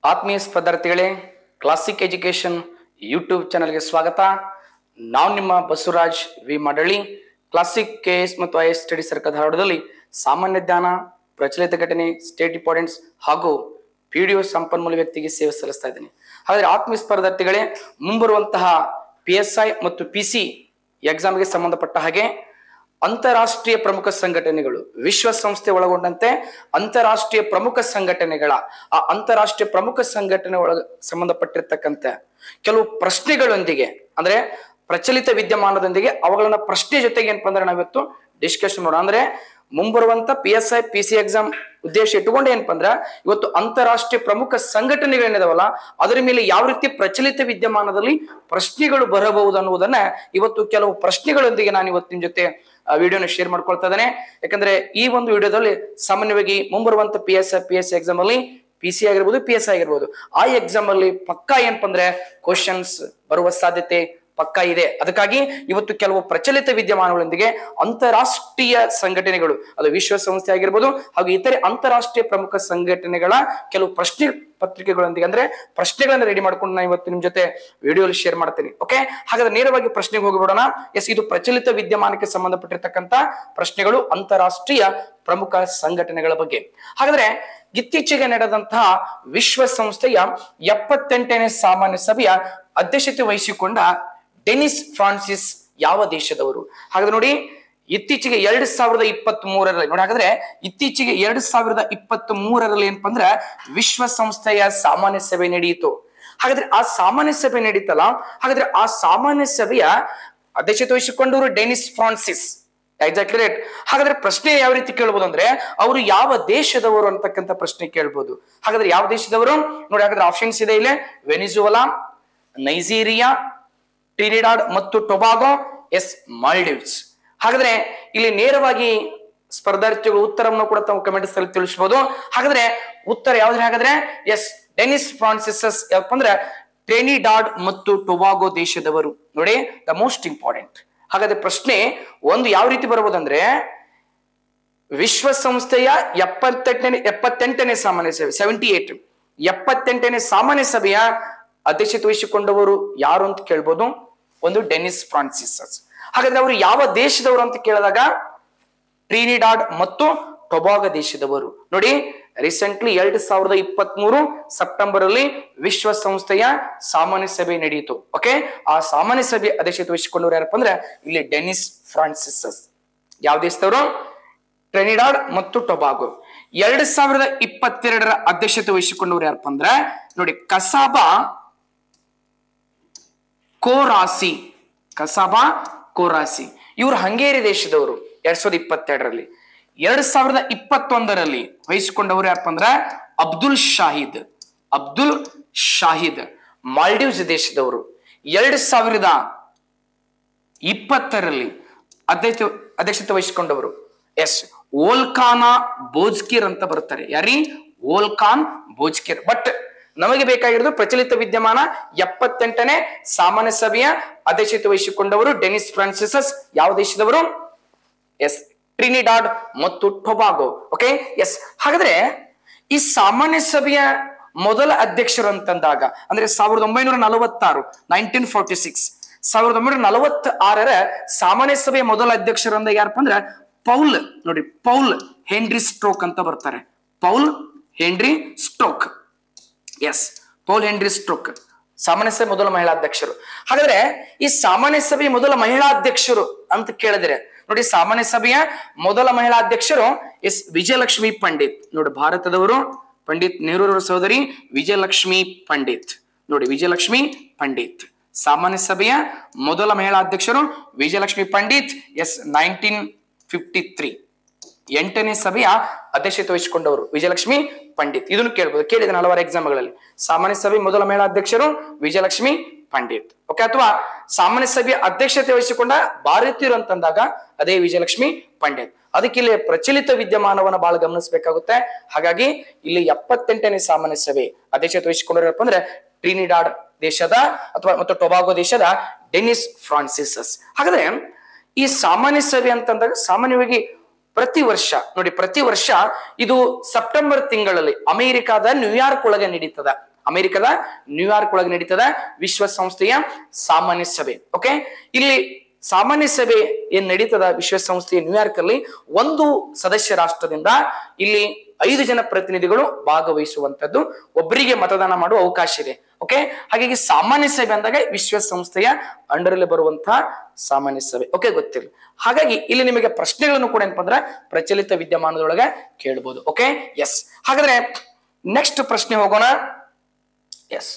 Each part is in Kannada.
ಆತ್ಮೀಯ ಸ್ಪರ್ಧಾರ್ಥಿಗಳೇ ಕ್ಲಾಸಿಕ್ ಎಜುಕೇಶನ್ ಯೂಟ್ಯೂಬ್ ಚಾನಲ್ಗೆ ಸ್ವಾಗತ ನಾವು ನಿಮ್ಮ Basavaraj V Madali classic K S ಮತ್ತು ಐ ಎಸ್ ಸ್ಟಡಿ ಸರ್ಕಲ್ ಧಾರವಾಡದಲ್ಲಿ ಸಾಮಾನ್ಯ ಜ್ಞಾನ ಪ್ರಚಲಿತ ಘಟನೆ ಸ್ಟೇಟ್ ಇಂಪಾರ್ಟೆನ್ಸ್ ಹಾಗೂ ಪಿ ಡಿ ಸಂಪನ್ಮೂಲ ವ್ಯಕ್ತಿಗೆ ಸೇವೆ ಸಲ್ಲಿಸ್ತಾ ಇದ್ದೀನಿ ಹಾಗಾದ್ರೆ ಆತ್ಮೀಯ ಸ್ಪರ್ಧಾರ್ಥಿಗಳೇ ಮುಂಬರುವಂತಹ ಪಿ ಎಸ್ ಐ ಮತ್ತು ಪಿ ಸಿ ಎಕ್ಸಾಮ್ಗೆ ಸಂಬಂಧಪಟ್ಟ ಹಾಗೆ ಅಂತಾರಾಷ್ಟ್ರೀಯ ಪ್ರಮುಖ ಸಂಘಟನೆಗಳು ವಿಶ್ವಸಂಸ್ಥೆ ಒಳಗೊಂಡಂತೆ ಅಂತಾರಾಷ್ಟ್ರೀಯ ಪ್ರಮುಖ ಸಂಘಟನೆಗಳ ಆ ಅಂತಾರಾಷ್ಟ್ರೀಯ ಪ್ರಮುಖ ಸಂಘಟನೆ ಒಳಗ ಸಂಬಂಧಪಟ್ಟಿರ್ತಕ್ಕಂಥ ಕೆಲವು ಪ್ರಶ್ನೆಗಳೊಂದಿಗೆ ಅಂದ್ರೆ ಪ್ರಚಲಿತ ವಿದ್ಯಮಾನದೊಂದಿಗೆ ಅವುಗಳನ್ನ ಪ್ರಶ್ನೆ ಜೊತೆಗೆ ಏನಪ್ಪ ಅಂದ್ರೆ ನಾವಿವತ್ತು ಡಿಸ್ಕಷನ್ ಮಾಡೋಣ ಅಂದ್ರೆ ಮುಂಬರುವಂತ P S I P C exam ಉದ್ದೇಶ ಇಟ್ಟುಕೊಂಡು ಏನಪ್ಪ ಅಂದ್ರ ಇವತ್ತು ಅಂತಾರಾಷ್ಟ್ರೀಯ ಪ್ರಮುಖ ಸಂಘಟನೆಗಳೇನಿದಾವಲ್ಲ ಅದರ ಮೇಲೆ ಯಾವ ರೀತಿ ಪ್ರಚಲಿತ ವಿದ್ಯಮಾನದಲ್ಲಿ ಪ್ರಶ್ನೆಗಳು ಬರಬಹುದು ಅನ್ನುವುದನ್ನ ಇವತ್ತು ಕೆಲವು ಪ್ರಶ್ನೆಗಳೊಂದಿಗೆ ನಾನು ಇವತ್ತು ನಿಮ್ ಜೊತೆ ವಿಡಿಯೋನ ಶೇರ್ ಮಾಡ್ಕೊಳ್ತಾ ಇದ್ದೇನೆ ಯಾಕಂದ್ರೆ ಈ ಒಂದು ವಿಡಿಯೋದಲ್ಲಿ ಸಾಮಾನ್ಯವಾಗಿ ಮುಂಬರುವಂತ P S I P S exam ಅಲ್ಲಿ ಪಿ ಸಿ ಆಗಿರ್ಬೋದು ಪಿ ಎಸ್ ಆಗಿರ್ಬೋದು ಆ ಎಕ್ಸಾಮ್ ಅಲ್ಲಿ ಪಕ್ಕಾ ಏನಪ್ಪ ಅಂದ್ರೆ ಕ್ವಶನ್ಸ್ ಬರುವ ಸಾಧ್ಯತೆ ಪಕ್ಕಾ ಇದೆ ಅದಕ್ಕಾಗಿ ಇವತ್ತು ಕೆಲವು ಪ್ರಚಲಿತ ವಿದ್ಯಮಾನಗಳೊಂದಿಗೆ ಅಂತಾರಾಷ್ಟ್ರೀಯ ಸಂಘಟನೆಗಳು ಅದು ವಿಶ್ವಸಂಸ್ಥೆ ಆಗಿರ್ಬೋದು ಹಾಗೂ ಇತರೆ ಅಂತಾರಾಷ್ಟ್ರೀಯ ಪ್ರಮುಖ ಸಂಘಟನೆಗಳ ಕೆಲವು ಪ್ರಶ್ನೆ ಪತ್ರಿಕೆಗಳೊಂದಿಗೆ ಅಂದ್ರೆ ಪ್ರಶ್ನೆಗಳನ್ನ ರೆಡಿ ಮಾಡ್ಕೊಂಡು ನಾನು ಇವತ್ತು ನಿಮ್ ಜೊತೆ ವಿಡಿಯೋಲಿ ಶೇರ್ ಮಾಡ್ತೀನಿ ಓಕೆ ಹಾಗಾದ್ರೆ ನೇರವಾಗಿ ಪ್ರಶ್ನೆಗೆ ಹೋಗಿಬಿಡೋಣ ಎಸ್ ಇದು ಪ್ರಚಲಿತ ವಿದ್ಯಮಾನಕ್ಕೆ ಸಂಬಂಧಪಟ್ಟಿರ್ತಕ್ಕಂಥ ಪ್ರಶ್ನೆಗಳು ಅಂತಾರಾಷ್ಟ್ರೀಯ ಪ್ರಮುಖ ಸಂಘಟನೆಗಳ ಬಗ್ಗೆ ಹಾಗಾದ್ರೆ ಇತ್ತೀಚೆಗೆ ನಡೆದಂತಹ ವಿಶ್ವಸಂಸ್ಥೆಯ ಎಪ್ಪತ್ತೆಂಟನೇ ಸಾಮಾನ್ಯ ಸಭೆಯ ಅಧ್ಯಕ್ಷತೆ ವಹಿಸಿಕೊಂಡ ಡೆನಿಸ್ ಫ್ರಾನ್ಸಿಸ್ ಯಾವ ದೇಶದವರು ಹಾಗಾದ್ರೆ ನೋಡಿ ಇತ್ತೀಚೆಗೆ ಎರಡ್ ಸಾವಿರದ ಇಪ್ಪತ್ತ್ ಮೂರರಲ್ಲಿ ನೋಡಿ ಹಾಗಾದ್ರೆ ಇತ್ತೀಚೆಗೆ ಎರಡ್ ಸಾವಿರದ ಇಪ್ಪತ್ತ್ ಮೂರರಲ್ಲಿ ಏನಪ್ಪಾ ಅಂದ್ರೆ ವಿಶ್ವಸಂಸ್ಥೆಯ ಸಾಮಾನ್ಯ ಸಭೆ ನಡೆಯಿತು ಹಾಗಾದ್ರೆ ಆ ಸಾಮಾನ್ಯ ಸಭೆ ನಡೀತಲ್ಲ ಹಾಗಾದ್ರೆ ಆ ಸಾಮಾನ್ಯ ಸಭೆಯ ಅಧ್ಯಕ್ಷತೆ ವಹಿಸಿಕೊಂಡವರು ಡೆನಿಸ್ ಫ್ರಾನ್ಸಿಸ್ ಎಕ್ಸಾಕ್ಟ್ಲಿ ರೈಟ್ ಹಾಗಾದ್ರೆ ಪ್ರಶ್ನೆ ಯಾವ ರೀತಿ ಕೇಳ್ಬೋದು ಅಂದ್ರೆ ಅವರು ಯಾವ ದೇಶದವರು ಅಂತಕ್ಕಂಥ ಪ್ರಶ್ನೆ ಕೇಳ್ಬೋದು ಹಾಗಾದ್ರೆ ಯಾವ ದೇಶದವರು ನೋಡಿ ಹಾಗಾದ್ರೆ ಆಪ್ಷನ್ಸ್ ಇದೆ ಇಲ್ಲಿ ವೆನಿಜುವಲಾ ನೈಜೀರಿಯಾ ಟ್ರಿನಿಡಾಡ್ ಮತ್ತು ಟೊಬಾಗೋ ಎಸ್ ಮಾಲ್ಡೀವ್ಸ್ ಹಾಗಾದ್ರೆ ಇಲ್ಲಿ ನೇರವಾಗಿ ಸ್ಪರ್ಧಾರ್ಥಿಗಳು ಉತ್ತರವನ್ನು ಕೂಡ ತಾವು ಕಮೆಂಟ್ಸ್ ಅಲ್ಲಿ ತಿಳಿಸಬಹುದು ಹಾಗಾದ್ರೆ ಉತ್ತರ ಯಾವ್ದು ಹಾಗಾದ್ರೆ ಎಸ್ ಡೆನಿಸ್ ಫ್ರಾನ್ಸಿಸಸ್ ಯಾವಪ್ಪ ಅಂದ್ರೆ ಟ್ರಿನಿಡಾಡ್ ಮತ್ತು ಟೊಬಾಗೋ ದೇಶದವರು ನೋಡಿ ದ ಮೋಸ್ಟ್ ಇಂಪಾರ್ಟೆಂಟ್ ಹಾಗಾದ್ರೆ ಪ್ರಶ್ನೆ ಒಂದು ಯಾವ ರೀತಿ ಬರ್ಬೋದಂದ್ರೆ ವಿಶ್ವಸಂಸ್ಥೆಯ ಎಪ್ಪತ್ತೆಂಟನೇ ಎಪ್ಪತ್ತೆಂಟನೇ ಸಾಮಾನ್ಯ ಸಭೆ ಸೆವೆಂಟಿ ಏಟ್ ಎಪ್ಪತ್ತೆಂಟನೇ ಸಾಮಾನ್ಯ ಸಭೆಯ ಅಧ್ಯಕ್ಷತೆ ವಹಿಸಿಕೊಂಡವರು ಯಾರು ಅಂತ ಕೇಳ್ಬೋದು ಒಂದು ಡೆನಿಸ್ ಫ್ರಾನ್ಸಿಸಸ್ ಹಾಗಾದ್ರೆ ಅವರು ಯಾವ ದೇಶದವರು ಅಂತ ಕೇಳಿದಾಗ ಟ್ರಿನಿಡಾಡ್ ಮತ್ತು ಟೊಬಾಗ ದೇಶದವರು ನೋಡಿ ರೀಸೆಂಟ್ಲಿ ಎರಡ್ ಸಾವಿರದ ಇಪ್ಪತ್ತ್ ಮೂರು ಸೆಪ್ಟೆಂಬರ್ ಅಲ್ಲಿ ವಿಶ್ವಸಂಸ್ಥೆಯ ಸಾಮಾನ್ಯ ಸಭೆ ನಡೆಯಿತು ಓಕೆ ಆ ಸಾಮಾನ್ಯ ಸಭೆ ಅಧ್ಯಕ್ಷತೆ ವಹಿಸಿಕೊಂಡವರು ಯಾರಪ್ಪ ಅಂದ್ರೆ ಇಲ್ಲಿ ಡೆನಿಸ್ ಫ್ರಾನ್ಸಿಸಸ್ ಯಾವ ದೇಶದವರು ಟ್ರೆನಿಡಾಡ್ ಮತ್ತು ಟೊಬಾಗೋ ಎರಡ್ ಸಾವಿರದ ಇಪ್ಪತ್ತೆರಡರ ಅಧ್ಯಕ್ಷತೆ ವಹಿಸಿಕೊಂಡವರು ಯಾರಪ್ಪ ಅಂದ್ರೆ ನೋಡಿ ಕಸಾಬಾ ಕೋರಾಸಿ ಕಸಾಬಾ ಕೋರಾಸಿ ಇವರು ಹಂಗೇರಿ ದೇಶದವರು ಎರಡ್ ಸಾವಿರದ ಇಪ್ಪತ್ತೆರಡರಲ್ಲಿ ಎರಡ್ ಸಾವಿರದ ಇಪ್ಪತ್ತೊಂದರಲ್ಲಿ ವಹಿಸಿಕೊಂಡವರು ಯಾರಪ್ಪ ಅಂದ್ರೆ ಅಬ್ದುಲ್ ಶಾಹಿದ್ ಅಬ್ದುಲ್ ಶಾಹಿದ್ ಮಾಲ್ಡೀವ್ಸ್ ದೇಶದವರು ಎರಡ್ ಸಾವಿರದ ಇಪ್ಪತ್ತರಲ್ಲಿ ಅಧ್ಯಕ್ಷ ಅಧ್ಯಕ್ಷತೆ ವಹಿಸಿಕೊಂಡವರು ಎಸ್ ಓಲ್ಖಾನಾ ಬೋಜ್ಕಿರ್ ಅಂತ ಬರ್ತಾರೆ ಯಾರಿ ಓಲ್ಖಾನ್ ಬೋಜ್ಕಿರ್ ಬಟ್ ನಮಗೆ ಬೇಕಾಗಿರೋದು ಪ್ರಚಲಿತ ವಿದ್ಯಮಾನ ಎಪ್ಪತ್ತೆಂಟನೇ ಸಾಮಾನ್ಯ ಸಭೆಯ ಅಧ್ಯಕ್ಷತೆ ವಹಿಸಿಕೊಂಡವರು ಡೆನಿಸ್ ಫ್ರಾನ್ಸಿಸಸ್ ಯಾವ ದೇಶದವರು ಎಸ್ ಟ್ರಿನಿಡಾಡ್ ಮತ್ತು ಟೊಬಾಗೋ ಓಕೆ ಎಸ್ ಹಾಗಾದ್ರೆ ಈ ಸಾಮಾನ್ಯ ಸಭೆಯ ಮೊದಲ ಅಧ್ಯಕ್ಷರು ಅಂತಂದಾಗ ಅಂದ್ರೆ ಸಾವಿರದ ಒಂಬೈನೂರ ನಲವತ್ತಾರು ನೈನ್ಟೀನ್ ಫೋರ್ಟಿ ಸಿಕ್ಸ್ ಸಾವಿರದ ಒಂಬೈನೂರ ನಲವತ್ತ ಆರರ ಸಾಮಾನ್ಯ ಸಭೆಯ ಮೊದಲ ಅಧ್ಯಕ್ಷರು ಅಂದ ಯಾರಪ್ಪ ಅಂದ್ರೆ ಪೌಲ್ ನೋಡಿ ಪೌಲ್ ಹೆನ್ರಿ ಸ್ಟ್ರೋಕ್ ಅಂತ ಬರ್ತಾರೆ Paul Henry Stroke yes Paul Henry Stroke ಸಾಮಾನ್ಯ ಸಭೆ ಮೊದಲ ಮಹಿಳಾ ಅಧ್ಯಕ್ಷರು ಹಾಗಾದ್ರೆ ಈ ಸಾಮಾನ್ಯ ಸಭೆಯ ಮೊದಲ ಮಹಿಳಾ ಅಧ್ಯಕ್ಷರು ಅಂತ ಕೇಳಿದ್ರೆ ನೋಡಿ ಸಾಮಾನ್ಯ ಸಭೆಯ ಮೊದಲ ಮಹಿಳಾ ಅಧ್ಯಕ್ಷರು ಎಸ್ ವಿಜಯಲಕ್ಷ್ಮಿ ಪಂಡಿತ್ ನೋಡಿ ಭಾರತದವರು ಪಂಡಿತ್ ನೆಹರೂರವರ ಸಹೋದರಿ ವಿಜಯಲಕ್ಷ್ಮಿ ಪಂಡಿತ್ ನೋಡಿ ವಿಜಯಲಕ್ಷ್ಮಿ ಪಂಡಿತ್ ಸಾಮಾನ್ಯ ಸಭೆಯ ಮೊದಲ ಮಹಿಳಾ ಅಧ್ಯಕ್ಷರು Vijayalakshmi Pandit yes nineteen fifty three ಎಂಟನೇ ಸಭೆಯ ಅಧ್ಯಕ್ಷತೆ ವಹಿಸಿಕೊಂಡವರು ವಿಜಯಲಕ್ಷ್ಮಿ ಪಂಡಿತ್ ಇದನ್ನು ಕೇಳ್ಬೋದು ಕೇಳಿದ ಹಲವಾರು ಎಕ್ಸಾಮ್ಗಳಲ್ಲಿ ಸಾಮಾನ್ಯ ಸಭೆ ಮೊದಲ ಮಹಿಳಾ ಅಧ್ಯಕ್ಷರು ವಿಜಯಲಕ್ಷ್ಮಿ ಪಂಡಿತ್ ಓಕೆ ಅಥವಾ ಸಾಮಾನ್ಯ ಸಭೆಯ ಅಧ್ಯಕ್ಷತೆ ವಹಿಸಿಕೊಂಡ ಭಾರತೀಯರು ಅಂತಂದಾಗ ಅದೇ ವಿಜಯಲಕ್ಷ್ಮಿ ಪಂಡಿತ್ ಅದಕ್ಕೆ ಇಲ್ಲಿ ಪ್ರಚಲಿತ ವಿದ್ಯಮಾನವನ್ನ ಬಹಳ ಗಮನಿಸಬೇಕಾಗುತ್ತೆ ಹಾಗಾಗಿ ಇಲ್ಲಿ ಎಪ್ಪತ್ತೆಂಟನೇ ಸಾಮಾನ್ಯ ಸಭೆ ಅಧ್ಯಕ್ಷತೆ ವಹಿಸಿಕೊಂಡವ್ರಪ್ಪ ಅಂದ್ರೆ ಟ್ರಿನಿಡಾಡ್ ದೇಶದ ಅಥವಾ ಮತ್ತು ಟೊಬಾಗೋ ದೇಶದ ಡೆನಿಸ್ ಫ್ರಾನ್ಸಿಸಸ್ ಹಾಗಾದ್ರೆ ಈ ಸಾಮಾನ್ಯ ಸಭೆ ಅಂತಂದಾಗ ಸಾಮಾನ್ಯವಾಗಿ ಪ್ರತಿ ವರ್ಷ ನೋಡಿ ಪ್ರತಿ ವರ್ಷ ಇದು ಸೆಪ್ಟೆಂಬರ್ ತಿಂಗಳಲ್ಲಿ ಅಮೆರಿಕಾದ ನ್ಯೂಯಾರ್ಕ್ ಒಳಗೆ ನಡೀತದ ಅಮೆರಿಕದ ನ್ಯೂಯಾರ್ಕ್ ಒಳಗೆ ನಡೀತದ ವಿಶ್ವಸಂಸ್ಥೆಯ ಸಾಮಾನ್ಯ ಸಭೆ ಓಕೆ ಇಲ್ಲಿ ಸಾಮಾನ್ಯ ಸಭೆ ಏನ್ ನಡೀತದ ವಿಶ್ವಸಂಸ್ಥೆಯ ನ್ಯೂಯಾರ್ಕ್ ಅಲ್ಲಿ ಒಂದು ಸದಸ್ಯ ರಾಷ್ಟ್ರದಿಂದ ಇಲ್ಲಿ ಐದು ಜನ ಪ್ರತಿನಿಧಿಗಳು ಭಾಗವಹಿಸುವಂತದ್ದು ಒಬ್ಬರಿಗೆ ಮತದಾನ ಮಾಡುವ ಅವಕಾಶ ಇದೆ ಓಕೆ ಹಾಗಾಗಿ ಸಾಮಾನ್ಯ ಸಭೆ ಅಂದಾಗ ವಿಶ್ವಸಂಸ್ಥೆಯ ಅಂಡರಲ್ಲಿ ಬರುವಂತಹ ಸಾಮಾನ್ಯ ಸಭೆ ಓಕೆ ಗೊತ್ತಿಲ್ಲ ಹಾಗಾಗಿ ಇಲ್ಲಿ ನಿಮಗೆ ಪ್ರಶ್ನೆಗಳನ್ನು ಕೂಡ ಏನಪ್ಪ ಅಂದ್ರೆ ಪ್ರಚಲಿತ ವಿದ್ಯಮಾನದೊಳಗೆ ಕೇಳ್ಬೋದು ಓಕೆ ಎಸ್ ಹಾಗಾದ್ರೆ ನೆಕ್ಸ್ಟ್ ಪ್ರಶ್ನೆ ಹೋಗೋಣ ಎಸ್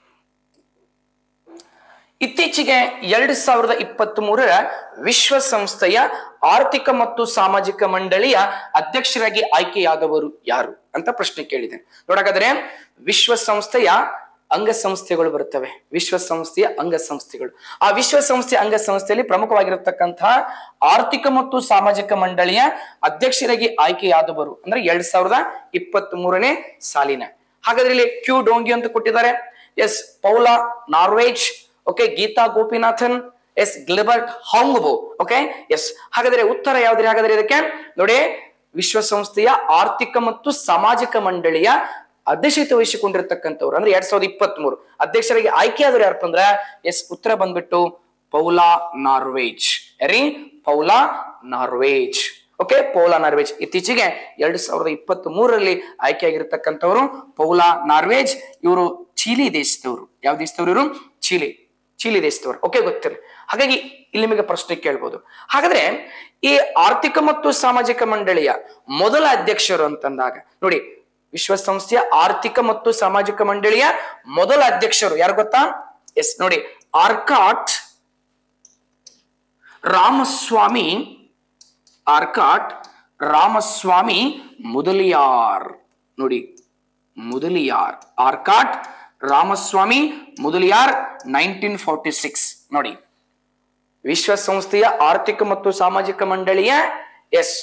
ಇತ್ತೀಚೆಗೆ ಎರಡ್ ಸಾವಿರದ ಇಪ್ಪತ್ತ್ ಮೂರರ ವಿಶ್ವಸಂಸ್ಥೆಯ ಆರ್ಥಿಕ ಮತ್ತು ಸಾಮಾಜಿಕ ಮಂಡಳಿಯ ಅಧ್ಯಕ್ಷರಾಗಿ ಆಯ್ಕೆಯಾದವರು ಯಾರು ಅಂತ ಪ್ರಶ್ನೆ ಕೇಳಿದೆ ನೋಡಾಗಾದ್ರೆ ವಿಶ್ವಸಂಸ್ಥೆಯ ಅಂಗಸಂಸ್ಥೆಗಳು ಬರುತ್ತವೆ ವಿಶ್ವಸಂಸ್ಥೆಯ ಅಂಗಸಂಸ್ಥೆಗಳು ಆ ವಿಶ್ವಸಂಸ್ಥೆಯ ಅಂಗಸಂಸ್ಥೆಯಲ್ಲಿ ಪ್ರಮುಖವಾಗಿರತಕ್ಕಂತಹ ಆರ್ಥಿಕ ಮತ್ತು ಸಾಮಾಜಿಕ ಮಂಡಳಿಯ ಅಧ್ಯಕ್ಷರಾಗಿ ಆಯ್ಕೆಯಾದವರು ಅಂದ್ರೆ ಎರಡ್ ಸಾವಿರದ ಇಪ್ಪತ್ತ್ ಮೂರನೇ ಸಾಲಿನ ಹಾಗಾದ್ರೆ ಇಲ್ಲಿ ಕ್ಯೂ ಡೋಂಗಿ ಅಂತ ಕೊಟ್ಟಿದ್ದಾರೆ yes Paula Narvaez okay Gita Gopinathan yes Gilbert Houngbo okay yes ಹಾಗಾದ್ರೆ ಉತ್ತರ ಯಾವ್ದ್ರಿ ಹಾಗಾದ್ರೆ ಇದಕ್ಕೆ ನೋಡಿ ವಿಶ್ವಸಂಸ್ಥೆಯ ಆರ್ಥಿಕ ಮತ್ತು ಸಾಮಾಜಿಕ ಮಂಡಳಿಯ ಅಧ್ಯಕ್ಷತೆ ವಹಿಸಿಕೊಂಡಿರ್ತಕ್ಕಂಥವ್ರು ಅಂದ್ರೆ ಎರಡ್ ಸಾವಿರದ ಇಪ್ಪತ್ತ್ ಮೂರು ಅಧ್ಯಕ್ಷರಾಗಿ ಆಯ್ಕೆಯಾದ್ರು ಯಾರಪ್ಪ ಅಂದ್ರ ಎಸ್ ಉತ್ತರ ಬಂದ್ಬಿಟ್ಟು ಪೌಲಾ ನಾರ್ವೇಜ್ ಯಾರಿ ಪೌಲಾ ನಾರ್ವೇಜ್ ಓಕೆ ಪೌಲಾ ನಾರ್ವೇಜ್ ಇತ್ತೀಚೆಗೆ ಎರಡ್ ಸಾವಿರದ ಇಪ್ಪತ್ತ್ ಮೂರರಲ್ಲಿ ಆಯ್ಕೆಯಾಗಿರ್ತಕ್ಕಂಥವ್ರು ಪೌಲಾ ನಾರ್ವೇಜ್ ಇವರು ಚೀಲಿ ದೇಶದವರು ಯಾವ ದೇಶದವರು ಇವರು ಚೀಲಿ ಚೀಲಿ ದೇಶದವರು ಓಕೆ ಗೊತ್ತಿಲ್ಲ ಹಾಗಾಗಿ ಇಲ್ಲಿ ನಿಮಗೆ ಪ್ರಶ್ನೆ ಕೇಳ್ಬೋದು ಹಾಗಾದ್ರೆ ಈ ಆರ್ಥಿಕ ಮತ್ತು ಸಾಮಾಜಿಕ ಮಂಡಳಿಯ ಮೊದಲ ಅಧ್ಯಕ್ಷರು ಅಂತಂದಾಗ ನೋಡಿ ವಿಶ್ವಸಂಸ್ಥೆಯ ಆರ್ಥಿಕ ಮತ್ತು ಸಾಮಾಜಿಕ ಮಂಡಳಿಯ ಮೊದಲ ಅಧ್ಯಕ್ಷರು ಯಾರು ಗೊತ್ತಾ ಎಸ್ ನೋಡಿ ಆರ್ಕಾಟ್ ರಾಮಸ್ವಾಮಿ ಆರ್ಕಾಟ್ ರಾಮಸ್ವಾಮಿ ಮುದಲಿಯಾರ್ ನೋಡಿ Mudaliar Arcot Ramaswamy Mudaliar nineteen forty six ನೋಡಿ ವಿಶ್ವಸಂಸ್ಥೆಯ ಆರ್ಥಿಕ ಮತ್ತು ಸಾಮಾಜಿಕ ಮಂಡಳಿಯ ಎಸ್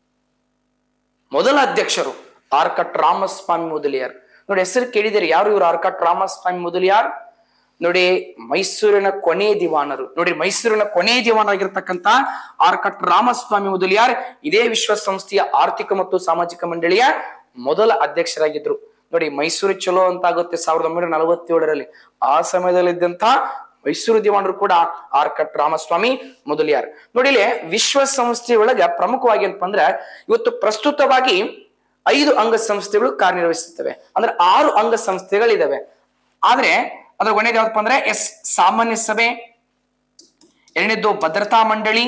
ಮೊದಲ ಅಧ್ಯಕ್ಷರು ಆರ್ಕಟ್ ರಾಮಸ್ವಾಮಿ ಮುದಲಿಯಾರ್ ನೋಡಿ ಹೆಸರು ಕೇಳಿದಿರಿ ಯಾರು ಇವರು ಆರ್ಕಟ್ ರಾಮಸ್ವಾಮಿ ಮುದಲಿಯಾರ್ ನೋಡಿ ಮೈಸೂರಿನ ಕೊನೆ ದಿವಾನರು ನೋಡಿ ಮೈಸೂರಿನ ಕೊನೆ ದಿವಾನರಾಗಿರ್ತಕ್ಕಂತ ಆರ್ಕಟ್ ರಾಮಸ್ವಾಮಿ ಮುದಲಿಯಾರ್ ಇದೇ ವಿಶ್ವಸಂಸ್ಥೆಯ ಆರ್ಥಿಕ ಮತ್ತು ಸಾಮಾಜಿಕ ಮಂಡಳಿಯ ಮೊದಲ ಅಧ್ಯಕ್ಷರಾಗಿದ್ರು ನೋಡಿ ಮೈಸೂರು ಚಲೋ ಅಂತ ಆಗುತ್ತೆ ಸಾವಿರದ ಒಂಬೈನೂರ ನಲವತ್ತೇಳರಲ್ಲಿ ಆ ಸಮಯದಲ್ಲಿ ಇದ್ದಂತ ಮೈಸೂರು ದಿವಾನರು ಕೂಡ ಆರ್ಕಟ್ ರಾಮಸ್ವಾಮಿ ಮೊದಲಿಯಾರ್ ನೋಡಿ ಇಲ್ಲಿ ವಿಶ್ವಸಂಸ್ಥೆಯ ಒಳಗ ಪ್ರಮುಖವಾಗಿ ಏನಪ್ಪ ಅಂದ್ರೆ ಇವತ್ತು ಪ್ರಸ್ತುತವಾಗಿ ಐದು ಅಂಗಸಂಸ್ಥೆಗಳು ಕಾರ್ಯನಿರ್ವಹಿಸುತ್ತವೆ ಅಂದ್ರೆ ಆರು ಅಂಗಸಂಸ್ಥೆಗಳಿದಾವೆ ಆದ್ರೆ ಅದ್ರ ಕೊನೆಯದು ಯಾವ್ದಪ್ಪ ಅಂದ್ರೆ ಎಸ್ ಸಾಮಾನ್ಯ ಸಭೆ ಎರಡನೇದು ಭದ್ರತಾ ಮಂಡಳಿ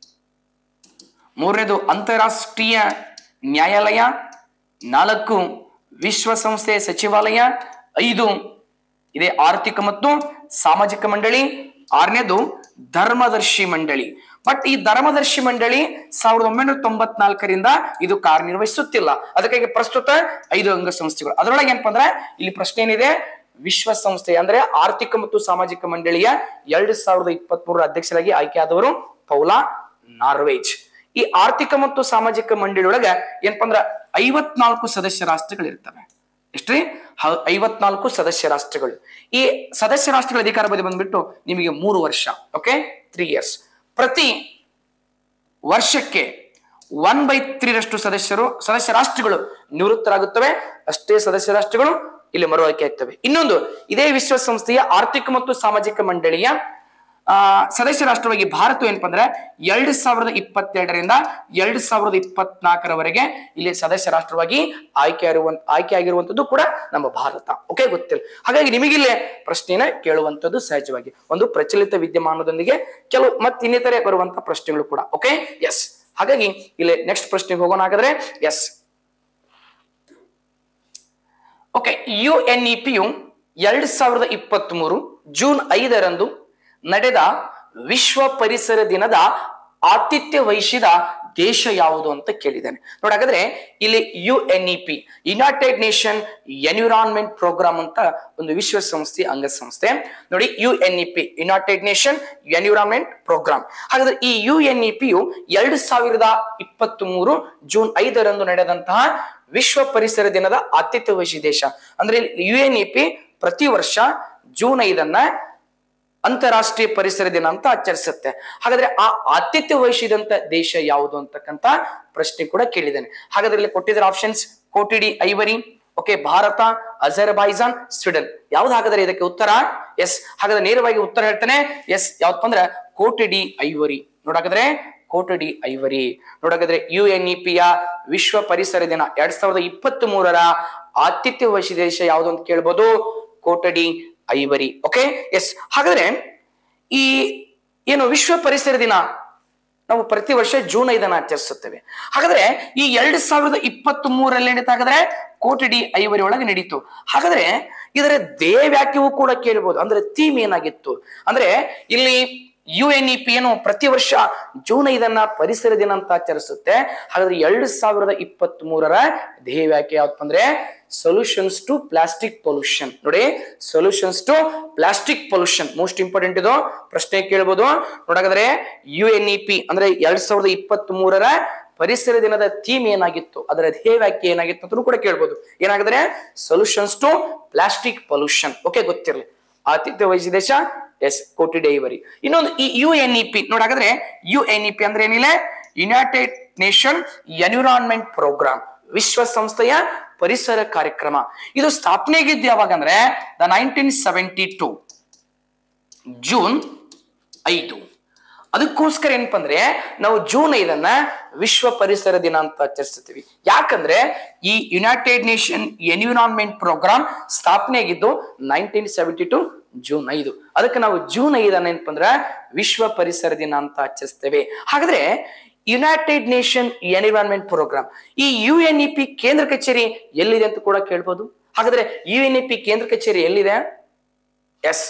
ಮೂರನೇದು ಅಂತಾರಾಷ್ಟ್ರೀಯ ನ್ಯಾಯಾಲಯ ನಾಲ್ಕು ವಿಶ್ವಸಂಸ್ಥೆಯ ಸಚಿವಾಲಯ ಐದು ಇದೆ ಆರ್ಥಿಕ ಮತ್ತು ಸಾಮಾಜಿಕ ಮಂಡಳಿ ಆರನೇದು ಧರ್ಮದರ್ಶಿ ಮಂಡಳಿ ಬಟ್ ಈ ಧರ್ಮದರ್ಶಿ ಮಂಡಳಿ ಸಾವಿರದ ಒಂಬೈನೂರ ತೊಂಬತ್ನಾಲ್ಕರಿಂದ ಇದು ಕಾರ್ಯನಿರ್ವಹಿಸುತ್ತಿಲ್ಲ ಅದಕ್ಕಾಗಿ ಪ್ರಸ್ತುತ ಐದು ಅಂಗಸಂಸ್ಥೆಗಳು ಅದರೊಳಗೆ ಏನಪ್ಪ ಅಂದ್ರೆ ಇಲ್ಲಿ ಪ್ರಶ್ನೆ ಏನಿದೆ ವಿಶ್ವಸಂಸ್ಥೆ ಅಂದ್ರೆ ಆರ್ಥಿಕ ಮತ್ತು ಸಾಮಾಜಿಕ ಮಂಡಳಿಯ ಎರಡ್ ಸಾವಿರದ ಇಪ್ಪತ್ತ್ ಮೂರರ ಅಧ್ಯಕ್ಷರಾಗಿ ಆಯ್ಕೆಯಾದವರು ಪೌಲಾ ನಾರ್ವೇಜ್ ಈ ಆರ್ಥಿಕ ಮತ್ತು ಸಾಮಾಜಿಕ ಮಂಡಳಿಯೊಳಗ ಏನಪ್ಪ ಅಂದ್ರ ಐವತ್ನಾಲ್ಕು ಸದಸ್ಯ ರಾಷ್ಟ್ರಗಳಿರ್ತವೆ ಎಷ್ಟ್ರಿ ಹ- ಐವತ್ನಾಲ್ಕು ಸದಸ್ಯ ರಾಷ್ಟ್ರಗಳು ಈ ಸದಸ್ಯ ರಾಷ್ಟ್ರಗಳ ಅಧಿಕಾರ ಅವಧಿ ಬಂದ್ಬಿಟ್ಟು ನಿಮಗೆ ಮೂರು ವರ್ಷ ಓಕೆ ತ್ರೀ ಇಯರ್ಸ್ ಪ್ರತಿ ವರ್ಷಕ್ಕೆ ಒನ್ ಬೈ ತ್ರೀರಷ್ಟು ಸದಸ್ಯರು ಸದಸ್ಯ ರಾಷ್ಟ್ರಗಳು ನಿವೃತ್ತರಾಗುತ್ತವೆ ಅಷ್ಟೇ ಸದಸ್ಯ ರಾಷ್ಟ್ರಗಳು ಇಲ್ಲಿ ಮರು ಆಯ್ಕೆ ಆಗ್ತವೆ ಇನ್ನೊಂದು ಇದೇ ವಿಶ್ವಸಂಸ್ಥೆಯ ಆರ್ಥಿಕ ಮತ್ತು ಸಾಮಾಜಿಕ ಮಂಡಳಿಯ ಆ ಸದಸ್ಯ ರಾಷ್ಟ್ರವಾಗಿ ಭಾರತ ಏನಪ್ಪ ಅಂದ್ರೆ ಎರಡ್ ಸಾವಿರದ ಇಪ್ಪತ್ತೆರಡರಿಂದ ಎರಡ್ ಸಾವಿರದ ಇಪ್ಪತ್ನಾಲ್ಕರವರೆಗೆ ಇಲ್ಲಿ ಸದಸ್ಯ ರಾಷ್ಟ್ರವಾಗಿ ಆಯ್ಕೆ ಇರುವಂತ ಆಯ್ಕೆ ಆಗಿರುವಂತದ್ದು ಕೂಡ ನಮ್ಮ ಭಾರತ ಓಕೆ ಗೊತ್ತಿಲ್ಲ ಹಾಗಾಗಿ ನಿಮಗಿಲ್ಲೇ ಪ್ರಶ್ನೆನ ಕೇಳುವಂತದ್ದು ಸಹಜವಾಗಿ ಒಂದು ಪ್ರಚಲಿತ ವಿದ್ಯಮಾನದೊಂದಿಗೆ ಕೆಲವು ಮತ್ತೆ ಇನ್ನಿತರೆ ಬರುವಂತ ಪ್ರಶ್ನೆಗಳು ಕೂಡ ಓಕೆ ಎಸ್ ಹಾಗಾಗಿ ಇಲ್ಲಿ ನೆಕ್ಸ್ಟ್ ಪ್ರಶ್ನೆಗೆ ಹೋಗೋಣ ಹಾಗಾದ್ರೆ yes okay U N E P ಎರಡ್ ಸಾವಿರದ ಇಪ್ಪತ್ತ್ ಮೂರು ಜೂನ್ ಐದರಂದು ನಡೆದ ವಿಶ್ವ ಪರಿಸರ ದಿನದ ಆತಿಥ್ಯ ವಹಿಸಿದ ದೇಶ ಯಾವುದು ಅಂತ ಕೇಳಿದ್ದೇನೆ ನೋಡಿ ಹಾಗಾದ್ರೆ ಇಲ್ಲಿ U N E P united nation environment programme ಅಂತ ಒಂದು ವಿಶ್ವಸಂಸ್ಥೆ ಅಂಗಸಂಸ್ಥೆ ನೋಡಿ U N E P united nation environment programme ಹಾಗಾದ್ರೆ ಈ ಯು ಎನ್ ಇ ಪಿಯು ಎರಡು ಸಾವಿರದ ಇಪ್ಪತ್ತ್ ಮೂರು ಜೂನ್ ಐದರಂದು ನಡೆದಂತಹ ವಿಶ್ವ ಪರಿಸರ ದಿನದ ಆತಿಥ್ಯ ವಹಿಸಿದ ದೇಶ ಅಂದ್ರೆ ಯು ಎನ್ ಇ ಪಿ ಪ್ರತಿ ವರ್ಷ ಜೂನ್ ಐದನ್ನ ಅಂತಾರಾಷ್ಟ್ರೀಯ ಪರಿಸರ ದಿನ ಅಂತ ಆಚರಿಸುತ್ತೆ ಹಾಗಾದ್ರೆ ಆ ಆತಿಥ್ಯ ವಹಿಸಿದಂತ ದೇಶ ಯಾವುದು ಅಂತಕ್ಕಂತ ಪ್ರಶ್ನೆ ಕೂಡ ಕೇಳಿದ್ದೇನೆ ಹಾಗಾದ್ರೆ ಇಲ್ಲಿ ಕೊಟ್ಟಿದ್ರೆ options Cote d'Ivoire okay Bharat Azerbaijan Sweden ಯಾವ್ದು ಹಾಗಾದ್ರೆ ಇದಕ್ಕೆ ಉತ್ತರ ಎಸ್ ಹಾಗಾದ್ರೆ ನೇರವಾಗಿ ಉತ್ತರ ಹೇಳ್ತಾನೆ ಎಸ್ ಯಾವ್ದಪ್ಪ ಅಂದ್ರೆ ಕೋಟಡಿ ಐವರಿ ನೋಡಾಕಂದ್ರೆ ಕೋಟಡಿ ಐವರಿ ನೋಡಾಕಂದ್ರೆ ಯು ಎನ್ ಇ ಪಿಯ ವಿಶ್ವ ಪರಿಸರ ದಿನ ಎರಡ್ ಸಾವಿರದ ಇಪ್ಪತ್ತ್ ಮೂರರ ಆತಿಥ್ಯ ವಹಿಸಿದ ದೇಶ ಯಾವುದು ಅಂತ ಕೇಳ್ಬೋದು ಕೋಟಡಿ ಐವರಿ ಓಕೆ ಎಸ್ ಹಾಗಾದ್ರೆ ಈ ಏನು ವಿಶ್ವ ಪರಿಸರ ದಿನ ನಾವು ಪ್ರತಿ ವರ್ಷ ಜೂನ್ ಐದನ್ನು ಆಚರಿಸುತ್ತೇವೆ ಹಾಗಾದ್ರೆ ಈ ಎರಡ್ ಸಾವಿರದ ಇಪ್ಪತ್ತ್ ಮೂರಲ್ಲಿ ನಡೀತಾ ಹಾಗಾದ್ರೆ ಕೋಟಡಿ ಐವರಿ ಒಳಗೆ ನಡೀತು ಹಾಗಾದ್ರೆ ಇದರ ದೇಹ ವ್ಯಾಖ್ಯವು ಕೂಡ ಕೇಳಬಹುದು ಅಂದ್ರೆ ಥೀಮ್ ಏನಾಗಿತ್ತು ಅಂದ್ರೆ ಇಲ್ಲಿ ಯು ಎನ್ ಇ ಪಿ ಏನು ಪ್ರತಿ ವರ್ಷ ಜೂನ್ ಐದನ್ನ ಪರಿಸರ ದಿನ ಅಂತ ಆಚರಿಸುತ್ತೆ ಹಾಗಾದ್ರೆ ಎರಡ್ ಸಾವಿರದ ಇಪ್ಪತ್ತ್ ಮೂರರ ಧ್ಯೇಯ ವ್ಯಾಖ್ಯೆ ಯಾವಪ್ಪ ಅಂದ್ರೆ ಸೊಲ್ಯೂಷನ್ಸ್ ಟು ಪ್ಲಾಸ್ಟಿಕ್ ಪೊಲ್ಯೂಷನ್ ನೋಡಿ solutions to plastic pollution most important ಇದು ಪ್ರಶ್ನೆ ಕೇಳ್ಬೋದು ನೋಡಾಕಂದ್ರೆ ಯು ಎನ್ ಇ ಪಿ ಅಂದ್ರೆ ಎರಡ್ ಸಾವಿರದ ಇಪ್ಪತ್ತ್ ಮೂರರ ಪರಿಸರ ದಿನದ ಥೀಮ್ ಏನಾಗಿತ್ತು ಅದರ ಧ್ಯೇಯ ವ್ಯಾಖ್ಯೆ ಏನಾಗಿತ್ತು ಅಂತ ಕೂಡ ಕೇಳ್ಬೋದು ಏನಾಗಿದ್ರೆ solutions to plastic pollution okay ಗೊತ್ತಿರಲಿ ಆತಿಥ್ಯ ವಹಿಸಿದ ದೇಶ ಎಸ್ ಕೋಟಿ ಡೈವರಿ ಇನ್ನೊಂದು ಈ ಯು ಎನ್ ಇ ಪಿ ನೋಡಾಕಂದ್ರೆ ಯು ಎನ್ ಇ ಪಿ ಅಂದ್ರೆ ಏನಿಲ್ಲ ಯುನೈಟೆಡ್ ನೇಷನ್ ಎನ್ವಿರಾನ್ಮೆಂಟ್ ಪ್ರೋಗ್ರಾಮ್ ವಿಶ್ವಸಂಸ್ಥೆಯ ಪರಿಸರ ಕಾರ್ಯಕ್ರಮ ಇದು ಸ್ಥಾಪನೆಗಿದ್ದು ಯಾವಾಗ ಅಂದ್ರೆ the nineteen seventy two June ಐದು ಅದಕ್ಕೋಸ್ಕರ ಏನಪ್ಪ ಅಂದ್ರೆ ನಾವು ಜೂನ್ ಐದನ್ನ ವಿಶ್ವ ಪರಿಸರ ದಿನ ಅಂತ ಆಚರಿಸ್ತೀವಿ ಯಾಕಂದ್ರೆ ಈ ಯುನೈಟೆಡ್ ನೇಷನ್ ಎನ್ವಿರಾನ್ಮೆಂಟ್ ಪ್ರೋಗ್ರಾಮ್ ಸ್ಥಾಪನೆ ಆಗಿದ್ದು ನೈನ್ಟೀನ್ ಸೆವೆಂಟಿ ಟು ಜೂನ್ ಐದು ಅದಕ್ಕೆ ನಾವು ಜೂನ್ ಐದನ್ನ ಏನಪ್ಪ ಅಂದ್ರೆ ವಿಶ್ವ ಪರಿಸರ ದಿನ ಅಂತ ಆಚರಿಸ್ತೇವೆ ಹಾಗಾದ್ರೆ ಯುನೈಟೆಡ್ ನೇಷನ್ ಎನ್ವಿರಾನ್ಮೆಂಟ್ ಪ್ರೋಗ್ರಾಮ್ ಈ ಯು ಎನ್ ಇ ಪಿ ಕೇಂದ್ರ ಕಚೇರಿ ಎಲ್ಲಿದೆ ಅಂತ ಕೂಡ ಕೇಳ್ಬೋದು ಹಾಗಾದ್ರೆ ಯು ಎನ್ ಇ ಪಿ ಕೇಂದ್ರ ಕಚೇರಿ ಎಲ್ಲಿದೆ ಎಸ್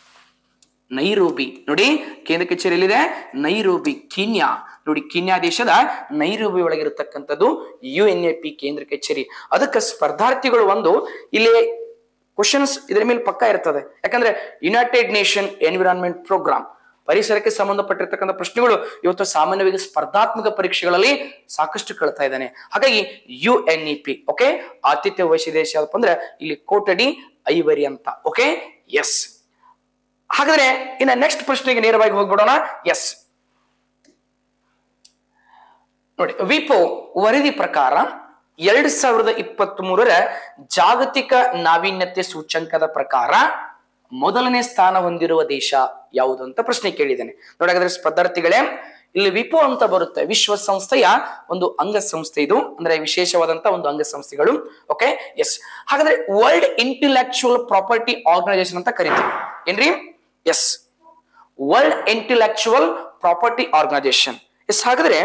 ನೈರೋಬಿ ನೋಡಿ ಕೇಂದ್ರ ಕಚೇರಿ ಎಲ್ಲಿದೆ ನೈರೋಬಿ ಕೀನ್ಯಾ ನೋಡಿ ಕೀನ್ಯಾ ದೇಶದ ನೈರೋಬಿ ಒಳಗಿರತಕ್ಕಂಥದ್ದು ಯು ಎನ್ ಎ ಪಿ ಕೇಂದ್ರ ಕಚೇರಿ ಅದಕ್ಕೆ ಸ್ಪರ್ಧಾರ್ಥಿಗಳು ಒಂದು ಇಲ್ಲಿ ಕ್ವಶನ್ಸ್ ಇದರ ಮೇಲೆ ಪಕ್ಕ ಇರ್ತದೆ ಯಾಕಂದ್ರೆ ಯುನೈಟೆಡ್ ನೇಷನ್ ಎನ್ವಿರಾನ್ಮೆಂಟ್ ಪ್ರೋಗ್ರಾಮ್ ಪರಿಸರಕ್ಕೆ ಸಂಬಂಧಪಟ್ಟಿರ್ತಕ್ಕಂಥ ಪ್ರಶ್ನೆಗಳು ಇವತ್ತು ಸಾಮಾನ್ಯವಾಗಿ ಸ್ಪರ್ಧಾತ್ಮಕ ಪರೀಕ್ಷೆಗಳಲ್ಲಿ ಸಾಕಷ್ಟು ಕೇಳ್ತಾ ಇದ್ದಾನೆ ಹಾಗಾಗಿ U N E P okay ಆತಿಥ್ಯ ವಹಿಸಿದ ದೇಶ ಯಾವ್ದಪ್ಪ ಅಂದ್ರೆ ಇಲ್ಲಿ ಕೋಟಡಿ ಐವರಿ ಅಂತ ಓಕೆ ಎಸ್ ಹಾಗಾದ್ರೆ ಇನ್ನ ನೆಕ್ಸ್ಟ್ ಪ್ರಶ್ನೆಗೆ ನೇರವಾಗಿ ಹೋಗ್ಬಿಡೋಣ ಎಸ್ ನೋಡಿ ವಿಪೋ ವರದಿ ಪ್ರಕಾರ ಎರಡ್ ಸಾವಿರದ ಇಪ್ಪತ್ತ್ ಮೂರರ ಜಾಗತಿಕ ನಾವೀನ್ಯತೆ ಸೂಚ್ಯಂಕದ ಪ್ರಕಾರ ಮೊದಲನೇ ಸ್ಥಾನ ಹೊಂದಿರುವ ದೇಶ ಯಾವುದು ಅಂತ ಪ್ರಶ್ನೆ ಕೇಳಿದ್ದೇನೆ ನೋಡಾದ್ರೆ ಸ್ಪರ್ಧಾರ್ಥಿಗಳೇ ಇಲ್ಲಿ ವಿಪೋ ಅಂತ ಬರುತ್ತೆ ವಿಶ್ವಸಂಸ್ಥೆಯ ಒಂದು ಅಂಗಸಂಸ್ಥೆ ಇದು ಅಂದ್ರೆ ವಿಶೇಷವಾದಂತ ಒಂದು ಅಂಗಸಂಸ್ಥೆಗಳು ಓಕೆ ಎಸ್ ಹಾಗಾದ್ರೆ ವರ್ಲ್ಡ್ ಇಂಟೆಲೆಕ್ಚುಯಲ್ ಪ್ರಾಪರ್ಟಿ ಆರ್ಗನೈಸೇಷನ್ ಅಂತ ಕರಿತೀವಿ ಏನ್ರಿ yes world intellectual property organisation yes ಹಾಗಾದ್ರೆ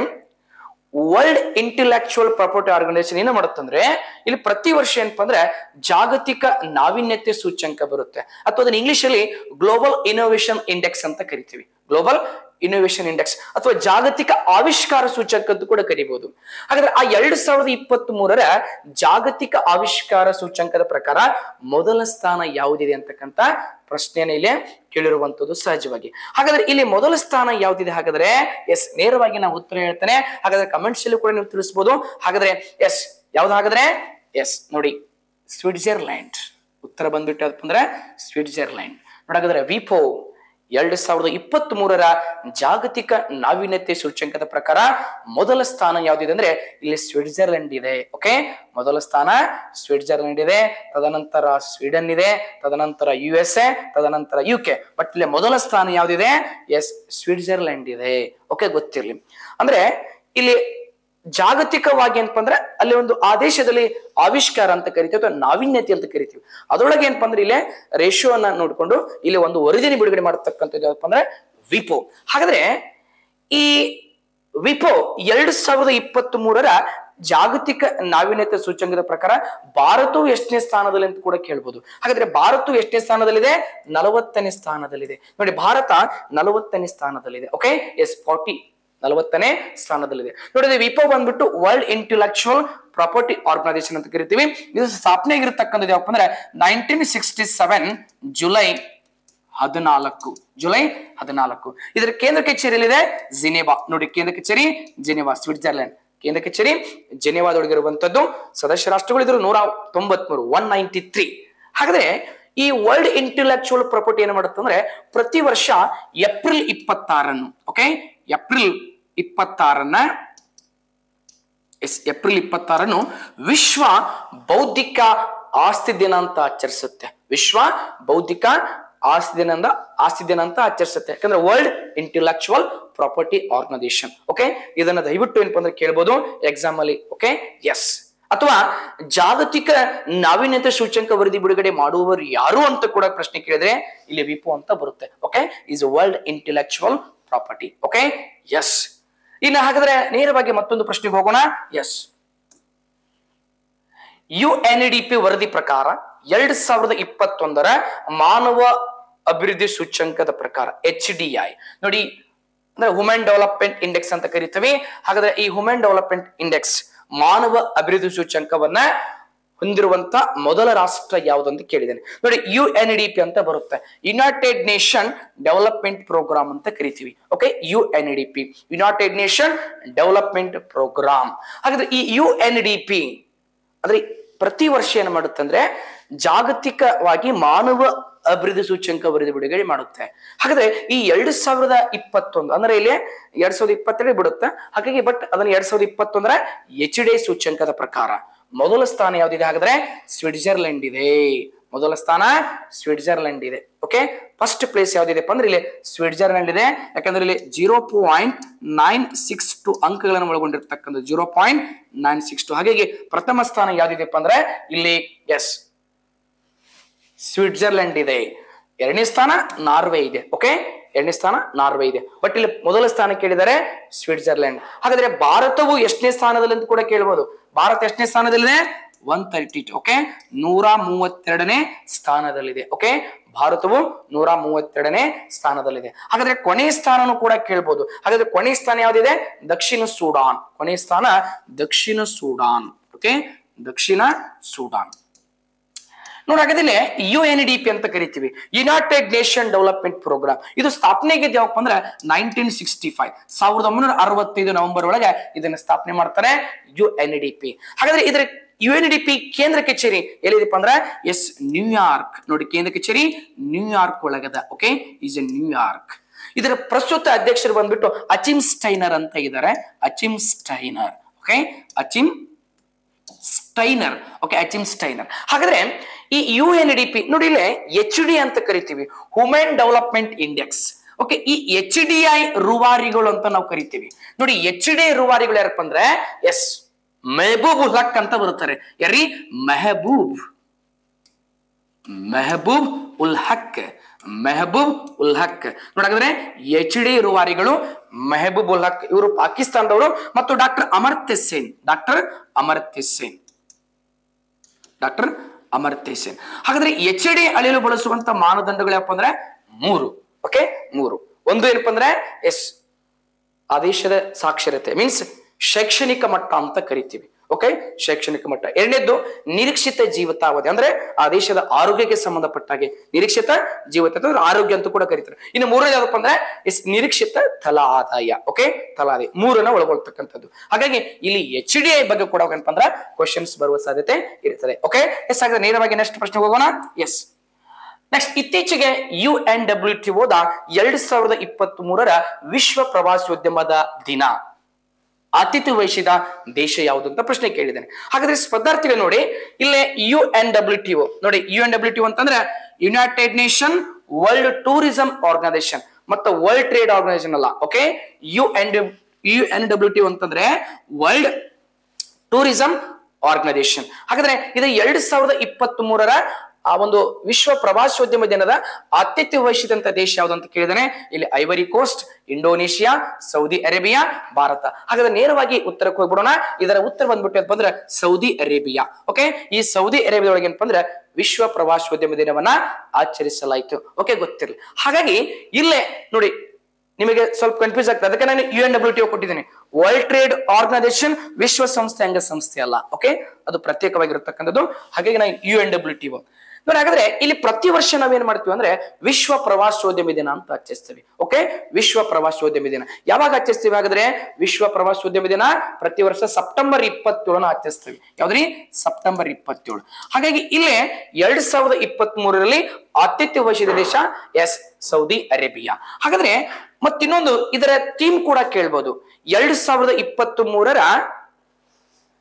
ವರ್ಲ್ಡ್ ಇಂಟೆಲೆಕ್ಚುಯಲ್ ಪ್ರಾಪರ್ಟಿ ಆರ್ಗನೈಸೇಷನ್ ಏನು ಮಾಡುತ್ತಂದ್ರೆ ಇಲ್ಲಿ ಪ್ರತಿ ವರ್ಷ ಏನಪ್ಪಾ ಅಂದ್ರೆ ಜಾಗತಿಕ ನಾವೀನ್ಯತೆ ಸೂಚ್ಯಂಕ ಬರುತ್ತೆ ಅಥವಾ ಅದನ್ನ ಇಂಗ್ಲಿಷ್ ಅಲ್ಲಿ ಗ್ಲೋಬಲ್ ಇನೋವೇಷನ್ ಇಂಡೆಕ್ಸ್ ಅಂತ ಕರಿತೀವಿ ಗ್ಲೋಬಲ್ ಇನೋವೇಷನ್ ಇಂಡೆಕ್ಸ್ ಅಥವಾ ಜಾಗತಿಕ ಆವಿಷ್ಕಾರ ಸೂಚ್ಯಂಕ ಅಂತ ಕೂಡ ಕರಿಬಹುದು ಹಾಗಾದ್ರೆ ಆ ಎರಡ್ ಸಾವಿರದ ಇಪ್ಪತ್ತ್ ಮೂರರ ಜಾಗತಿಕ ಆವಿಷ್ಕಾರ ಸೂಚ್ಯಂಕದ ಪ್ರಕಾರ ಮೊದಲ ಸ್ಥಾನ ಯಾವುದಿದೆ ಅಂತಕ್ಕಂಥ ಪ್ರಶ್ನೆಯನ್ನು ಇಲ್ಲಿ ಕೇಳಿರುವಂತದ್ದು ಸಹಜವಾಗಿ ಹಾಗಾದ್ರೆ ಇಲ್ಲಿ ಮೊದಲ ಸ್ಥಾನ ಯಾವ್ದಿದೆ ಹಾಗಾದ್ರೆ ಎಸ್ ನೇರವಾಗಿ ನಾವು ಉತ್ತರ ಹೇಳ್ತೇನೆ ಹಾಗಾದ್ರೆ ಕಮೆಂಟ್ಸ್ ಅಲ್ಲಿ ಕೂಡ ನೀವು ತಿಳಿಸಬಹುದು ಹಾಗಾದ್ರೆ ಎಸ್ ಯಾವ್ದು ಹಾಗಾದ್ರೆ ಎಸ್ ನೋಡಿ ಸ್ವಿಟ್ಜರ್ಲ್ಯಾಂಡ್ ಉತ್ತರ ಬಂದ್ಬಿಟ್ಟು ಯಾವ್ದಪ್ಪ ಅಂದ್ರೆ ಸ್ವಿಟ್ಜರ್ಲ್ಯಾಂಡ್ ನೋಡಾಗಾದ್ರೆ ವಿಪೋ ಎರಡ್ ಸಾವಿರದ ಇಪ್ಪತ್ತ್ ಮೂರರ ಜಾಗತಿಕ ನಾವೀನ್ಯತೆ ಸೂಚ್ಯಂಕದ ಪ್ರಕಾರ ಮೊದಲ ಸ್ಥಾನ ಯಾವ್ದಿದೆ ಅಂದ್ರೆ ಇಲ್ಲಿ ಸ್ವಿಟ್ಜರ್ಲೆಂಡ್ ಇದೆ ಓಕೆ ಮೊದಲ ಸ್ಥಾನ ಸ್ವಿಟ್ಜರ್ಲೆಂಡ್ ಇದೆ ತದನಂತರ ಸ್ವೀಡನ್ ಇದೆ ತದನಂತರ ಯು ಎಸ್ ಎ ತದನಂತರ ಯು ಕೆ ಬಟ್ ಇಲ್ಲಿ ಮೊದಲ ಸ್ಥಾನ ಯಾವ್ದಿದೆ ಎಸ್ ಸ್ವಿಟ್ಜರ್ಲೆಂಡ್ ಇದೆ ಓಕೆ ಗೊತ್ತಿರ್ಲಿ ಅಂದ್ರೆ ಇಲ್ಲಿ ಜಾಗತಿಕವಾಗಿ ಏನಪ್ಪ ಅಂದ್ರೆ ಅಲ್ಲಿ ಒಂದು ಆ ದೇಶದಲ್ಲಿ ಆವಿಷ್ಕಾರ ಅಂತ ಕರಿತೀವಿ ಅಥವಾ ನಾವೀನ್ಯತೆ ಅಂತ ಕರಿತೀವಿ ಅದರೊಳಗೆ ಏನಪ್ಪ ಅಂದ್ರೆ ಇಲ್ಲಿ ರೇಷಿಯೋ ಅನ್ನ ನೋಡ್ಕೊಂಡು ಇಲ್ಲಿ ಒಂದು ವರದಿನಿ ಬಿಡುಗಡೆ ಮಾಡತಕ್ಕಂಥದ್ದು ಯಾವಪ್ಪ ಅಂದ್ರೆ ವಿಪೋ ಹಾಗಾದ್ರೆ ಈ ವಿಪೋ ಎರಡ್ ಸಾವಿರದ ಇಪ್ಪತ್ತ್ ಮೂರರ ಜಾಗತಿಕ ನಾವೀನ್ಯತೆ ಸೂಚ್ಯಂಕದ ಪ್ರಕಾರ ಭಾರತವು ಎಷ್ಟನೇ ಸ್ಥಾನದಲ್ಲಿ ಅಂತ ಕೂಡ ಕೇಳ್ಬೋದು ಹಾಗಾದ್ರೆ ಭಾರತವು ಎಷ್ಟನೇ ಸ್ಥಾನದಲ್ಲಿದೆ ನಲವತ್ತನೇ ಸ್ಥಾನದಲ್ಲಿದೆ ನೋಡಿ ಭಾರತ ನಲವತ್ತನೇ ಸ್ಥಾನದಲ್ಲಿದೆ ಓಕೆ ಎಸ್ ಫಾರ್ಟಿ ನಲವತ್ತನೇ ಸ್ಥಾನದಲ್ಲಿದೆ ನೋಡಿ ವಿಪೋ ಬಂದ್ಬಿಟ್ಟು ವರ್ಲ್ಡ್ ಇಂಟೆಲೆಕ್ಚುಯಲ್ ಪ್ರಾಪರ್ಟಿ ಆರ್ಗನೈಸೇಷನ್ ಅಂತ ಕರಿತೀವಿ ಇದು ಸ್ಥಾಪನೆ ಆಗಿರತಕ್ಕಂಥದ್ದು ಯಾವಪ್ಪ ಅಂದ್ರೆ ನೈನ್ಟೀನ್ ಸಿಕ್ಸ್ಟಿ ಸೆವೆನ್ ಜುಲೈ ಹದಿನಾಲ್ಕು ಜುಲೈ ಹದಿನಾಲ್ಕು ಇದರ ಕೇಂದ್ರ ಕಚೇರಿಯಲ್ಲಿದೆ ಜಿನೆವಾ ನೋಡಿ ಕೇಂದ್ರ ಕಚೇರಿ ಜಿನೆವಾ ಸ್ವಿಟ್ಜರ್ಲೆಂಡ್ ಕೇಂದ್ರ ಕಚೇರಿ ಜೆನೆವಾದೊಳಗಿರುವಂತದ್ದು ಸದಸ್ಯ ರಾಷ್ಟ್ರಗಳು ಇದ್ರು ನೂರ ತೊಂಬತ್ಮೂರು ಒನ್ ನೈಂಟಿ ತ್ರೀ ಹಾಗಾದ್ರೆ ಈ ವರ್ಲ್ಡ್ ಇಂಟೆಲೆಕ್ಚುಯಲ್ ಪ್ರಾಪರ್ಟಿ ಏನ್ ಮಾಡುತ್ತೆ ಅಂದ್ರೆ ಪ್ರತಿ ವರ್ಷ ಏಪ್ರಿಲ್ ಇಪ್ಪತ್ತಾರನ್ನು ಓಕೆ ಏಪ್ರಿಲ್ ಇಪ್ಪತ್ತಾರನ್ನ ಎಸ್ ಏಪ್ರಿಲ್ ಇಪ್ಪತ್ತಾರನ್ನು ವಿಶ್ವ ಬೌದ್ಧಿಕ ಆಸ್ತಿ ದಿನ ಅಂತ ಆಚರಿಸುತ್ತೆ ವಿಶ್ವ ಬೌದ್ಧಿಕ ಆಸ್ತಿ ದಿನ ಅಂತ ಆಸ್ತಿ ದಿನ ಅಂತ ಆಚರಿಸುತ್ತೆ ಯಾಕಂದ್ರೆ world intellectual property organisation okay ಇದನ್ನ ದಯವಿಟ್ಟು ಏನಪ್ಪ ಅಂದ್ರೆ ಕೇಳ್ಬೋದು ಎಕ್ಸಾಮ್ ಅಲ್ಲಿ ಓಕೆ ಎಸ್ ಅಥವಾ ಜಾಗತಿಕ ನಾವೀನ್ಯತೆ ಸೂಚ್ಯಂಕ ವರದಿ ಬಿಡುಗಡೆ ಮಾಡುವವರು ಯಾರು ಅಂತ ಕೂಡ ಪ್ರಶ್ನೆ ಕೇಳಿದ್ರೆ ಇಲ್ಲಿ ವಿಪೋ ಅಂತ ಬರುತ್ತೆ okay is world intellectual property okay yes ಇನ್ನು ಹಾಗಾದ್ರೆ ನೇರವಾಗಿ ಮತ್ತೊಂದು ಪ್ರಶ್ನೆಗೆ ಹೋಗೋಣ yes U N D P ವರದಿ ಪ್ರಕಾರ ಎರಡ್ ಸಾವಿರದ ಇಪ್ಪತ್ತೊಂದರ ಮಾನವ ಅಭಿವೃದ್ಧಿ ಸೂಚ್ಯಂಕದ ಪ್ರಕಾರ ಎಚ್ ಡಿ ಐ ನೋಡಿ ಅಂದ್ರೆ ಹ್ಯೂಮನ್ ಡೆವಲಪ್ಮೆಂಟ್ ಇಂಡೆಕ್ಸ್ ಅಂತ ಕರಿತೀವಿ ಹಾಗಾದ್ರೆ ಈ ಹ್ಯೂಮನ್ ಡೆವಲಪ್ಮೆಂಟ್ ಇಂಡೆಕ್ಸ್ ಮಾನವ ಅಭಿವೃದ್ಧಿ ಸೂಚ್ಯಂಕವನ್ನ ಹೊಂದಿರುವಂತ ಮೊದಲ ರಾಷ್ಟ್ರ ಯಾವುದು ಅಂತ ಕೇಳಿದ್ದೇನೆ ನೋಡಿ ಯು ಎನ್ ಡಿ ಪಿ ಅಂತ ಬರುತ್ತೆ ಯುನೈಟೆಡ್ ನೇಷನ್ ಡೆವಲಪ್ಮೆಂಟ್ ಪ್ರೋಗ್ರಾಮ್ ಅಂತ ಕರಿತೀವಿ okay U N D P united nation development programme ಹಾಗಾದ್ರೆ ಈ ಯು ಎನ್ ಡಿ ಪಿ ಅಂದ್ರೆ ಪ್ರತಿ ವರ್ಷ ಏನ್ ಮಾಡುತ್ತೆ ಅಂದ್ರೆ ಜಾಗತಿಕವಾಗಿ ಮಾನವ ಅಭಿವೃದ್ಧಿ ಸೂಚ್ಯಂಕ ವರದಿ ಬಿಡುಗಡೆ ಮಾಡುತ್ತೆ ಹಾಗಾದ್ರೆ ಈ ಎರಡ್ ಸಾವಿರದ ಇಪ್ಪತ್ತೊಂದು ಅಂದ್ರೆ ಇಲ್ಲಿ ಎರಡ್ ಸಾವಿರದ ಇಪ್ಪತ್ತೆರಡು ಬಿಡುತ್ತೆ ಹಾಗಾಗಿ ಬಟ್ ಅದನ್ನ ಎರಡ್ ಸಾವಿರದ ಇಪ್ಪತ್ತೊಂದರ ಎಚ್ ಡಿ ಸೂಚ್ಯಂಕದ ಪ್ರಕಾರ ಮೊದಲ ಸ್ಥಾನ ಯಾವ್ದಿದೆ ಹಾಗಾದ್ರೆ ಸ್ವಿಟ್ಜರ್ಲೆಂಡ್ ಇದೆ ಮೊದಲ ಸ್ಥಾನ ಸ್ವಿಟ್ಜರ್ಲೆಂಡ್ ಇದೆ ಓಕೆ ಫಸ್ಟ್ ಪ್ಲೇಸ್ ಯಾವ್ದಿದೆಪ್ಪ ಅಂದ್ರೆ ಇಲ್ಲಿ ಸ್ವಿಟ್ಜರ್ಲೆಂಡ್ ಇದೆ ಯಾಕಂದ್ರೆ ಇಲ್ಲಿ zero point nine six two ಅಂಕಗಳನ್ನು ಒಳಗೊಂಡಿರ್ತಕ್ಕಂಥ zero point nine six two ಹಾಗಾಗಿ ಪ್ರಥಮ ಸ್ಥಾನ ಯಾವ್ದಿದೆಪ್ಪ ಅಂದ್ರೆ ಇಲ್ಲಿ ಎಸ್ ಸ್ವಿಟ್ಜರ್ಲೆಂಡ್ ಇದೆ ಎರಡನೇ ಸ್ಥಾನ ನಾರ್ವೆ ಇದೆ ಓಕೆ ಎರಡನೇ ಸ್ಥಾನ ನಾರ್ವೆ ಇದೆ ಬಟ್ ಇಲ್ಲಿ ಮೊದಲ ಸ್ಥಾನ ಕೇಳಿದರೆ ಸ್ವಿಟ್ಜರ್ಲೆಂಡ್ ಹಾಗಾದ್ರೆ ಭಾರತವು ಎಷ್ಟನೇ ಸ್ಥಾನದಲ್ಲಿ ಅಂತ ಕೂಡ ಕೇಳ್ಬೋದು ಭಾರತ ಎಷ್ಟನೇ ಸ್ಥಾನದಲ್ಲಿದೆ ಒನ್ ತರ್ಟಿ ಟು ಓಕೆ ನೂರ ಮೂವತ್ತೆರಡನೇ ಸ್ಥಾನದಲ್ಲಿದೆ ಓಕೆ ಭಾರತವು ನೂರ ಮೂವತ್ತೆರಡನೇ ಸ್ಥಾನದಲ್ಲಿದೆ ಹಾಗಾದ್ರೆ ಕೊನೆ ಸ್ಥಾನನೂ ಕೂಡ ಕೇಳ್ಬೋದು ಹಾಗಾದ್ರೆ ಕೊನೆ ಸ್ಥಾನ ಯಾವ್ದಿದೆ ದಕ್ಷಿಣ ಸೂಡಾನ್ ಕೊನೆ ಸ್ಥಾನ ದಕ್ಷಿಣ ಸೂಡಾನ್ ಓಕೆ ದಕ್ಷಿಣ ಸೂಡಾನ್ ನೋಡಿ ಹಾಗಾದ್ರೆ ಯು ಎನ್ ಡಿ ಪಿ ಅಂತ ಕರಿತೀವಿ ಯುನೈಟೆಡ್ ನೇಷನ್ ಡೆವಲಪ್ಮೆಂಟ್ ಪ್ರೋಗ್ರಾಮ್ ಇದು ಸ್ಥಾಪನೆಗೆ ಯಾವಪ್ಪ ಅಂದ್ರೆ ನೈನ್ಟೀನ್ ಸಿಕ್ಸ್ಟಿ ಫೈವ್ ಸಾವಿರದ ಒಂಬೈನೂರ ಅರವತ್ತೈದು ನವೆಂಬರ್ ಒಳಗೆ ಇದನ್ನ ಸ್ಥಾಪನೆ ಮಾಡ್ತಾರೆ ಯು ಎನ್ ಡಿ ಪಿ ಹಾಗಾದ್ರೆ ಇದರ ಯು ಎನ್ ಡಿ ಪಿ ಕೇಂದ್ರ ಕಚೇರಿ ಎಲ್ಲಿದೆಪ್ಪ ಅಂದ್ರೆ ಎಸ್ ನ್ಯೂಯಾರ್ಕ್ ನೋಡಿ ಕೇಂದ್ರ ಕಚೇರಿ ನ್ಯೂಯಾರ್ಕ್ ಒಳಗದ ಓಕೆ ಈಸ್ ಎ ನ್ಯೂಯಾರ್ಕ್ ಇದರ ಪ್ರಸ್ತುತ ಅಧ್ಯಕ್ಷರು ಬಂದ್ಬಿಟ್ಟು ಅಚಿಮ್ ಸ್ಟೈನರ್ ಅಂತ ಇದ್ದಾರೆ Achim Steiner okay Achim Steiner okay Achim Steiner ಹಾಗಾದ್ರೆ ಈ ಯು ಎನ್ ಡಿ ಪಿ ನೋಡಿ ಇಲ್ಲೇ ಎಚ್ ಡಿ ಅಂತ ಕರಿತೀವಿ ಹ್ಯೂಮನ್ ಡೆವಲಪ್ಮೆಂಟ್ ಇಂಡೆಕ್ಸ್ ಓಕೆ ಈ ಎಚ್ ಡಿ ಐ ರೂವಾರಿಗಳು ಅಂತ ನಾವು ಕರಿತೀವಿ ನೋಡಿ ಎಚ್ ಡಿ ಐ ರೂವಾರಿಗಳು ಯಾರಪ್ಪ ಅಂದ್ರೆ ಎಸ್ ಮೆಹಬೂಬ್ ಉಲ್ ಹಕ್ ಅಂತ ಬರ್ತಾರೆ ಯಾರಿ ಮೆಹಬೂಬ್ ಮೆಹಬೂಬ್ ಉಲ್ ಹಕ್ ಮೆಹಬೂಬ್ ಉಲ್ ಹಕ್ ನೋಡಾದ್ರೆ ಎಚ್ ಡಿ ರೂವಾರಿಗಳು ಮೆಹಬೂಬ್ ಉಲ್ ಹಕ್ ಇವರು ಪಾಕಿಸ್ತಾನದವರು ಮತ್ತು doctor Amartya Sen doctor Amartya Sen doctor Amartya Sen ಹಾಗಾದ್ರೆ ಎಚ್ ಡಿ ಅಳೆಯಲು ಬಳಸುವಂತ ಮಾನದಂಡಗಳು ಯಾವಪ್ಪ ಅಂದ್ರೆ ಮೂರು ಓಕೆ ಮೂರು ಒಂದು ಏನಪ್ಪ ಅಂದ್ರೆ ಎಸ್ ಆದೇಶದ ಸಾಕ್ಷರತೆ ಮೀನ್ಸ್ ಶೈಕ್ಷಣಿಕ ಮಟ್ಟ ಅಂತ ಕರಿತೀವಿ ಓಕೆ ಶೈಕ್ಷಣಿಕ ಮಟ್ಟ ಎರಡನೇದ್ದು ನಿರೀಕ್ಷಿತ ಜೀವಿತಾವಧಿ ಅಂದ್ರೆ ಆ ದೇಶದ ಆರೋಗ್ಯಕ್ಕೆ ಸಂಬಂಧಪಟ್ಟ ಹಾಗೆ ನಿರೀಕ್ಷಿತ ಜೀವಿತ ಅಂದ್ರೆ ಆರೋಗ್ಯ ಅಂತ ಕೂಡ ಕರೀತಾರೆ ಇನ್ನು ಮೂರನೇ ಯಾವ್ದಪ್ಪ ಅಂದ್ರೆ ಎಸ್ ನಿರೀಕ್ಷಿತ ತಲಾ ಆದಾಯ ಓಕೆ ತಲಾ ಆದಾಯ ಮೂರನ್ನ ಒಳಗೊಳ್ತಕ್ಕಂಥದ್ದು ಹಾಗಾಗಿ ಇಲ್ಲಿ ಎಚ್ ಡಿ ಐ ಬಗ್ಗೆ ಕೂಡ ಏನಪ್ಪ ಅಂದ್ರೆ ಕ್ವಶನ್ಸ್ ಬರುವ ಸಾಧ್ಯತೆ ಇರ್ತದೆ ಓಕೆ ಎಸ್ ಹಾಗಾದ್ರೆ ನೇರವಾಗಿ ನೆಕ್ಸ್ಟ್ ಪ್ರಶ್ನೆ ಹೋಗೋಣ ಎಸ್ ನೆಕ್ಸ್ಟ್ ಇತ್ತೀಚೆಗೆ ಯು ಎನ್ ಡಬ್ಲ್ಯೂ ಟಿ ಓದ ಎರಡ್ ಸಾವಿರದ ಇಪ್ಪತ್ತ್ ಮೂರರ ವಿಶ್ವ ಪ್ರವಾಸೋದ್ಯಮದ ದಿನ ಆತಿಥ್ಯ ವಹಿಸಿದ ದೇಶ ಯಾವುದು ಅಂತ ಪ್ರಶ್ನೆ ಕೇಳಿದ್ದೇನೆ ಹಾಗಾದ್ರೆ ಸ್ಪರ್ಧಾರ್ಥಿಗಳು ನೋಡಿ ಇಲ್ಲೇ U N W T O ನೋಡಿ ಯು ಎನ್ ಡಬ್ಲ್ಯೂ ಟಿ ಅಂತಂದ್ರೆ united nation world tourism organisation ಮತ್ತು ವರ್ಲ್ಡ್ ಟ್ರೇಡ್ ಆರ್ಗನೈಸೇಷನ್ ಅಲ್ಲ okay U N U N W T ಅಂತಂದ್ರೆ ವರ್ಲ್ಡ್ ಟೂರಿಸಂ ಆರ್ಗನೈಸೇಷನ್ ಹಾಗಾದ್ರೆ ಇದು ಎರಡ್ ಸಾವಿರದ ಇಪ್ಪತ್ತ್ ಮೂರರ ಆ ಒಂದು ವಿಶ್ವ ಪ್ರವಾಸೋದ್ಯಮ ದಿನದ ಆತಿಥ್ಯ ವಹಿಸಿದಂತ ದೇಶ ಯಾವುದು ಅಂತ ಕೇಳಿದಾನೆ ಇಲ್ಲಿ Ivory Coast Indonesia Saudi Arabia Bharat ಹಾಗಾದ್ರೆ ನೇರವಾಗಿ ಉತ್ತರಕ್ಕೆ ಹೋಗ್ಬಿಡೋಣ ಇದರ ಉತ್ತರ ಬಂದ್ಬಿಟ್ಟು ಏನಪ್ಪ ಅಂದ್ರೆ ಸೌದಿ ಅರೇಬಿಯಾ ಓಕೆ ಈ ಸೌದಿ ಅರೇಬಿಯಾ ಒಳಗೆ ಏನಪ್ಪ ಅಂದ್ರೆ ವಿಶ್ವ ಪ್ರವಾಸೋದ್ಯಮ ದಿನವನ್ನ ಆಚರಿಸಲಾಯಿತು ಓಕೆ ಗೊತ್ತಿರಲಿ ಹಾಗಾಗಿ ಇಲ್ಲೇ ನೋಡಿ ನಿಮಗೆ ಸ್ವಲ್ಪ ಕನ್ಫ್ಯೂಸ್ ಆಗ್ತದೆ ಅದಕ್ಕೆ ನಾನು ಯು ಎನ್ ಡಬ್ಲ್ಯೂ ಟಿ ಕೊಟ್ಟಿದ್ದೀನಿ ವರ್ಲ್ಡ್ ಟ್ರೇಡ್ ಆರ್ಗನೈಸೇಷನ್ ವಿಶ್ವಸಂಸ್ಥೆ ಅಂಗ ಸಂಸ್ಥೆ ಅಲ್ಲ ಓಕೆ ಅದು ಪ್ರತ್ಯೇಕವಾಗಿರತಕ್ಕಂಥದ್ದು ಹಾಗಾಗಿ ನಾನು ಯು ಎನ್ ಡಬ್ಲ್ಯೂ ಟಿ ನೋಡಿ ಹಾಗಾದ್ರೆ ಇಲ್ಲಿ ಪ್ರತಿ ವರ್ಷ ನಾವೇನ್ ಮಾಡ್ತೀವಿ ಅಂದ್ರೆ ವಿಶ್ವ ಪ್ರವಾಸೋದ್ಯಮ ದಿನ ಅಂತ ಆಚರಿಸ್ತೀವಿ ಓಕೆ ವಿಶ್ವ ಪ್ರವಾಸೋದ್ಯಮ ದಿನ ಯಾವಾಗ ಆಚರಿಸ್ತೀವಿ ಹಾಗಾದ್ರೆ ವಿಶ್ವ ಪ್ರವಾಸೋದ್ಯಮ ದಿನ ಪ್ರತಿ ವರ್ಷ ಸೆಪ್ಟೆಂಬರ್ ಇಪ್ಪತ್ತೇಳನ ಆಚರಿಸ್ತೀವಿ ಯಾವ್ದ್ರಿ ಸೆಪ್ಟೆಂಬರ್ ಇಪ್ಪತ್ತೇಳು ಹಾಗಾಗಿ ಇಲ್ಲೇ ಎರಡ್ ಸಾವಿರದ ಇಪ್ಪತ್ತ್ ಮೂರರಲ್ಲಿ ಆತಿಥ್ಯ ವಹಿಸಿದ ದೇಶ ಎಸ್ ಸೌದಿ ಅರೇಬಿಯಾ ಹಾಗಾದ್ರೆ ಮತ್ತಿನ್ನೊಂದು ಇದರ ಥೀಮ್ ಕೂಡ ಕೇಳ್ಬೋದು ಎರಡ್ ಸಾವಿರದ ಇಪ್ಪತ್ತ್ ಮೂರರ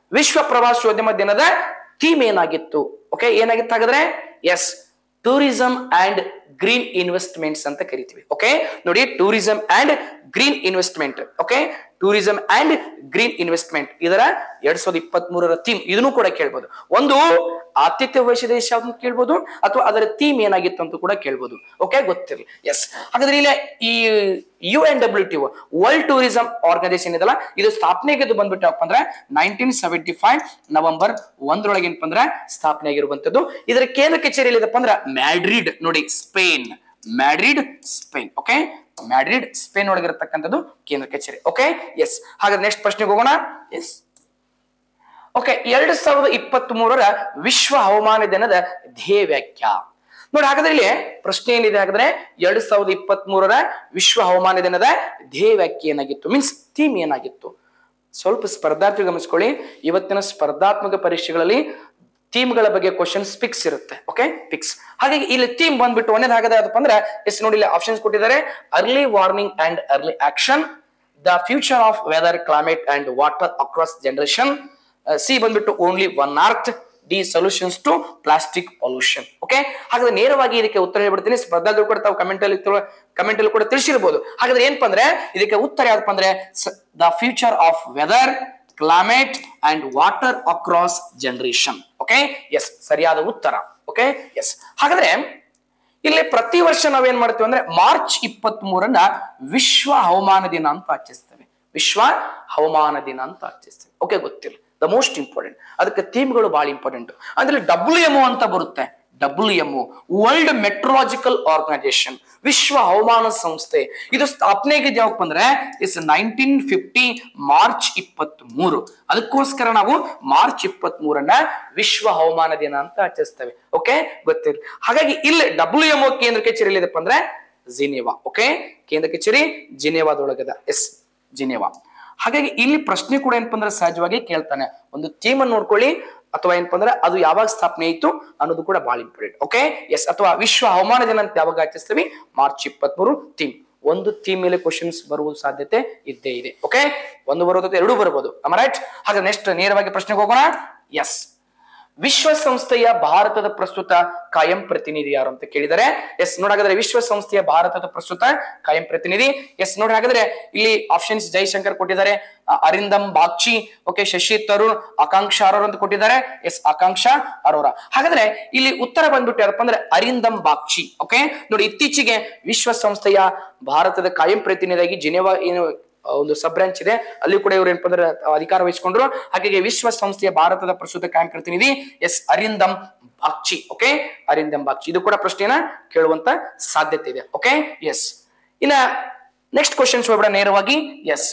ವಿಶ್ವ ಪ್ರವಾಸೋದ್ಯಮ ದಿನದ ಥೀಮ್ ಏನಾಗಿತ್ತು ಓಕೆ ಏನಾಗಿತ್ತು ಹಾಗಾದ್ರೆ yes tourism and green investments ಅಂತ ಕರಿತೀವಿ ಓಕೆ ನೋಡಿ tourism and green investment okay tourism and green investment ಇದರ ಎರಡ್ ಸಾವಿರದ ಇಪ್ಪತ್ತ್ ಮೂರರ ಥೀಮ್ ಇದನ್ನು ಕೂಡ ಕೇಳ್ಬೋದು ಒಂದು ಆತಿಥ್ಯ ವಹಿಸಿದ ದೇಶ ಯಾವ್ದು ಅಂತ ಕೇಳ್ಬೋದು ಅಥವಾ ಅದರ ಥೀಮ್ ಏನಾಗಿತ್ತು ಅಂತ ಕೂಡ ಕೇಳ್ಬೋದು ಓಕೆ ಗೊತ್ತಿರಲಿ ಎಸ್ ಹಾಗಾದ್ರೆ ಇಲ್ಲಿ ಈ U N W T world tourism organisation ಇದಲ್ಲ ಇದು ಸ್ಥಾಪನೆಗೆ ಇದು ಬಂದ್ಬಿಟ್ಟು ಯಾವಪ್ಪ ಅಂದ್ರೆ ನೈನ್ಟೀನ್ ಸೆವೆಂಟಿ ಫೈವ್ ನವೆಂಬರ್ ಒಂದರೊಳಗೆ ಏನಪ್ಪ ಅಂದ್ರೆ ಸ್ಥಾಪನೆ ಆಗಿರುವಂತದ್ದು ಇದರ ಕೇಂದ್ರ ಕಚೇರಿ ಎಲ್ಲಿದಪ್ಪ ಅಂದ್ರೆ ಮ್ಯಾಡ್ರಿಡ್ ನೋಡಿ Spain Madrid Spain okay Madrid Spain ಒಳಗಿರತಕ್ಕಂಥದ್ದು ಕೇಂದ್ರ ಕಚೇರಿ ಓಕೆ ಎಸ್ ಹಾಗಾದ್ರೆ ನೆಕ್ಸ್ಟ್ ಪ್ರಶ್ನೆಗೆ ಹೋಗೋಣ ಎಸ್ ಓಕೆ ಎರಡ್ ಸಾವಿರದ ಇಪ್ಪತ್ತ್ ಮೂರರ ವಿಶ್ವ ಹವಾಮಾನ ದಿನದ ಧ್ಯೇಯ ವ್ಯಾಖ್ಯ ನೋಡಿ ಹಾಗಾದ್ರೆ ಇಲ್ಲಿ ಪ್ರಶ್ನೆ ಏನಿದೆ ಹಾಗಾದ್ರೆ ಎರಡ್ ಸಾವಿರದ ಇಪ್ಪತ್ತ್ ಮೂರರ ವಿಶ್ವ ಹವಾಮಾನ ದಿನದ ಧ್ಯೇಯ ವ್ಯಾಖ್ಯೆ ಏನಾಗಿತ್ತು ಮೀನ್ಸ್ ಥೀಮ್ ಏನಾಗಿತ್ತು ಸ್ವಲ್ಪ ಸ್ಪರ್ಧಾರ್ಥಿ ಗಮನಿಸ್ಕೊಳ್ಳಿ ಇವತ್ತಿನ ಸ್ಪರ್ಧಾತ್ಮಕ ಪರೀಕ್ಷೆಗಳಲ್ಲಿ ಥೀಮ್ಗಳ ಬಗ್ಗೆ ಕ್ವಶನ್ಸ್ ಪಿಕ್ಸ್ ಇರುತ್ತೆ ಓಕೆ ಪಿಕ್ಸ್ ಹಾಗಾಗಿ ಇಲ್ಲಿ ಥೀಮ್ ಬಂದ್ಬಿಟ್ಟು ಒಂದೇದು ಹಾಗಾದ್ರೆ ಅದಪ್ಪ ಅಂದ್ರೆ ಎಸ್ ನೋಡಿ ಇಲ್ಲಿ ಆಪ್ಷನ್ಸ್ ಕೊಟ್ಟಿದ್ದಾರೆ early warning and early action the future of weather climate and water across generation C ಬಂದ್ಬಿಟ್ಟು only one earth D solutions to plastic pollution okay ಹಾಗಾದ್ರೆ ನೇರವಾಗಿ ಇದಕ್ಕೆ ಉತ್ತರ ಹೇಳ್ಬಿಡ್ತೀನಿ ಸ್ಪರ್ಧಾರ್ಥಿಗಳು ಕೂಡ ತಾವು ಕಮೆಂಟ್ ಅಲ್ಲಿ ಕಮೆಂಟ್ ಅಲ್ಲಿ ಕೂಡ ತಿಳಿಸಿರ್ಬೋದು ಹಾಗಾದ್ರೆ ಏನಪ್ಪ ಅಂದ್ರೆ ಇದಕ್ಕೆ ಉತ್ತರ ಯಾವ್ದಪ್ಪ ಅಂದ್ರೆ the future of weather climate and water across generation okay yes ಸರಿಯಾದ ಉತ್ತರ ಓಕೆ ಎಸ್ ಹಾಗಾದ್ರೆ ಇಲ್ಲಿ ಪ್ರತಿ ವರ್ಷ ನಾವೇನ್ ಮಾಡ್ತೀವಿ ಅಂದ್ರೆ ಮಾರ್ಚ್ ಇಪ್ಪತ್ತ್ ಮೂರನ್ನ ವಿಶ್ವ ಹವಾಮಾನ ದಿನ ಅಂತ ಆಚರಿಸ್ತೇವೆ ವಿಶ್ವ ಹವಾಮಾನ ದಿನ ಅಂತ ಆಚರಿಸ್ತೇವೆ ಓಕೆ ಗೊತ್ತಿಲ್ಲ ದ ಮೋಸ್ಟ್ ಇಂಪಾರ್ಟೆಂಟ್ ಅದಕ್ಕೆ ಥೀಮ್ಗಳು ಬಹಳ ಇಂಪಾರ್ಟೆಂಟ್ ಅಂದ್ರೆ ಡಬ್ಲ್ಯೂ ಎಂ ಅಂತ ಬರುತ್ತೆ W M world meteorological organisation ವಿಶ್ವ ಹವಾಮಾನ ಸಂಸ್ಥೆ ಇದು ಸ್ಥಾಪನೆಗೆ ಯಾವಪ್ಪ ಅಂದ್ರೆ ಇಸ್ ನೈನ್ಟೀನ್ ಫಿಫ್ಟಿ ಮಾರ್ಚ್ ಇಪ್ಪತ್ತ್ ಮೂರು ಅದಕ್ಕೋಸ್ಕರ ನಾವು ಮಾರ್ಚ್ ಇಪ್ಪತ್ತ್ ಮೂರನ್ನ ವಿಶ್ವ ಹವಾಮಾನ ದಿನ ಅಂತ ಆಚರಿಸ್ತೇವೆ ಓಕೆ ಗೊತ್ತಿಲ್ಲ ಹಾಗಾಗಿ ಇಲ್ಲಿ ಡಬ್ಲ್ಯೂ ಎಂ ಕೇಂದ್ರ ಕಚೇರಿ ಎಲ್ಲಿದೆಪ್ಪ ಅಂದ್ರೆ ಜಿನೇವಾ ಓಕೆ ಕೇಂದ್ರ ಕಚೇರಿ ಜಿನೇವಾದೊಳಗದ ಎಸ್ ಜಿನೇವಾ ಹಾಗಾಗಿ ಇಲ್ಲಿ ಪ್ರಶ್ನೆ ಕೂಡ ಏನಪ್ಪ ಅಂದ್ರೆ ಸಹಜವಾಗಿ ಕೇಳ್ತಾನೆ ಒಂದು ಥೀಮ್ ಅನ್ನು ನೋಡ್ಕೊಳ್ಳಿ ಅಥವಾ ಏನಪ್ಪ ಅಂದ್ರೆ ಅದು ಯಾವಾಗ ಸ್ಥಾಪನೆ ಆಯಿತು ಅನ್ನೋದು ಕೂಡ ಬಹಳ ಇಂಪಾರ್ಟೆಂಟ್ ಓಕೆ ಎಸ್ ಅಥವಾ ವಿಶ್ವ ಹವಾಮಾನ ದಿನ ಅಂತ ಯಾವಾಗ ಆಚರಿಸ್ತೀವಿ ಮಾರ್ಚ್ ಇಪ್ಪತ್ಮೂರು ಥೀಮ್ ಒಂದು ಥೀಮ್ ಮೇಲೆ ಕ್ವಶನ್ಸ್ ಬರುವ ಸಾಧ್ಯತೆ ಇದ್ದೇ ಇದೆ ಓಕೆ ಒಂದು ಬರೋದು ಎರಡು ಬರ್ಬೋದು ರೈಟ್ ಹಾಗೆ ನೆಕ್ಸ್ಟ್ ನೇರವಾಗಿ ಪ್ರಶ್ನೆಗೆ ಹೋಗೋಣ ಎಸ್ ವಿಶ್ವಸಂಸ್ಥೆಯ ಭಾರತದ ಪ್ರಸ್ತುತ ಕಾಯಂ ಪ್ರತಿನಿಧಿ ಯಾರು ಅಂತ ಕೇಳಿದರೆ ಎಸ್ ನೋಡಾಗಾದ್ರೆ ವಿಶ್ವಸಂಸ್ಥೆಯ ಭಾರತದ ಪ್ರಸ್ತುತ ಕಾಯಂ ಪ್ರತಿನಿಧಿ ಎಸ್ ನೋಡಿ ಹಾಗಾದ್ರೆ ಇಲ್ಲಿ ಆಪ್ಷನ್ಸ್ ಜೈಶಂಕರ್ ಕೊಟ್ಟಿದ್ದಾರೆ ಅ, ಅರಿಂದಮ್ ಬಾಗ್ಚಿ ಓಕೆ ಶಶಿ ತರುಣ್ ಆಕಾಂಕ್ಷ ಅರೋರ್ ಅಂತ ಕೊಟ್ಟಿದ್ದಾರೆ ಎಸ್ ಆಕಾಂಕ್ಷ ಅರೋರ ಹಾಗಾದ್ರೆ ಇಲ್ಲಿ ಉತ್ತರ ಬಂದ್ಬಿಟ್ಟು ಯಾರಪ್ಪ ಅಂದ್ರೆ ಅರಿಂದಮ್ ಬಾಗ್ಚಿ ಓಕೆ ನೋಡಿ ಇತ್ತೀಚೆಗೆ ವಿಶ್ವಸಂಸ್ಥೆಯ ಭಾರತದ ಕಾಯಂ ಪ್ರತಿನಿಧಿಯಾಗಿ ಜಿನೆವಾ ಏನು ಆ, ಒಂದು ಸಬ್ ಬ್ರಾಂಚ್ ಇದೆ ಅಲ್ಲಿ ಕೂಡ ಇವರು ಏನಪ್ಪ ಅಂದ್ರೆ ಅಧಿಕಾರ ವಹಿಸಿಕೊಂಡ್ರು ಹಾಗಾಗಿ ವಿಶ್ವಸಂಸ್ಥೆಯ ಭಾರತದ ಪ್ರಸ್ತುತ ಕಾಯಂ ಪ್ರತಿನಿಧಿ ಎಸ್ ಅರಿಂದಮ್ ಬಾಗ್ಚಿ ಓಕೆ ಅರಿಂದಮ್ ಬಾಗ್ಚಿ ಇದು ಕೂಡ ಪ್ರಶ್ನೆನ ಕೇಳುವಂತ ಸಾಧ್ಯತೆ ಇದೆ ಓಕೆ ಎಸ್ ಇನ್ನ ನೆಕ್ಸ್ಟ್ ಕ್ವಶನ್ಸ್ ಹೋಗ್ಬಿಡ ನೇರವಾಗಿ ಎಸ್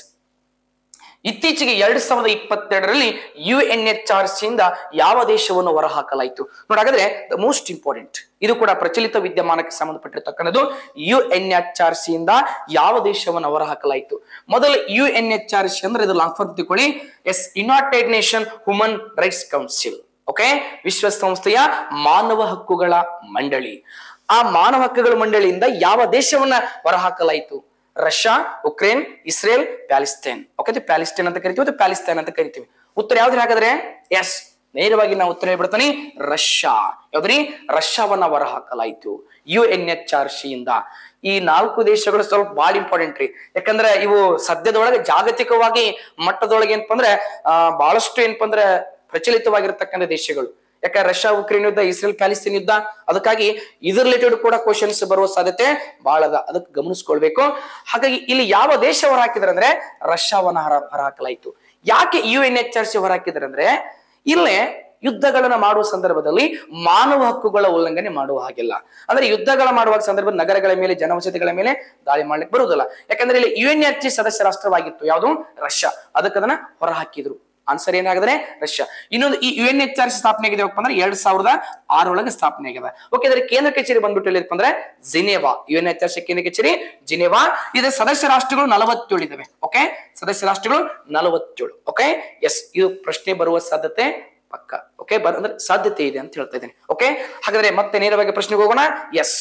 ಇತ್ತೀಚೆಗೆ ಎರಡ್ ಸಾವಿರದ ಇಪ್ಪತ್ತೆರಡರಲ್ಲಿ ಯು ಎನ್ ಎಚ್ ಆರ್ ಸಿಯಿಂದ ಯಾವ ದೇಶವನ್ನು ಹೊರಹಾಕಲಾಯಿತು ನೋಡಾಗಾದ್ರೆ ದ ಮೋಸ್ಟ್ ಇಂಪಾರ್ಟೆಂಟ್ ಇದು ಕೂಡ ಪ್ರಚಲಿತ ವಿದ್ಯಮಾನಕ್ಕೆ ಸಂಬಂಧಪಟ್ಟಿರ್ತಕ್ಕಂಥದ್ದು ಯು ಎನ್ ಎಚ್ ಆರ್ ಸಿಯಿಂದ ಯಾವ ದೇಶವನ್ನು ಹೊರಹಾಕಲಾಯಿತು ಮೊದಲು U N H R C ಅಂದ್ರೆ ಇದು ಲಾಂಗ್ ಫಾರ್ಮ್ ತಿಳ್ಕೊಳ್ಳಿ yes united nation human rights council okay ವಿಶ್ವಸಂಸ್ಥೆಯ ಮಾನವ ಹಕ್ಕುಗಳ ಮಂಡಳಿ ಆ ಮಾನವ ಹಕ್ಕುಗಳ ಮಂಡಳಿಯಿಂದ ಯಾವ ದೇಶವನ್ನ ಹೊರಹಾಕಲಾಯಿತು Russia Ukraine Israel Palestine okay Palestine ಅಂತ ಕರಿತೀವಿ ಅಥವಾ ಪ್ಯಾಲಿಸ್ತೇನ್ ಅಂತ ಕರಿತೀವಿ ಉತ್ತರ ಯಾವ್ದು ಹಾಗಾದ್ರೆ ಎಸ್ ನೇರವಾಗಿ ನಾವು ಉತ್ತರ ಹೇಳ್ಬಿಡ್ತಾನೆ ರಷ್ಯಾ ಯಾವ್ದ್ರಿ ರಷ್ಯಾವನ್ನ ಹೊರಹಾಕಲಾಯಿತು U N H R C ಇಂದ ಈ ನಾಲ್ಕು ದೇಶಗಳು ಸ್ವಲ್ಪ ಬಹಳ ಇಂಪಾರ್ಟೆಂಟ್ ರೀ ಯಾಕಂದ್ರೆ ಇವು ಸದ್ಯದೊಳಗೆ ಜಾಗತಿಕವಾಗಿ ಮಟ್ಟದೊಳಗೆ ಏನಪ್ಪ ಅಂದ್ರೆ ಆ ಬಹಳಷ್ಟು ಏನಪ್ಪ ಅಂದ್ರೆ ಪ್ರಚಲಿತವಾಗಿರ್ತಕ್ಕಂಥ ದೇಶಗಳು ಯಾಕಂದ್ರೆ ರಷ್ಯಾ ಉಕ್ರೇನ್ ಯುದ್ಧ ಇಸ್ರೇಲ್ ಪ್ಯಾಲಿಸ್ತೀನ್ ಯುದ್ಧ ಅದಕ್ಕಾಗಿ ಇದ್ರ ರಿಲೇಟೆಡ್ ಕೂಡ ಕ್ವಶನ್ಸ್ ಬರುವ ಸಾಧ್ಯತೆ ಬಹಳ ಅದ ಅದಕ್ಕೆ ಗಮನಿಸ್ಕೊಳ್ಬೇಕು ಹಾಗಾಗಿ ಇಲ್ಲಿ ಯಾವ ದೇಶ ಹೊರಹಾಕಿದ್ರೆ ಅಂದ್ರೆ ರಷ್ಯಾವನ್ನ ಹೊರ ಹೊರಹಾಕಲಾಯಿತು ಯಾಕೆ U N H R C ಹೊರಹಾಕಿದ್ರೆ ಅಂದ್ರೆ ಇಲ್ಲೇ ಯುದ್ಧಗಳನ್ನ ಮಾಡುವ ಸಂದರ್ಭದಲ್ಲಿ ಮಾನವ ಹಕ್ಕುಗಳ ಉಲ್ಲಂಘನೆ ಮಾಡುವ ಹಾಗಿಲ್ಲ ಅಂದ್ರೆ ಯುದ್ಧಗಳ ಮಾಡುವ ಸಂದರ್ಭ ನಗರಗಳ ಮೇಲೆ ಜನವಸತಿಗಳ ಮೇಲೆ ದಾಳಿ ಮಾಡ್ಲಿಕ್ಕೆ ಬರುವುದಿಲ್ಲ ಯಾಕಂದ್ರೆ ಇಲ್ಲಿ ಯು ಎನ್ ಎಚ್ ಸದಸ್ಯ ರಾಷ್ಟ್ರವಾಗಿತ್ತು ಯಾವುದು ರಷ್ಯಾ ಅದಕ್ಕೆ ಅದನ್ನ ಹೊರಹಾಕಿದ್ರು ಆನ್ಸರ್ ಏನಾಗಿದೆ ರಷ್ಯಾ ಇನ್ನೊಂದು ಈ ಯು ಎನ್ ಎಚ್ ಆರ್ ಸ್ಥಾಪನೆ ಆಗಿದೆ ಅಂದ್ರೆ ಎರಡ್ ಸಾವಿರದ ಆರೊಳಗೆ ಸ್ಥಾಪನೆ ಆಗಿದೆ ಓಕೆ ಇದರ ಕೇಂದ್ರ ಕಚೇರಿ ಬಂದ್ಬಿಟ್ಟು ಎಲ್ಲಿದಪ್ಪ ಅಂದ್ರೆ Geneva U N H R ಕೇಂದ್ರ ಕಚೇರಿ ಜಿನೇವಾ ಇದರ ಸದಸ್ಯ ರಾಷ್ಟ್ರಗಳು ನಲವತ್ತೇಳು ಇದಾವೆ ಓಕೆ ಸದಸ್ಯ ರಾಷ್ಟ್ರಗಳು ನಲವತ್ತೇಳು ಓಕೆ ಎಸ್ ಇದು ಪ್ರಶ್ನೆ ಬರುವ ಸಾಧ್ಯತೆ ಪಕ್ಕ ಓಕೆ ಬರ್ ಅಂದ್ರೆ ಸಾಧ್ಯತೆ ಇದೆ ಅಂತ ಹೇಳ್ತಾ ಇದ್ದೇನೆ ಓಕೆ ಹಾಗಾದ್ರೆ ಮತ್ತೆ ನೇರವಾಗಿ ಪ್ರಶ್ನೆಗೆ ಹೋಗೋಣ ಎಸ್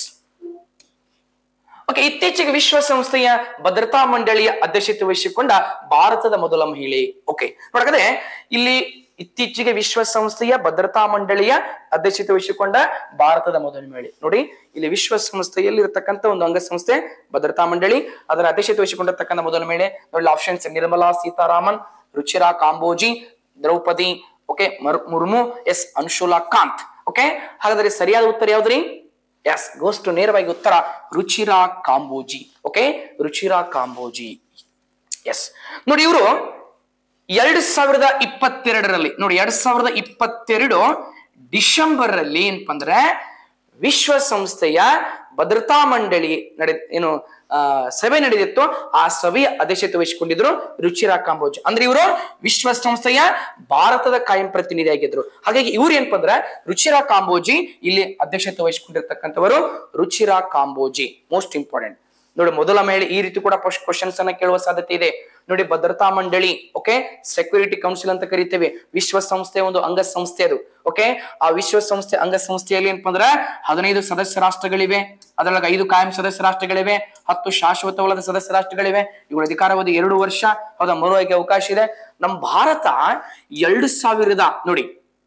ಓಕೆ ಇತ್ತೀಚೆಗೆ ವಿಶ್ವಸಂಸ್ಥೆಯ ಭದ್ರತಾ ಮಂಡಳಿಯ ಅಧ್ಯಕ್ಷತೆ ವಹಿಸಿಕೊಂಡ ಭಾರತದ ಮೊದಲ ಮಹಿಳೆ ಓಕೆ ನೋಡಕಂದ್ರೆ ಇಲ್ಲಿ ಇತ್ತೀಚೆಗೆ ವಿಶ್ವಸಂಸ್ಥೆಯ ಭದ್ರತಾ ಮಂಡಳಿಯ ಅಧ್ಯಕ್ಷತೆ ವಹಿಸಿಕೊಂಡ ಭಾರತದ ಮೊದಲ ಮಹಿಳೆ ನೋಡಿ ಇಲ್ಲಿ ವಿಶ್ವಸಂಸ್ಥೆಯಲ್ಲಿ ಇರತಕ್ಕಂತ ಒಂದು ಅಂಗಸಂಸ್ಥೆ ಭದ್ರತಾ ಮಂಡಳಿ ಅದರ ಅಧ್ಯಕ್ಷತೆ ವಹಿಸಿಕೊಂಡಿರ್ತಕ್ಕಂಥ ಮೊದಲ ಮಹಿಳೆ ನೋಡಿ options Nirmala Sitharaman Ruchira Kamboj Draupadi okay Murmu yes Anshula Kant okay ಹಾಗಾದ್ರೆ ಸರಿಯಾದ ಉತ್ತರ ಯಾವ್ದ್ರಿ ಎಸ್ ಗೋಸ್ಟ್ ನೇರವಾಗಿ ಉತ್ತರ ರುಚಿರಾ ಕಾಂಬೋಜಿ ಓಕೆ ರುಚಿರಾ ಕಾಂಬೋಜಿ ಎಸ್ ನೋಡಿ ಇವರು ಎರಡ್ ಸಾವಿರದ ಇಪ್ಪತ್ತೆರಡರಲ್ಲಿ ನೋಡಿ ಎರಡ್ ಸಾವಿರದ ಇಪ್ಪತ್ತೆರಡು ಡಿಸೆಂಬರ್ ಅಲ್ಲಿ ಏನಪ್ಪ ಅಂದ್ರೆ ವಿಶ್ವಸಂಸ್ಥೆಯ ಭದ್ರತಾ ಮಂಡಳಿ ನಡೆ ಏನು ಆ, ಸಭೆ ನಡೆದಿತ್ತು ಆ ಸಭೆಯ ಅಧ್ಯಕ್ಷತೆ ವಹಿಸಿಕೊಂಡಿದ್ರು ರುಚಿರಾ ಕಾಂಬೋಜ್ ಅಂದ್ರೆ ಇವರು ವಿಶ್ವಸಂಸ್ಥೆಯ ಭಾರತದ ಕಾಯಂ ಪ್ರತಿನಿಧಿಯಾಗಿದ್ರು ಹಾಗಾಗಿ ಇವ್ರು ಏನಪ್ಪ ಅಂದ್ರೆ ರುಚಿರಾ ಕಾಂಬೋಜಿ ಇಲ್ಲಿ ಅಧ್ಯಕ್ಷತೆ ವಹಿಸಿಕೊಂಡಿರ್ತಕ್ಕಂಥವರು ರುಚಿರಾ ಕಾಂಬೋಜಿ ಮೋಸ್ಟ್ ಇಂಪಾರ್ಟೆಂಟ್ ನೋಡಿ ಮೊದಲ ಮಹಿಳೆ ಈ ರೀತಿ ಕೂಡ ಕ್ವಶನ್ಸ್ ಅನ್ನ ಕೇಳುವ ಸಾಧ್ಯತೆ ಇದೆ ನೋಡಿ ಭದ್ರತಾ ಮಂಡಳಿ ಓಕೆ ಸೆಕ್ಯೂರಿಟಿ ಕೌನ್ಸಿಲ್ ಅಂತ ಕರಿತೇವೆ ವಿಶ್ವಸಂಸ್ಥೆಯ ಒಂದು ಅಂಗಸಂಸ್ಥೆ ಅದು ಓಕೆ ಆ ವಿಶ್ವಸಂಸ್ಥೆ ಅಂಗಸಂಸ್ಥೆಯಲ್ಲಿ ಏನಪ್ಪ ಅಂದ್ರೆ ಹದಿನೈದು ಸದಸ್ಯ ರಾಷ್ಟ್ರಗಳಿವೆ ಅದರೊಳಗೆ ಐದು ಕಾಯಂ ಸದಸ್ಯ ರಾಷ್ಟ್ರಗಳಿವೆ ಹತ್ತು ಶಾಶ್ವತವಲ್ಲದ ಸದಸ್ಯ ರಾಷ್ಟ್ರಗಳಿವೆ ಇವುಗಳ ಅಧಿಕಾರಾವಧಿ ಎರಡು ವರ್ಷ ಹೌದಾ ಮರು ಆಯ್ಕೆ ಅವಕಾಶ ಇದೆ ನಮ್ಮ ಭಾರತ ಎರಡು ಸಾವಿರದ ನೋಡಿ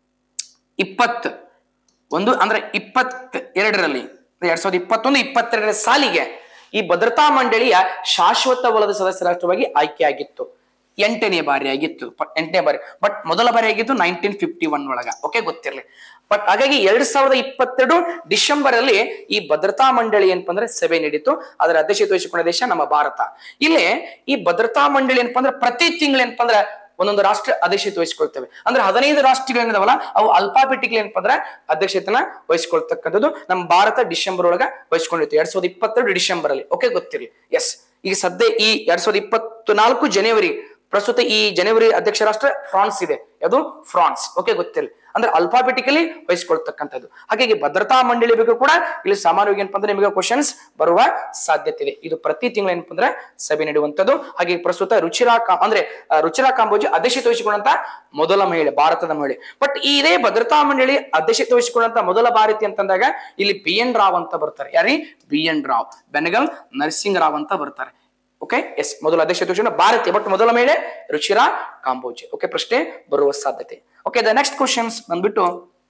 ಇಪ್ಪತ್ ಒಂದು ಅಂದ್ರೆ ಇಪ್ಪತ್ ಎರಡರಲ್ಲಿ ಎರಡ್ ಸಾವಿರದ ಇಪ್ಪತ್ತೊಂದು ಇಪ್ಪತ್ತೆರಡರ ಸಾಲಿಗೆ ಈ ಭದ್ರತಾ ಮಂಡಳಿಯ ಶಾಶ್ವತವಲ್ಲದ ಸದಸ್ಯ ರಾಷ್ಟ್ರವಾಗಿ ಆಯ್ಕೆಯಾಗಿತ್ತು ಎಂಟನೇ ಬಾರಿ ಆಗಿತ್ತು ಪ- ಎಂಟನೇ ಬಾರಿ ಬಟ್ ಮೊದಲ ಬಾರಿ ಆಗಿತ್ತು ನೈನ್ಟೀನ್ ಫಿಫ್ಟಿ ಒನ್ ಒಳಗ ಓಕೆ ಗೊತ್ತಿರಲಿ ಬಟ್ ಹಾಗಾಗಿ ಎರಡ್ ಸಾವಿರದ ಇಪ್ಪತ್ತೆರಡು ಡಿಸೆಂಬರ್ ಅಲ್ಲಿ ಈ ಭದ್ರತಾ ಮಂಡಳಿ ಏನಪ್ಪ ಅಂದ್ರೆ ಸಭೆ ನಡೀತು ಅದರ ಅಧ್ಯಕ್ಷತೆ ವಹಿಸಿಕೊಂಡ ದೇಶ ನಮ್ಮ ಭಾರತ ಇಲ್ಲಿ ಈ ಭದ್ರತಾ ಮಂಡಳಿ ಏನಪ್ಪ ಅಂದ್ರೆ ಪ್ರತಿ ತಿಂಗಳು ಏನಪ್ಪ ಅಂದ್ರೆ ಒಂದೊಂದು ರಾಷ್ಟ್ರ ಅಧ್ಯಕ್ಷತೆ ವಹಿಸಿಕೊಳ್ತೇವೆ ಅಂದ್ರೆ ಹದಿನೈದು ರಾಷ್ಟ್ರಗಳೇನಿದಾವಲ್ಲ ಅವು ಅಲ್ಪಾಬೆಟಿಕ್ ಏನಪ್ಪ ಅಂದ್ರೆ ಅಧ್ಯಕ್ಷತೆನ ವಹಿಸಿಕೊಳ್ತಕ್ಕಂಥದ್ದು ನಮ್ಮ ಭಾರತ ಡಿಸೆಂಬರ್ ಒಳಗ ವಹಿಸ್ಕೊಂಡಿತ್ತು ಎರಡ್ ಸಾವಿರದ ಇಪ್ಪತ್ತೆರಡು ಡಿಸೆಂಬರ್ ಅಲ್ಲಿ ಓಕೆ ಗೊತ್ತಿರಲಿ ಎಸ್ ಈಗ ಸದ್ಯ ಈ ಎರಡ್ ಸಾವಿರದ ಇಪ್ಪತ್ತು ನಾಲ್ಕು ಜನವರಿ ಪ್ರಸ್ತುತ ಈ ಜನವರಿ ಅಧ್ಯಕ್ಷ ರಾಷ್ಟ್ರ ಫ್ರಾನ್ಸ್ ಇದೆ ಅದು ಫ್ರಾನ್ಸ್ ಓಕೆ ಗೊತ್ತಿರಲಿ ಅಂದ್ರೆ ಅಲ್ಫಾಬೆಟಿಕಲಿ ವಹಿಸ್ಕೊಳ್ತಕ್ಕಂಥದ್ದು ಹಾಗಾಗಿ ಭದ್ರತಾ ಮಂಡಳಿ ಬಗ್ಗೆ ಕೂಡ ಇಲ್ಲಿ ಸಾಮಾನ್ಯವಾಗಿ ಏನಪ್ಪ ಅಂದ್ರೆ ನಿಮಗೆ ಕ್ವಶನ್ಸ್ ಬರುವ ಸಾಧ್ಯತೆ ಇದೆ ಇದು ಪ್ರತಿ ತಿಂಗಳು ಏನಪ್ಪ ಅಂದ್ರೆ ಸಭೆ ನಡೆಯುವಂಥದ್ದು ಹಾಗೆ ಪ್ರಸ್ತುತ ರುಚಿರಾ ಕಾ ಅಂದ್ರೆ ಆ, ರುಚಿರಾ ಕಾಂಬೋಜಿ ಅಧ್ಯಕ್ಷತೆ ವಹಿಸಿಕೊಂಡಂತ ಮೊದಲ ಮಹಿಳೆ ಭಾರತದ ಮಹಿಳೆ ಬಟ್ ಇದೇ ಭದ್ರತಾ ಮಂಡಳಿ ಅಧ್ಯಕ್ಷತೆ ವಹಿಸಿಕೊಂಡಂತ ಮೊದಲ ಭಾರತಿ ಅಂತಂದಾಗ ಇಲ್ಲಿ ಬಿ ಎನ್ ರಾವ್ ಅಂತ ಬರ್ತಾರೆ ಯಾರಿ ಬಿ ಎನ್ ರಾವ್ ಬೆನಗಲ್ ನರಸಿಂಗ್ ರಾವ್ ಅಂತ ಬರ್ತಾರೆ ಓಕೆ ಎಸ್ ಮೊದಲ ಅಧ್ಯಕ್ಷತೆ ವಹಿಸಿಕೊಂಡ ಭಾರತೀಯ ಬಟ್ ಮೊದಲ ಮಹಿಳೆ ರುಚಿರಾ ಕಾಂಬೋಜಿ ಓಕೆ ಪ್ರಶ್ನೆ ಬರುವ ಸಾಧ್ಯತೆ ಓಕೆ ದ ನೆಕ್ಸ್ಟ್ ಕ್ವಶನ್ಸ್ ಬಂದ್ಬಿಟ್ಟು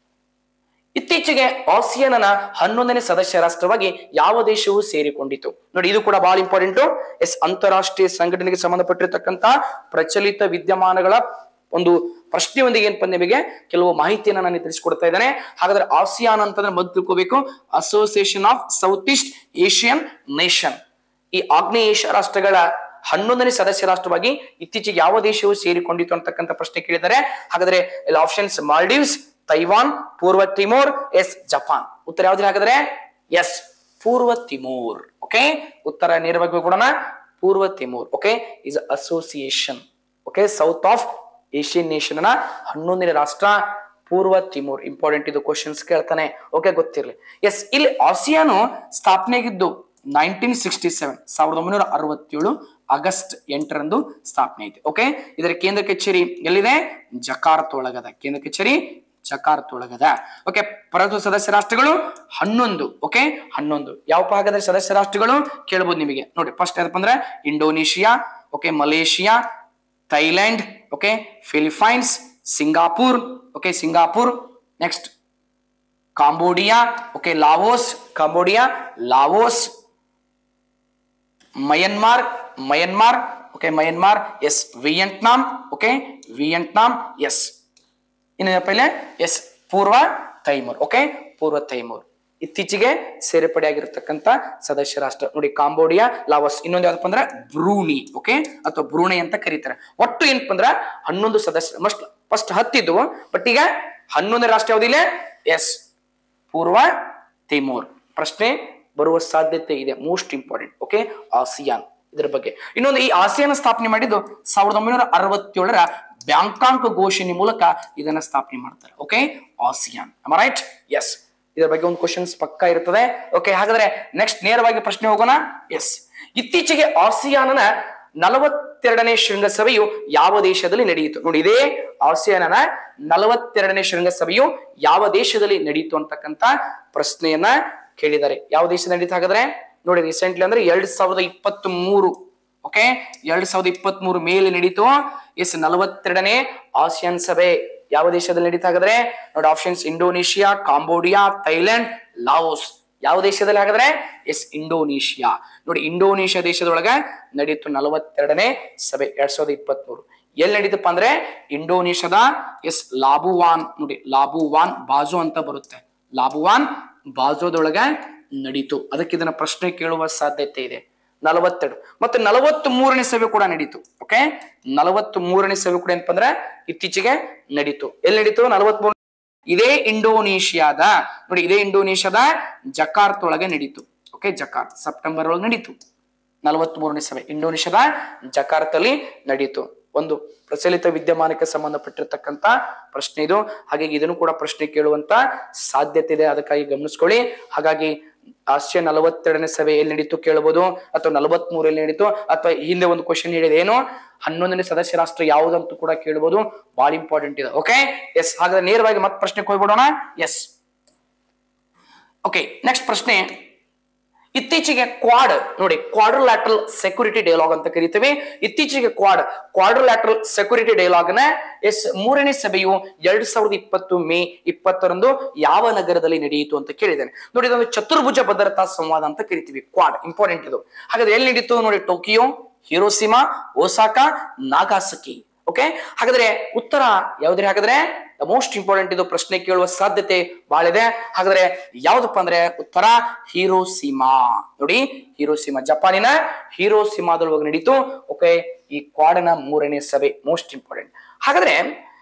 ಇತ್ತೀಚೆಗೆ ಆಸಿಯಾನ್ನ ಹನ್ನೊಂದನೇ ಸದಸ್ಯ ರಾಷ್ಟ್ರವಾಗಿ ಯಾವ ದೇಶವು ಸೇರಿಕೊಂಡಿತು ನೋಡಿ ಇದು ಕೂಡ ಬಹಳ ಇಂಪಾರ್ಟೆಂಟ್ ಎಸ್ ಅಂತಾರಾಷ್ಟ್ರೀಯ ಸಂಘಟನೆಗೆ ಸಂಬಂಧಪಟ್ಟಿರ್ತಕ್ಕಂತ ಪ್ರಚಲಿತ ವಿದ್ಯಮಾನಗಳ ಒಂದು ಪ್ರಶ್ನೆಯೊಂದಿಗೆ ಏನಪ್ಪ ನಿಮಗೆ ಕೆಲವು ಮಾಹಿತಿಯನ್ನ ನಾನು ತಿಳಿಸ್ಕೊಡ್ತಾ ಇದ್ದೇನೆ ಹಾಗಾದ್ರೆ ಆಸಿಯಾನ್ ಅಂತಂದ್ರೆ ಮೊದಲು ತಿಳ್ಕೋಬೇಕು association of south east Asian nation ಈ ಆಗ್ನೇಯ ಏಷ್ಯಾ ರಾಷ್ಟ್ರಗಳ ಹನ್ನೊಂದನೇ ಸದಸ್ಯ ರಾಷ್ಟ್ರವಾಗಿ ಇತ್ತೀಚೆಗೆ ಯಾವ ದೇಶವು ಸೇರಿಕೊಂಡಿತು ಅಂತಕ್ಕಂಥ ಪ್ರಶ್ನೆ ಕೇಳಿದ್ದಾರೆ ಹಾಗಾದ್ರೆ ಇಲ್ಲಿ ಆಪ್ಷನ್ಸ್ ಮಾಲ್ಡೀವ್ಸ್ ತೈವಾನ್ ಪೂರ್ವ ತಿಮೋರ್ ಎಸ್ ಜಪಾನ್ ಉತ್ತರ ಯಾವ್ದು ಹಾಗಾದ್ರೆ ಎಸ್ ಪೂರ್ವ ತಿಮೋರ್ ಓಕೆ ಉತ್ತರ ನೇರವಾಗಿ ಕೊಡೋಣ ಪೂರ್ವ Timor okay is association okay south of Asian nation ನ ಹನ್ನೊಂದನೇ ರಾಷ್ಟ್ರ ಪೂರ್ವ ತಿಮೋರ್ ಇಂಪಾರ್ಟೆಂಟ್ ಇದು ಕ್ವಶನ್ಸ್ ಕೇಳ್ತಾನೆ ಓಕೆ ಗೊತ್ತಿರಲಿ ಎಸ್ ಇಲ್ಲಿ ಆಸಿಯಾನು ಸ್ಥಾಪನೆಗಿದ್ದು ನೈನ್ಟೀನ್ ಸಿಕ್ಸ್ಟಿ ಸೆವೆನ್ ಸಾವಿರದ ಒಂಬೈನೂರ ಅರವತ್ತೇಳು ಆಗಸ್ಟ್ ಎಂಟರಂದು ಸ್ಥಾಪನೆ ಐತೆ ಓಕೆ ಇದರ ಕೇಂದ್ರ ಕಚೇರಿ ಎಲ್ಲಿದೆ ಜಕಾರ್ತ್ ಒಳಗದ ಕೇಂದ್ರ ಕಚೇರಿ ಜಕಾರ್ತ್ ಒಳಗದ ಓಕೆ ಪ್ರಸ್ತುತ ಸದಸ್ಯ ರಾಷ್ಟ್ರಗಳು ಹನ್ನೊಂದು ಓಕೆ ಹನ್ನೊಂದು ಯಾವ ಭಾಗದ ಸದಸ್ಯ ರಾಷ್ಟ್ರಗಳು ಕೇಳಬಹುದು ನಿಮಗೆ ನೋಡಿ ಫಸ್ಟ್ ಏನಪ್ಪ ಅಂದ್ರೆ Indonesia okay Malaysia Thailand okay Philippines Singapore okay Singapore next Cambodia okay Laos Cambodia Laos Myanmar Myanmar okay Myanmar yes Vietnam okay Vietnam yes ಇನ್ನೇನಪ್ಪ ಇಲ್ಲಿ ಎಸ್ ಪೂರ್ವ ತೈಮೂರ್ ಓಕೆ ಪೂರ್ವ ತೈಮೂರ್ ಇತ್ತೀಚೆಗೆ ಸೇರ್ಪಡೆಯಾಗಿರ್ತಕ್ಕಂಥ ಸದಸ್ಯ ರಾಷ್ಟ್ರ ನೋಡಿ ಕಾಂಬೋಡಿಯಾ ಲಾವಸ್ ಇನ್ನೊಂದು ಯಾವ್ದಪ್ಪ ಅಂದ್ರೆ ಬ್ರೂನಿ ಓಕೆ ಅಥವಾ ಬ್ರೂಣೆ ಅಂತ ಕರೀತಾರೆ ಒಟ್ಟು ಏನಪ್ಪ ಅಂದ್ರೆ ಹನ್ನೊಂದು ಸದಸ್ಯ ಮಸ್ಟ್ ಫಸ್ಟ್ ಹತ್ತಿದ್ವು ಬಟ್ ಈಗ ಹನ್ನೊಂದು ರಾಷ್ಟ್ರ ಯಾವ್ದಿಲ್ಲ ಎಸ್ ಪೂರ್ವ ತಿಮೋರ್ ಪ್ರಶ್ನೆ ಬರುವ ಸಾಧ್ಯತೆ ಇದೆ ಮೋಸ್ಟ್ ಇಂಪಾರ್ಟೆಂಟ್ ಓಕೆ ಆಸಿಯಾನ್ ಇದರ ಬಗ್ಗೆ ಇನ್ನೊಂದು ಈ ಆಸಿಯಾನ ಸ್ಥಾಪನೆ ಮಾಡಿದ್ದು ಸಾವಿರದ ಒಂಬೈನೂರ ಅರವತ್ತೇಳರ ಬ್ಯಾಂಕಾಂಕ್ ಘೋಷಣೆ ಮೂಲಕ ಇದನ್ನ ಸ್ಥಾಪನೆ ಮಾಡ್ತಾರೆ ಓಕೆ ಆಸಿಯಾನ್ ರೈಟ್ ಎಸ್ ಇದರ ಬಗ್ಗೆ ಒಂದು ಕ್ವಶನ್ಸ್ ಪಕ್ಕಾ ಇರ್ತದೆ ಓಕೆ ಹಾಗಾದ್ರೆ ನೆಕ್ಸ್ಟ್ ನೇರವಾಗಿ ಪ್ರಶ್ನೆ ಹೋಗೋಣ ಎಸ್ ಇತ್ತೀಚೆಗೆ ಆಸಿಯಾನನ ನಲವತ್ತೆರಡನೇ ಶೃಂಗಸಭೆಯು ಯಾವ ದೇಶದಲ್ಲಿ ನಡೆಯಿತು ನೋಡಿ ಇದೇ ಆಸಿಯಾನನ ನಲವತ್ತೆರಡನೇ ಶೃಂಗಸಭೆಯು ಯಾವ ದೇಶದಲ್ಲಿ ನಡೆಯಿತು ಅಂತಕ್ಕಂತ ಪ್ರಶ್ನೆಯನ್ನ ಕೇಳಿದ್ದಾರೆ ಯಾವ ದೇಶದಲ್ಲಿ ನಡೀತು ಹಾಗಾದ್ರೆ ನೋಡಿ ರೀಸೆಂಟ್ಲಿ ಅಂದ್ರೆ ಎರಡ್ ಸಾವಿರದ ಇಪ್ಪತ್ತ್ ಮೂರು ಓಕೆ ಎರಡ್ ಸಾವಿರದ ಇಪ್ಪತ್ತ್ ಮೂರು ಮೇಲೆ ನಡೀತು ಎಸ್ ನಲವತ್ತೆರಡನೇ ಆಸಿಯಾನ್ ಸಭೆ ಯಾವ ದೇಶದಲ್ಲಿ ನಡೀತಾ ಹಾಗಾದ್ರೆ ನೋಡಿ options Indonesia Cambodia Thailand Laos ಯಾವ ದೇಶದಲ್ಲಿ ಹಾಗಾದ್ರೆ ಎಸ್ ಇಂಡೋನೇಷಿಯಾ ನೋಡಿ ಇಂಡೋನೇಷ್ಯಾ ದೇಶದೊಳಗ ನಡೀತು ನಲವತ್ತೆರಡನೇ ಸಭೆ ಎರಡ್ ಸಾವಿರದ ಇಪ್ಪತ್ತ್ ಮೂರು ಎಲ್ಲಿ ನಡೀತಪ್ಪ ಅಂದ್ರೆ ಇಂಡೋನೇಷ್ಯಾದ ಎಸ್ ಲಾಬುವಾನ್ ನೋಡಿ ಲಾಬುವಾನ್ ಬಾಜು ಅಂತ ಬರುತ್ತೆ ಲಾಬುವಾನ್ ಬಾಜೋದೊಳಗ ನಡೀತು ಅದಕ್ಕೆ ಇದನ್ನ ಪ್ರಶ್ನೆ ಕೇಳುವ ಸಾಧ್ಯತೆ ಇದೆ ನಲವತ್ತೆರಡು ಮತ್ತೆ ನಲವತ್ತ್ ಮೂರನೇ ಸಭೆ ಕೂಡ ನಡೀತು ಓಕೆ ನಲವತ್ತ್ ಮೂರನೇ ಸಭೆ ಕೂಡ ಏನಪ್ಪ ಅಂದ್ರೆ ಇತ್ತೀಚೆಗೆ ನಡೀತು ಎಲ್ಲಿ ನಡೀತು ನಲವತ್ತ್ ಮೂರು ಇದೇ ಇಂಡೋನೇಷ್ಯಾದ ನೋಡಿ ಇದೇ ಇಂಡೋನೇಷ್ಯಾದ ಜಕಾರ್ತ್ ಒಳಗೆ ನಡೀತು ಓಕೆ ಜಕಾರ್ತ್ ಸೆಪ್ಟೆಂಬರ್ ಒಳಗೆ ನಡೀತು ನಲವತ್ತ್ ಮೂರನೇ ಸಭೆ ಇಂಡೋನೇಷ್ಯಾದ ಜಕಾರ್ತಲ್ಲಿ ನಡೀತು ಒಂದು ಪ್ರಚಲಿತ ವಿದ್ಯಮಾನಕ್ಕೆ ಸಂಬಂಧಪಟ್ಟಿರ್ತಕ್ಕಂತ ಪ್ರಶ್ನೆ ಇದು ಹಾಗಾಗಿ ಇದನ್ನು ಕೂಡ ಪ್ರಶ್ನೆ ಕೇಳುವಂತ ಸಾಧ್ಯತೆ ಇದೆ ಅದಕ್ಕಾಗಿ ಗಮನಿಸ್ಕೊಳ್ಳಿ ಹಾಗಾಗಿ ಆಸ್ಟ್ರಿಯಾ ನಲವತ್ತೆರಡನೇ ಸಭೆ ಎಲ್ಲಿ ನಡೀತು ಕೇಳಬಹುದು ಅಥವಾ ನಲವತ್ತ್ ಮೂರಲ್ಲಿ ನಡೀತು ಅಥವಾ ಹಿಂದೆ ಒಂದು ಕ್ವಶನ್ ಹೇಳಿದೆ ಏನು ಹನ್ನೊಂದನೇ ಸದಸ್ಯ ರಾಷ್ಟ್ರ ಯಾವುದಂತೂ ಕೂಡ ಕೇಳಬಹುದು ಬಹಳ ಇಂಪಾರ್ಟೆಂಟ್ ಇದೆ ಓಕೆ ಎಸ್ ಹಾಗಾದ್ರೆ ನೇರವಾಗಿ ಮತ್ತೆ ಪ್ರಶ್ನೆಗೆ ಹೋಗ್ಬಿಡೋಣ ಎಸ್ ಓಕೆ ನೆಕ್ಸ್ಟ್ ಪ್ರಶ್ನೆ ಇತ್ತೀಚೆಗೆ ಕ್ವಾಡ್ ನೋಡಿ ಕ್ವಾಡ್ರಲ್ಯಾಟ್ರಲ್ ಸೆಕ್ಯೂರಿಟಿ ಡೈಲಾಗ್ ಅಂತ ಕರಿತೀವಿ ಇತ್ತೀಚೆಗೆ ಕ್ವಾಡ್ ಕ್ವಾಡ್ರಲ್ಯಾಟ್ರಲ್ ಸೆಕ್ಯೂರಿಟಿ ಡೈಲಾಗ್ ನ ಎಸ್ ಮೂರನೇ ಸಭೆಯು ಎರಡ್ ಸಾವಿರದ ಇಪ್ಪತ್ತು ಮೇ ಇಪ್ಪತ್ತರಂದು ಯಾವ ನಗರದಲ್ಲಿ ನಡೆಯಿತು ಅಂತ ಕೇಳಿದ್ದೇನೆ ನೋಡಿ ಇದೊಂದು ಚತುರ್ಭುಜ ಭದ್ರತಾ ಸಂವಾದ ಅಂತ ಕರಿತೀವಿ ಕ್ವಾಡ್ ಇಂಪಾರ್ಟೆಂಟ್ ಇದು ಹಾಗಾದ್ರೆ ಎಲ್ಲಿ ನಡೀತು ನೋಡಿ Tokyo Hiroshima Osaka Nagasaki okay ಹಾಗಾದ್ರೆ ಉತ್ತರ ಯಾವ್ದ್ರಿ ಹಾಗಾದ್ರೆ ಮೋಸ್ಟ್ ಇಂಪಾರ್ಟೆಂಟ್ ಇದು ಪ್ರಶ್ನೆ ಕೇಳುವ ಸಾಧ್ಯತೆ ಬಹಳ ಇದೆ ಹಾಗಾದ್ರೆ ಯಾವ್ದಪ್ಪ ಅಂದ್ರೆ ಉತ್ತರ ಹೀರೋಸಿಮಾ ನೋಡಿ ಹೀರೋಸಿಮಾ ಜಪಾನಿನ ಹೀರೋಸಿಮಾದೊಳಗೆ ನಡೀತು ಓಕೆ ಈ ಕ್ವಾಡನ ಮೂರನೇ ಸಭೆ ಮೋಸ್ಟ್ ಇಂಪಾರ್ಟೆಂಟ್ ಹಾಗಾದ್ರೆ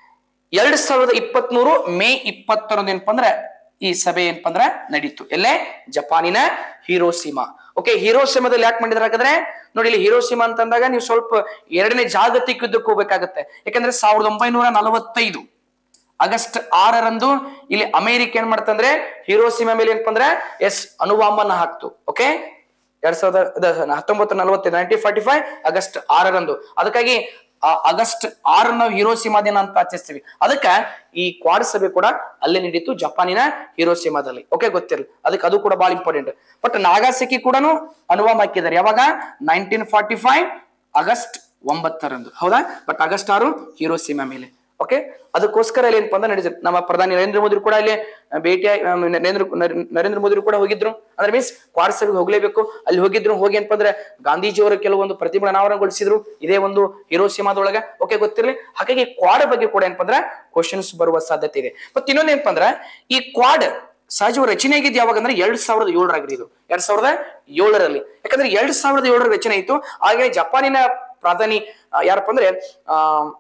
ಎರಡ್ ಸಾವಿರದ ಇಪ್ಪತ್ತ್ ಮೂರು ಮೇ ಇಪ್ಪತ್ತರಂದು ಏನಪ್ಪ ಅಂದ್ರೆ ಈ ಸಭೆ ಏನಪ್ಪ ಅಂದ್ರೆ ನಡೀತು ಎಲ್ಲೇ ಜಪಾನಿನ ಹೀರೋಸಿಮಾ ಓಕೆ ಹೀರೋಸಿಮಾದಲ್ಲಿ ಯಾಕೆ ಮಾಡಿದ್ರೆ ಹಾಗಾದ್ರೆ ನೋಡಿ ಇಲ್ಲಿ ಹೀರೋಸಿಮಾ ಅಂತಂದಾಗ ನೀವು ಸ್ವಲ್ಪ ಎರಡನೇ ಜಾಗತಿಕ ಯುದ್ಧಕ್ಕೆ ಹೋಗ್ಬೇಕಾಗತ್ತೆ ಯಾಕಂದ್ರೆ ಸಾವಿರದ ಒಂಬೈನೂರ ನಲವತ್ತೈದು ಆಗಸ್ಟ್ ಆರರಂದು ಇಲ್ಲಿ ಅಮೆರಿಕ ಏನ್ ಮಾಡ್ತಂದ್ರೆ ಹಿರೋಸಿಮಾ ಮೇಲೆ ಏನಪ್ಪ ಅಂದ್ರೆ ಎಸ್ ಅಣುಬಾಂಬನ್ನ ಹಾಕ್ತು ಓಕೆ ಎರಡ್ ಸಾವಿರದ ಹತ್ತೊಂಬತ್ತು ನಲವತ್ತೈದು ನೈನ್ಟೀನ್ ಫಾರ್ಟಿ ಫೈವ್ ಆಗಸ್ಟ್ ಆರರಂದು ಅದಕ್ಕಾಗಿ ಆ ಆಗಸ್ಟ್ ಆರು ನಾವು ಹಿರೋಸಿಮಾ ದಿನ ಅಂತ ಆಚರಿಸ್ತೀವಿ ಅದಕ್ಕ ಈ ಕ್ವಾಡ್ ಸಭೆ ಕೂಡ ಅಲ್ಲೇ ನಡೀತು ಜಪಾನಿನ ಹಿರೋಸಿಮಾದಲ್ಲಿ ಓಕೆ ಗೊತ್ತಿರಲಿ ಅದಕ್ಕೆ ಅದು ಕೂಡ ಬಹಳ ಇಂಪಾರ್ಟೆಂಟ್ ಬಟ್ ನಾಗಾಸಕಿ ಕೂಡ ಅನುವಾಮ ಹಾಕಿದ್ದಾರೆ ಯಾವಾಗ ನೈನ್ಟೀನ್ ಫಾರ್ಟಿ ಫೈವ್ ಆಗಸ್ಟ್ ಒಂಬತ್ತರಂದು ಹೌದಾ ಬಟ್ ಆಗಸ್ಟ್ ಆರು ಹಿರೋಸಿಮಾ ಮೇಲೆ ಓಕೆ ಅದಕ್ಕೋಸ್ಕರ ಇಲ್ಲಿ ಏನಪ್ಪ ಅಂದ್ರೆ ನಡೆಸಿದ್ರು ನಮ್ಮ ಪ್ರಧಾನಿ ನರೇಂದ್ರ ಮೋದಿ ಕೂಡ ಇಲ್ಲಿ ಭೇಟಿ ನರೇಂದ್ರ ನರೇಂದ್ರ ಮೋದಿ ಕೂಡ ಹೋಗಿದ್ರು ಅಂದ್ರೆ ಮೀನ್ಸ್ ಕ್ವಾಡ್ ಸಭೆಗೆ ಹೋಗ್ಲೇಬೇಕು ಅಲ್ಲಿ ಹೋಗಿದ್ರು ಹೋಗಿ ಏನಪ್ಪ ಅಂದ್ರೆ ಗಾಂಧೀಜಿಯವರ ಕೆಲವೊಂದು ಪ್ರತಿಭೆ ಅನಾವರಣಗೊಳಿಸಿದ್ರು ಇದೇ ಒಂದು ಹಿರೋಸಿಮಾದೊಳಗ ಓಕೆ ಗೊತ್ತಿರಲಿ ಹಾಗಾಗಿ ಕ್ವಾಡ್ ಬಗ್ಗೆ ಕೂಡ ಏನಪ್ಪ ಅಂದ್ರೆ ಕ್ವಶನ್ಸ್ ಬರುವ ಸಾಧ್ಯತೆ ಇದೆ ಮತ್ತೆ ಇನ್ನೊಂದು ಏನಪ್ಪ ಅಂದ್ರೆ ಈ ಕ್ವಾಡ್ ಸಹಜ ರಚನೆ ಆಗಿದ್ದು ಯಾವಾಗ ಅಂದ್ರೆ ಎರಡ್ ಸಾವಿರದ ಏಳರಾಗ್ರಿ ಇದು ಎರಡ್ ಸಾವಿರದ ಏಳರಲ್ಲಿ ಯಾಕಂದ್ರೆ ಎರಡ್ ಸಾವಿರದ ಏಳರ ರಚನೆ ಆಯಿತು ಹಾಗೆ ಜಪಾನಿನ ಪ್ರಧಾನಿ ಆ, ಯಾರಪ್ಪ ಅಂದ್ರೆ ಆ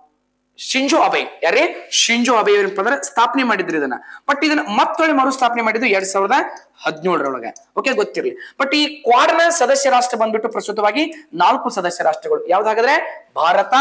ಶಿಂಜೋ ಅಬೈ ಯಾರೇ ಶಿಂಜೋ ಅಬೈ ಏನಪ್ಪ ಅಂದ್ರೆ ಸ್ಥಾಪನೆ ಮಾಡಿದ್ರು ಇದನ್ನ ಬಟ್ ಇದನ್ನ ಮತ್ತೊಳ್ಳೆ ಮರು ಸ್ಥಾಪನೆ ಮಾಡಿದ್ದು ಎರಡ್ ಸಾವಿರದ ಹದಿನೇಳರೊಳಗೆ ಓಕೆ ಗೊತ್ತಿರಲಿ ಬಟ್ ಈ ಕ್ವಾಡ್ನ ಸದಸ್ಯ ರಾಷ್ಟ್ರ ಬಂದ್ಬಿಟ್ಟು ಪ್ರಸ್ತುತವಾಗಿ ನಾಲ್ಕು ಸದಸ್ಯ ರಾಷ್ಟ್ರಗಳು ಯಾವ್ದಾಗಾದ್ರೆ Bharat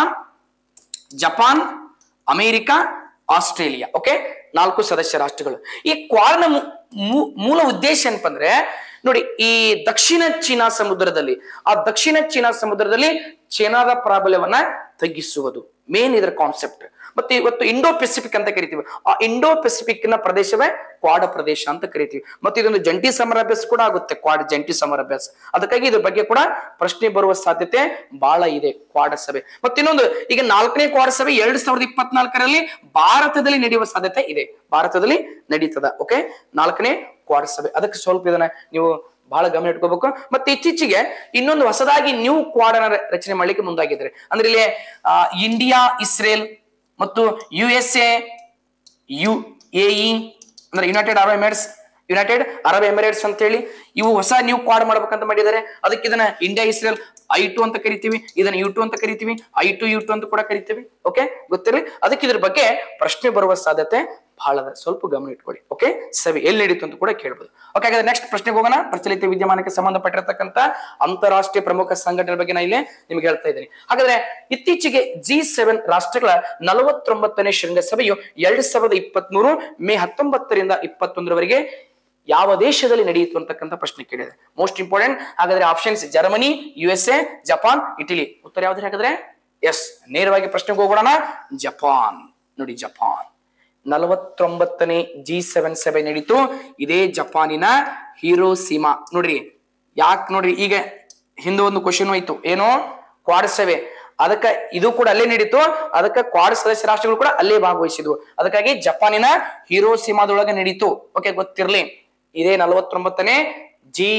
Japan America Australia okay ನಾಲ್ಕು ಸದಸ್ಯ ರಾಷ್ಟ್ರಗಳು ಈ ಕ್ವಾಡ್ನ ಮೂ- ಮೂ- ಮೂಲ ಉದ್ದೇಶ ಏನಪ್ಪ ಅಂದ್ರೆ ನೋಡಿ ಈ ದಕ್ಷಿಣ ಚೀನಾ ಸಮುದ್ರದಲ್ಲಿ ಆ ದಕ್ಷಿಣ ಚೀನಾ ಸಮುದ್ರದಲ್ಲಿ ಚೀನಾದ ಪ್ರಾಬಲ್ಯವನ್ನ ತಗ್ಗಿಸುವುದು ಮೇನ್ ಇದರ ಕಾನ್ಸೆಪ್ಟ್ ಮತ್ತೆ ಇವತ್ತು ಇಂಡೋ ಪೆಸಿಫಿಕ್ ಅಂತ ಕರಿತೀವಿ ಆ ಇಂಡೋ ಪೆಸಿಫಿಕ್ ನ ಪ್ರದೇಶವೇ ಕ್ವಾಡ ಪ್ರದೇಶ ಅಂತ ಕರಿತೀವಿ ಮತ್ತೆ ಇದೊಂದು ಜಂಟಿ ಸಮರಾಭ್ಯಾಸ ಕೂಡ ಆಗುತ್ತೆ ಕ್ವಾಡ್ ಜಂಟಿ ಸಮರಾಭ್ಯಾಸ ಅದಕ್ಕಾಗಿ ಇದ್ರ ಬಗ್ಗೆ ಕೂಡ ಪ್ರಶ್ನೆ ಬರುವ ಸಾಧ್ಯತೆ ಬಹಳ ಇದೆ ಕ್ವಾಡ ಸಭೆ ಮತ್ತೆ ಇನ್ನೊಂದು ಈಗ ನಾಲ್ಕನೇ ಕ್ವಾಡ ಸಭೆ ಎರಡ್ ಸಾವಿರದ ಇಪ್ಪತ್ನಾಲ್ಕರಲ್ಲಿ ಭಾರತದಲ್ಲಿ ನಡೆಯುವ ಸಾಧ್ಯತೆ ಇದೆ ಭಾರತದಲ್ಲಿ ನಡೀತದ ಓಕೆ ನಾಲ್ಕನೇ ಕ್ವಾಡ ಸಭೆ ಅದಕ್ಕೆ ಸ್ವಲ್ಪ ಇದನ್ನ ನೀವು ಬಹಳ ಗಮನ ಇಟ್ಕೋಬೇಕು ಮತ್ತೆ ಇತ್ತೀಚೆಗೆ ಇನ್ನೊಂದು ಹೊಸದಾಗಿ ನ್ಯೂ ಕ್ವಾಡನ ರಚನೆ ಮಾಡ್ಲಿಕ್ಕೆ ಮುಂದಾಗಿದ್ದಾರೆ ಅಂದ್ರೆ ಇಲ್ಲಿ ಆ, ಇಂಡಿಯಾ ಇಸ್ರೇಲ್ ಮತ್ತು U S A U A E ಅಂದ್ರೆ united Arab Emirates united Arab Emirates ಅಂತ ಹೇಳಿ ಇವು ಹೊಸ ನ್ಯೂ ಕ್ವಾಡ್ ಮಾಡ್ಬೇಕಂತ ಮಾಡಿದ್ದಾರೆ ಅದಕ್ಕೆ ಇದನ್ನ ಇಂಡಿಯಾ ಇಸ್ರೇಲ್ ಐ ಟು ಅಂತ ಕರಿತೀವಿ ಇದನ್ನ ಯು ಟು ಅಂತ ಕರಿತೀವಿ ಐ ಟು ಯು ಟು ಅಂತ ಕೂಡ ಕರಿತೀವಿ ಓಕೆ ಗೊತ್ತಿರಲಿ ಅದಕ್ಕೆ ಇದ್ರ ಬಗ್ಗೆ ಪ್ರಶ್ನೆ ಬರುವ ಸಾಧ್ಯತೆ ಬಹಳ ಅದ. ಸ್ವಲ್ಪ ಗಮನ ಇಟ್ಕೊಳ್ಳಿ ಓಕೆ ಸರಿ ಎಲ್ಲಿ ನಡೀತು ಅಂತ ಕೂಡ ಕೇಳ್ಬೋದು ಓಕೆ ಹಾಗಾದ್ರೆ ನೆಕ್ಸ್ಟ್ ಪ್ರಶ್ನೆಗೆ ಹೋಗೋಣ ಪ್ರಚಲಿತ ವಿದ್ಯಮಾನಕ್ಕೆ ಸಂಬಂಧಪಟ್ಟಿರತಕ್ಕಂತ ಅಂತಾರಾಷ್ಟ್ರೀಯ ಪ್ರಮುಖ ಸಂಘಟನೆ ಬಗ್ಗೆ ನಾ ಇಲ್ಲಿ ನಿಮ್ಗೆ ಹೇಳ್ತಾ ಇದ್ದೀನಿ ಹಾಗಾದ್ರೆ ಇತ್ತೀಚೆಗೆ ಜಿ ಸೆವೆನ್ ರಾಷ್ಟ್ರಗಳ ನಲವತ್ತೊಂಬತ್ತನೇ ಶೃಂಗಸಭೆಯು ಎರಡ್ ಸಾವಿರದ ಇಪ್ಪತ್ತ್ ಮೂರು ಮೇ ಹತ್ತೊಂಬತ್ತರಿಂದ ಇಪ್ಪತ್ತೊಂದರವರೆಗೆ ಯಾವ ದೇಶದಲ್ಲಿ ನಡೆಯಿತು ಅಂತಕ್ಕಂಥ ಪ್ರಶ್ನೆ ಕೇಳಿದೆ ಮೋಸ್ಟ್ ಇಂಪಾರ್ಟೆಂಟ್ ಹಾಗಾದ್ರೆ options Germany U S A Japan Italy ಉತ್ತರ ಯಾವ್ದು ಹಾಗಾದ್ರೆ ಎಸ್ ನೇರವಾಗಿ ಪ್ರಶ್ನೆಗೆ ಹೋಗೋಣ ಜಪಾನ್ ನೋಡಿ ಜಪಾನ್ ನಲವತ್ತೊಂಬತ್ತನೇ ಜಿ ಸೆವೆನ್ ಸಭೆ ನಡೀತು ಇದೇ ಜಪಾನಿನ ಹೀರೋಸೀಮಾ ನೋಡ್ರಿ ಯಾಕೆ ನೋಡ್ರಿ ಈಗ ಹಿಂದೆ ಒಂದು ಕ್ವಶನ್ ಹೋಯ್ತು ಏನು ಕ್ವಾಡ್ ಸಭೆ ಅದಕ್ಕೆ ಇದು ಕೂಡ ಅಲ್ಲೇ ನಡೀತು ಅದಕ್ಕೆ ಕ್ವಾಡ್ ಸದಸ್ಯ ರಾಷ್ಟ್ರಗಳು ಕೂಡ ಅಲ್ಲೇ ಭಾಗವಹಿಸಿದ್ವು ಅದಕ್ಕಾಗಿ ಜಪಾನಿನ ಹಿರೋಸಿಮಾದೊಳಗೆ ನಡೀತು ಓಕೆ ಗೊತ್ತಿರ್ಲಿ ಇದೇ ನಲವತ್ತೊಂಬತ್ತನೇ ಜಿ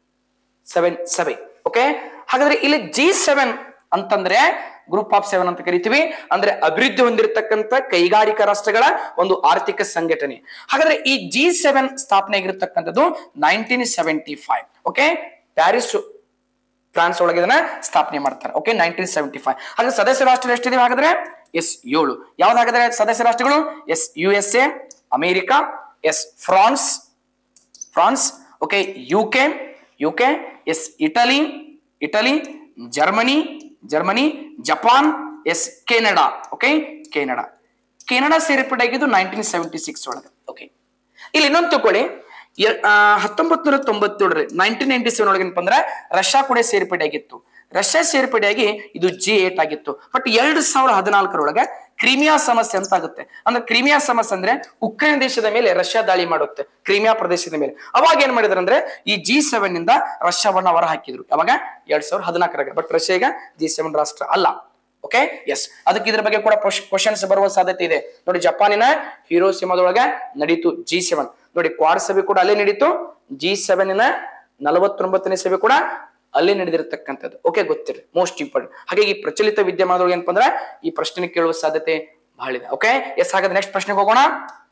ಸೆವೆನ್ ಸಭೆ ಓಕೆ ಹಾಗಾದ್ರೆ ಇಲ್ಲಿ ಜಿ ಸೆವೆನ್ ಅಂತಂದ್ರೆ ಗ್ರೂಪ್ ಆಫ್ ಸೆವೆನ್ ಅಂತ ಕರಿತೀವಿ ಅಂದ್ರೆ ಅಭಿವೃದ್ಧಿ ಹೊಂದಿರತಕ್ಕಂತ ಕೈಗಾರಿಕಾ ರಾಷ್ಟ್ರಗಳ ಒಂದು ಆರ್ಥಿಕ ಸಂಘಟನೆ ಹಾಗಾದ್ರೆ ಈ ಜಿ ಸೆವೆನ್ ಸ್ಥಾಪನೆ ಆಗಿರತಕ್ಕಂಥದ್ದು nineteen seventy five okay Paris France ಒಳಗೆ ಇದನ್ನ ಸ್ಥಾಪನೆ ಮಾಡ್ತಾರೆ ಓಕೆ ನೈನ್ಟೀನ್ ಸೆವೆಂಟಿ ಫೈವ್ ಹಾಗೆ ಸದಸ್ಯ ರಾಷ್ಟ್ರ ಎಷ್ಟಿದೆ ಹಾಗಾದ್ರೆ ಎಸ್ ಏಳು ಯಾವ್ದಾಗಾದ್ರೆ ಸದಸ್ಯ ರಾಷ್ಟ್ರಗಳು yes U S A America yes France France okay U K U K yes Italy Italy Germany Germany Japan yes Canada okay Canada Canada ಸೇರ್ಪಡೆ ಆಗಿದ್ದು ನೈನ್ಟೀನ್ ಸೆವೆಂಟಿ ಸಿಕ್ಸ್ ಒಳಗೆ ಓಕೆ ಇಲ್ಲಿ ಇನ್ನೊಂದು ತಗೊಳ್ಳಿ ಹತ್ತೊಂಬತ್ ನೂರ ತೊಂಬತ್ತೇಳರಲ್ಲಿ ನೈನ್ಟೀನ್ ನೈನ್ಟಿ ಸೆವೆನ್ ಒಳಗೆ ಏನಪ್ಪ ಅಂದ್ರೆ ರಷ್ಯಾ ಕೂಡ ಸೇರ್ಪಡೆ ಆಗಿತ್ತು ರಷ್ಯಾ ಸೇರ್ಪಡೆಯಾಗಿ ಇದು ಜಿ ಏಟ್ ಆಗಿತ್ತು ಬಟ್ ಎರಡ್ ಸಾವಿರದ ಹದಿನಾಲ್ಕರೊಳಗೆ ಕ್ರಿಮಿಯಾ ಸಮಸ್ಯೆ ಅಂತ ಆಗುತ್ತೆ ಅಂದ್ರೆ ಕ್ರಿಮಿಯಾ ಸಮಸ್ಯೆ ಅಂದ್ರೆ ಉಕ್ರೇನ್ ದೇಶದ ಮೇಲೆ ರಷ್ಯಾ ದಾಳಿ ಮಾಡುತ್ತೆ ಕ್ರಿಮಿಯಾ ಪ್ರದೇಶದ ಮೇಲೆ ಅವಾಗ ಏನ್ ಮಾಡಿದ್ರು ಅಂದ್ರೆ ಈ ಜಿ ಸೆವೆನ್ ನಿಂದ ರಷ್ಯಾವನ್ನ ಹೊರ ಹಾಕಿದ್ರು ಯಾವಾಗ ಎರಡ್ ಸಾವಿರದ ಹದಿನಾಲ್ಕರಾಗ ಬಟ್ ರಷ್ಯಾ ಈಗ ಜಿ ಸೆವೆನ್ ರಾಷ್ಟ್ರ ಅಲ್ಲ ಓಕೆ ಎಸ್ ಅದಕ್ಕೆ ಇದ್ರ ಬಗ್ಗೆ ಕೂಡ ಕ್ವಶನ್ಸ್ ಬರುವ ಸಾಧ್ಯತೆ ಇದೆ ನೋಡಿ ಜಪಾನಿನ ಹಿರೋಸಿಮಾದೊಳಗೆ ನಡೀತು ಜಿ ಸೆವೆನ್ ನೋಡಿ ಕ್ವಾಡ್ ಸಭೆ ಕೂಡ ಅಲ್ಲೇ ನಡೀತು ಜಿ ಸೆವೆನ್ ನಲವತ್ತೊಂಬತ್ತನೇ ಸಭೆ ಕೂಡ ಅಲ್ಲೇ ನಡೆದಿರತಕ್ಕಂಥದ್ದು ಓಕೆ ಗೊತ್ತಿರಲಿ ಮೋಸ್ಟ್ ಇಂಪಾರ್ಟೆಂಟ್ ಹಾಗಾಗಿ ಈ ಪ್ರಚಲಿತ ವಿದ್ಯಮಾನದೊಳಗೆ ಏನಪ್ಪ ಅಂದ್ರೆ ಈ ಪ್ರಶ್ನೆ ಕೇಳುವ ಸಾಧ್ಯತೆ ಬಹಳ ಇದೆ ಓಕೆ ಎಸ್ ಹಾಗಾದ್ರೆ ನೆಕ್ಸ್ಟ್ ಪ್ರಶ್ನೆಗೆ ಹೋಗೋಣ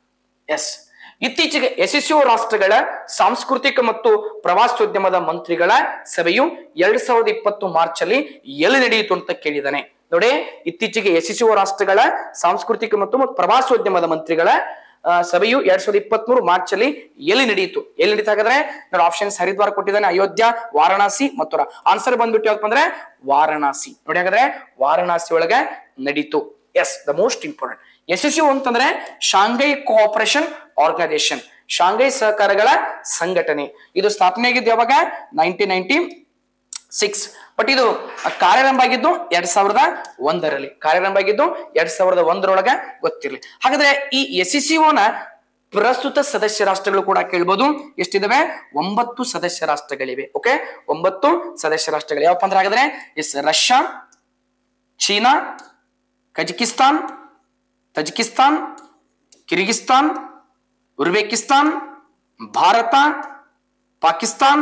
ಎಸ್ ಇತ್ತೀಚೆಗೆ ಎಸ್ಎಸ್ಒ ರಾಷ್ಟ್ರಗಳ ಸಾಂಸ್ಕೃತಿಕ ಮತ್ತು ಪ್ರವಾಸೋದ್ಯಮದ ಮಂತ್ರಿಗಳ ಸಭೆಯು ಎರಡ್ ಸಾವಿರದ ಇಪ್ಪತ್ತು ಮಾರ್ಚ್ ಅಲ್ಲಿ ಎಲ್ಲಿ ನಡೆಯಿತು ಅಂತ ಕೇಳಿದಾನೆ ನೋಡಿ ಇತ್ತೀಚೆಗೆ ಎಸ್ಎಸ್ಒ ರಾಷ್ಟ್ರಗಳ ಸಾಂಸ್ಕೃತಿಕ ಮತ್ತು ಪ್ರವಾಸೋದ್ಯಮದ ಮಂತ್ರಿಗಳ ಆ, ಸಭೆಯು ಎರಡ್ ಸಾವಿರದ ಇಪ್ಪತ್ತ್ ಮೂರು ಮಾರ್ಚ್ ಅಲ್ಲಿ ಎಲ್ಲಿ ನಡೆಯಿತು ಎಲ್ಲಿ ನಡೀತಾ ಹಾಗಾದ್ರೆ ನೋಡಿ ಆಪ್ಷನ್ಸ್ ಹರಿದ್ವಾರ ಕೊಟ್ಟಿದ್ದಾನೆ ಅಯೋಧ್ಯ ವಾರಣಾಸಿ ಮಥುರಾ ಆನ್ಸರ್ ಬಂದ್ಬಿಟ್ಟು ಯಾವಪ್ಪ ಅಂದ್ರೆ ವಾರಣಾಸಿ ನೋಡಿ ಹಾಗಾದ್ರೆ ವಾರಣಾಸಿ ಒಳಗೆ ನಡೀತು ಎಸ್ ದ ಮೋಸ್ಟ್ ಇಂಪಾರ್ಟೆಂಟ್ ಯಶಸ್ವಿ ಅಂತಂದ್ರೆ ಶಾಂಘೈ ಕೋಆಪರೇಷನ್ ಆರ್ಗನೈಸೇಷನ್ ಶಾಂಘೈ ಸಹಕಾರಗಳ ಸಂಘಟನೆ ಇದು ಸ್ಥಾಪನೆ ಆಗಿದ್ದು ಯಾವಾಗ ನೈನ್ಟೀನ್ ನೈನ್ಟಿ ಸಿಕ್ಸ್ ಬಟ್ ಇದು ಕಾರ್ಯಾರಂಭ ಆಗಿದ್ದು ಎರಡ್ ಸಾವಿರದ ಒಂದರಲ್ಲಿ ಕಾರ್ಯಾರಂಭ ಆಗಿದ್ದು ಎರಡ್ ಸಾವಿರದ ಒಂದರೊಳಗ ಗೊತ್ತಿರಲಿ ಹಾಗಾದ್ರೆ ಈ ಎಸ್ ನ ಪ್ರಸ್ತುತ ಸದಸ್ಯ ರಾಷ್ಟ್ರಗಳು ಕೂಡ ಕೇಳ್ಬೋದು ಎಷ್ಟಿದಾವೆ ಒಂಬತ್ತು ಸದಸ್ಯ ರಾಷ್ಟ್ರಗಳಿವೆ ಓಕೆ ಒಂಬತ್ತು ಸದಸ್ಯ ರಾಷ್ಟ್ರಗಳು ಯಾವಪ್ಪ ಅಂದ್ರೆ ಹಾಗಾದ್ರೆ yes Russia China Kazakhstan Tajikistan Kyrgyzstan Uzbekistan Bharat Pakistan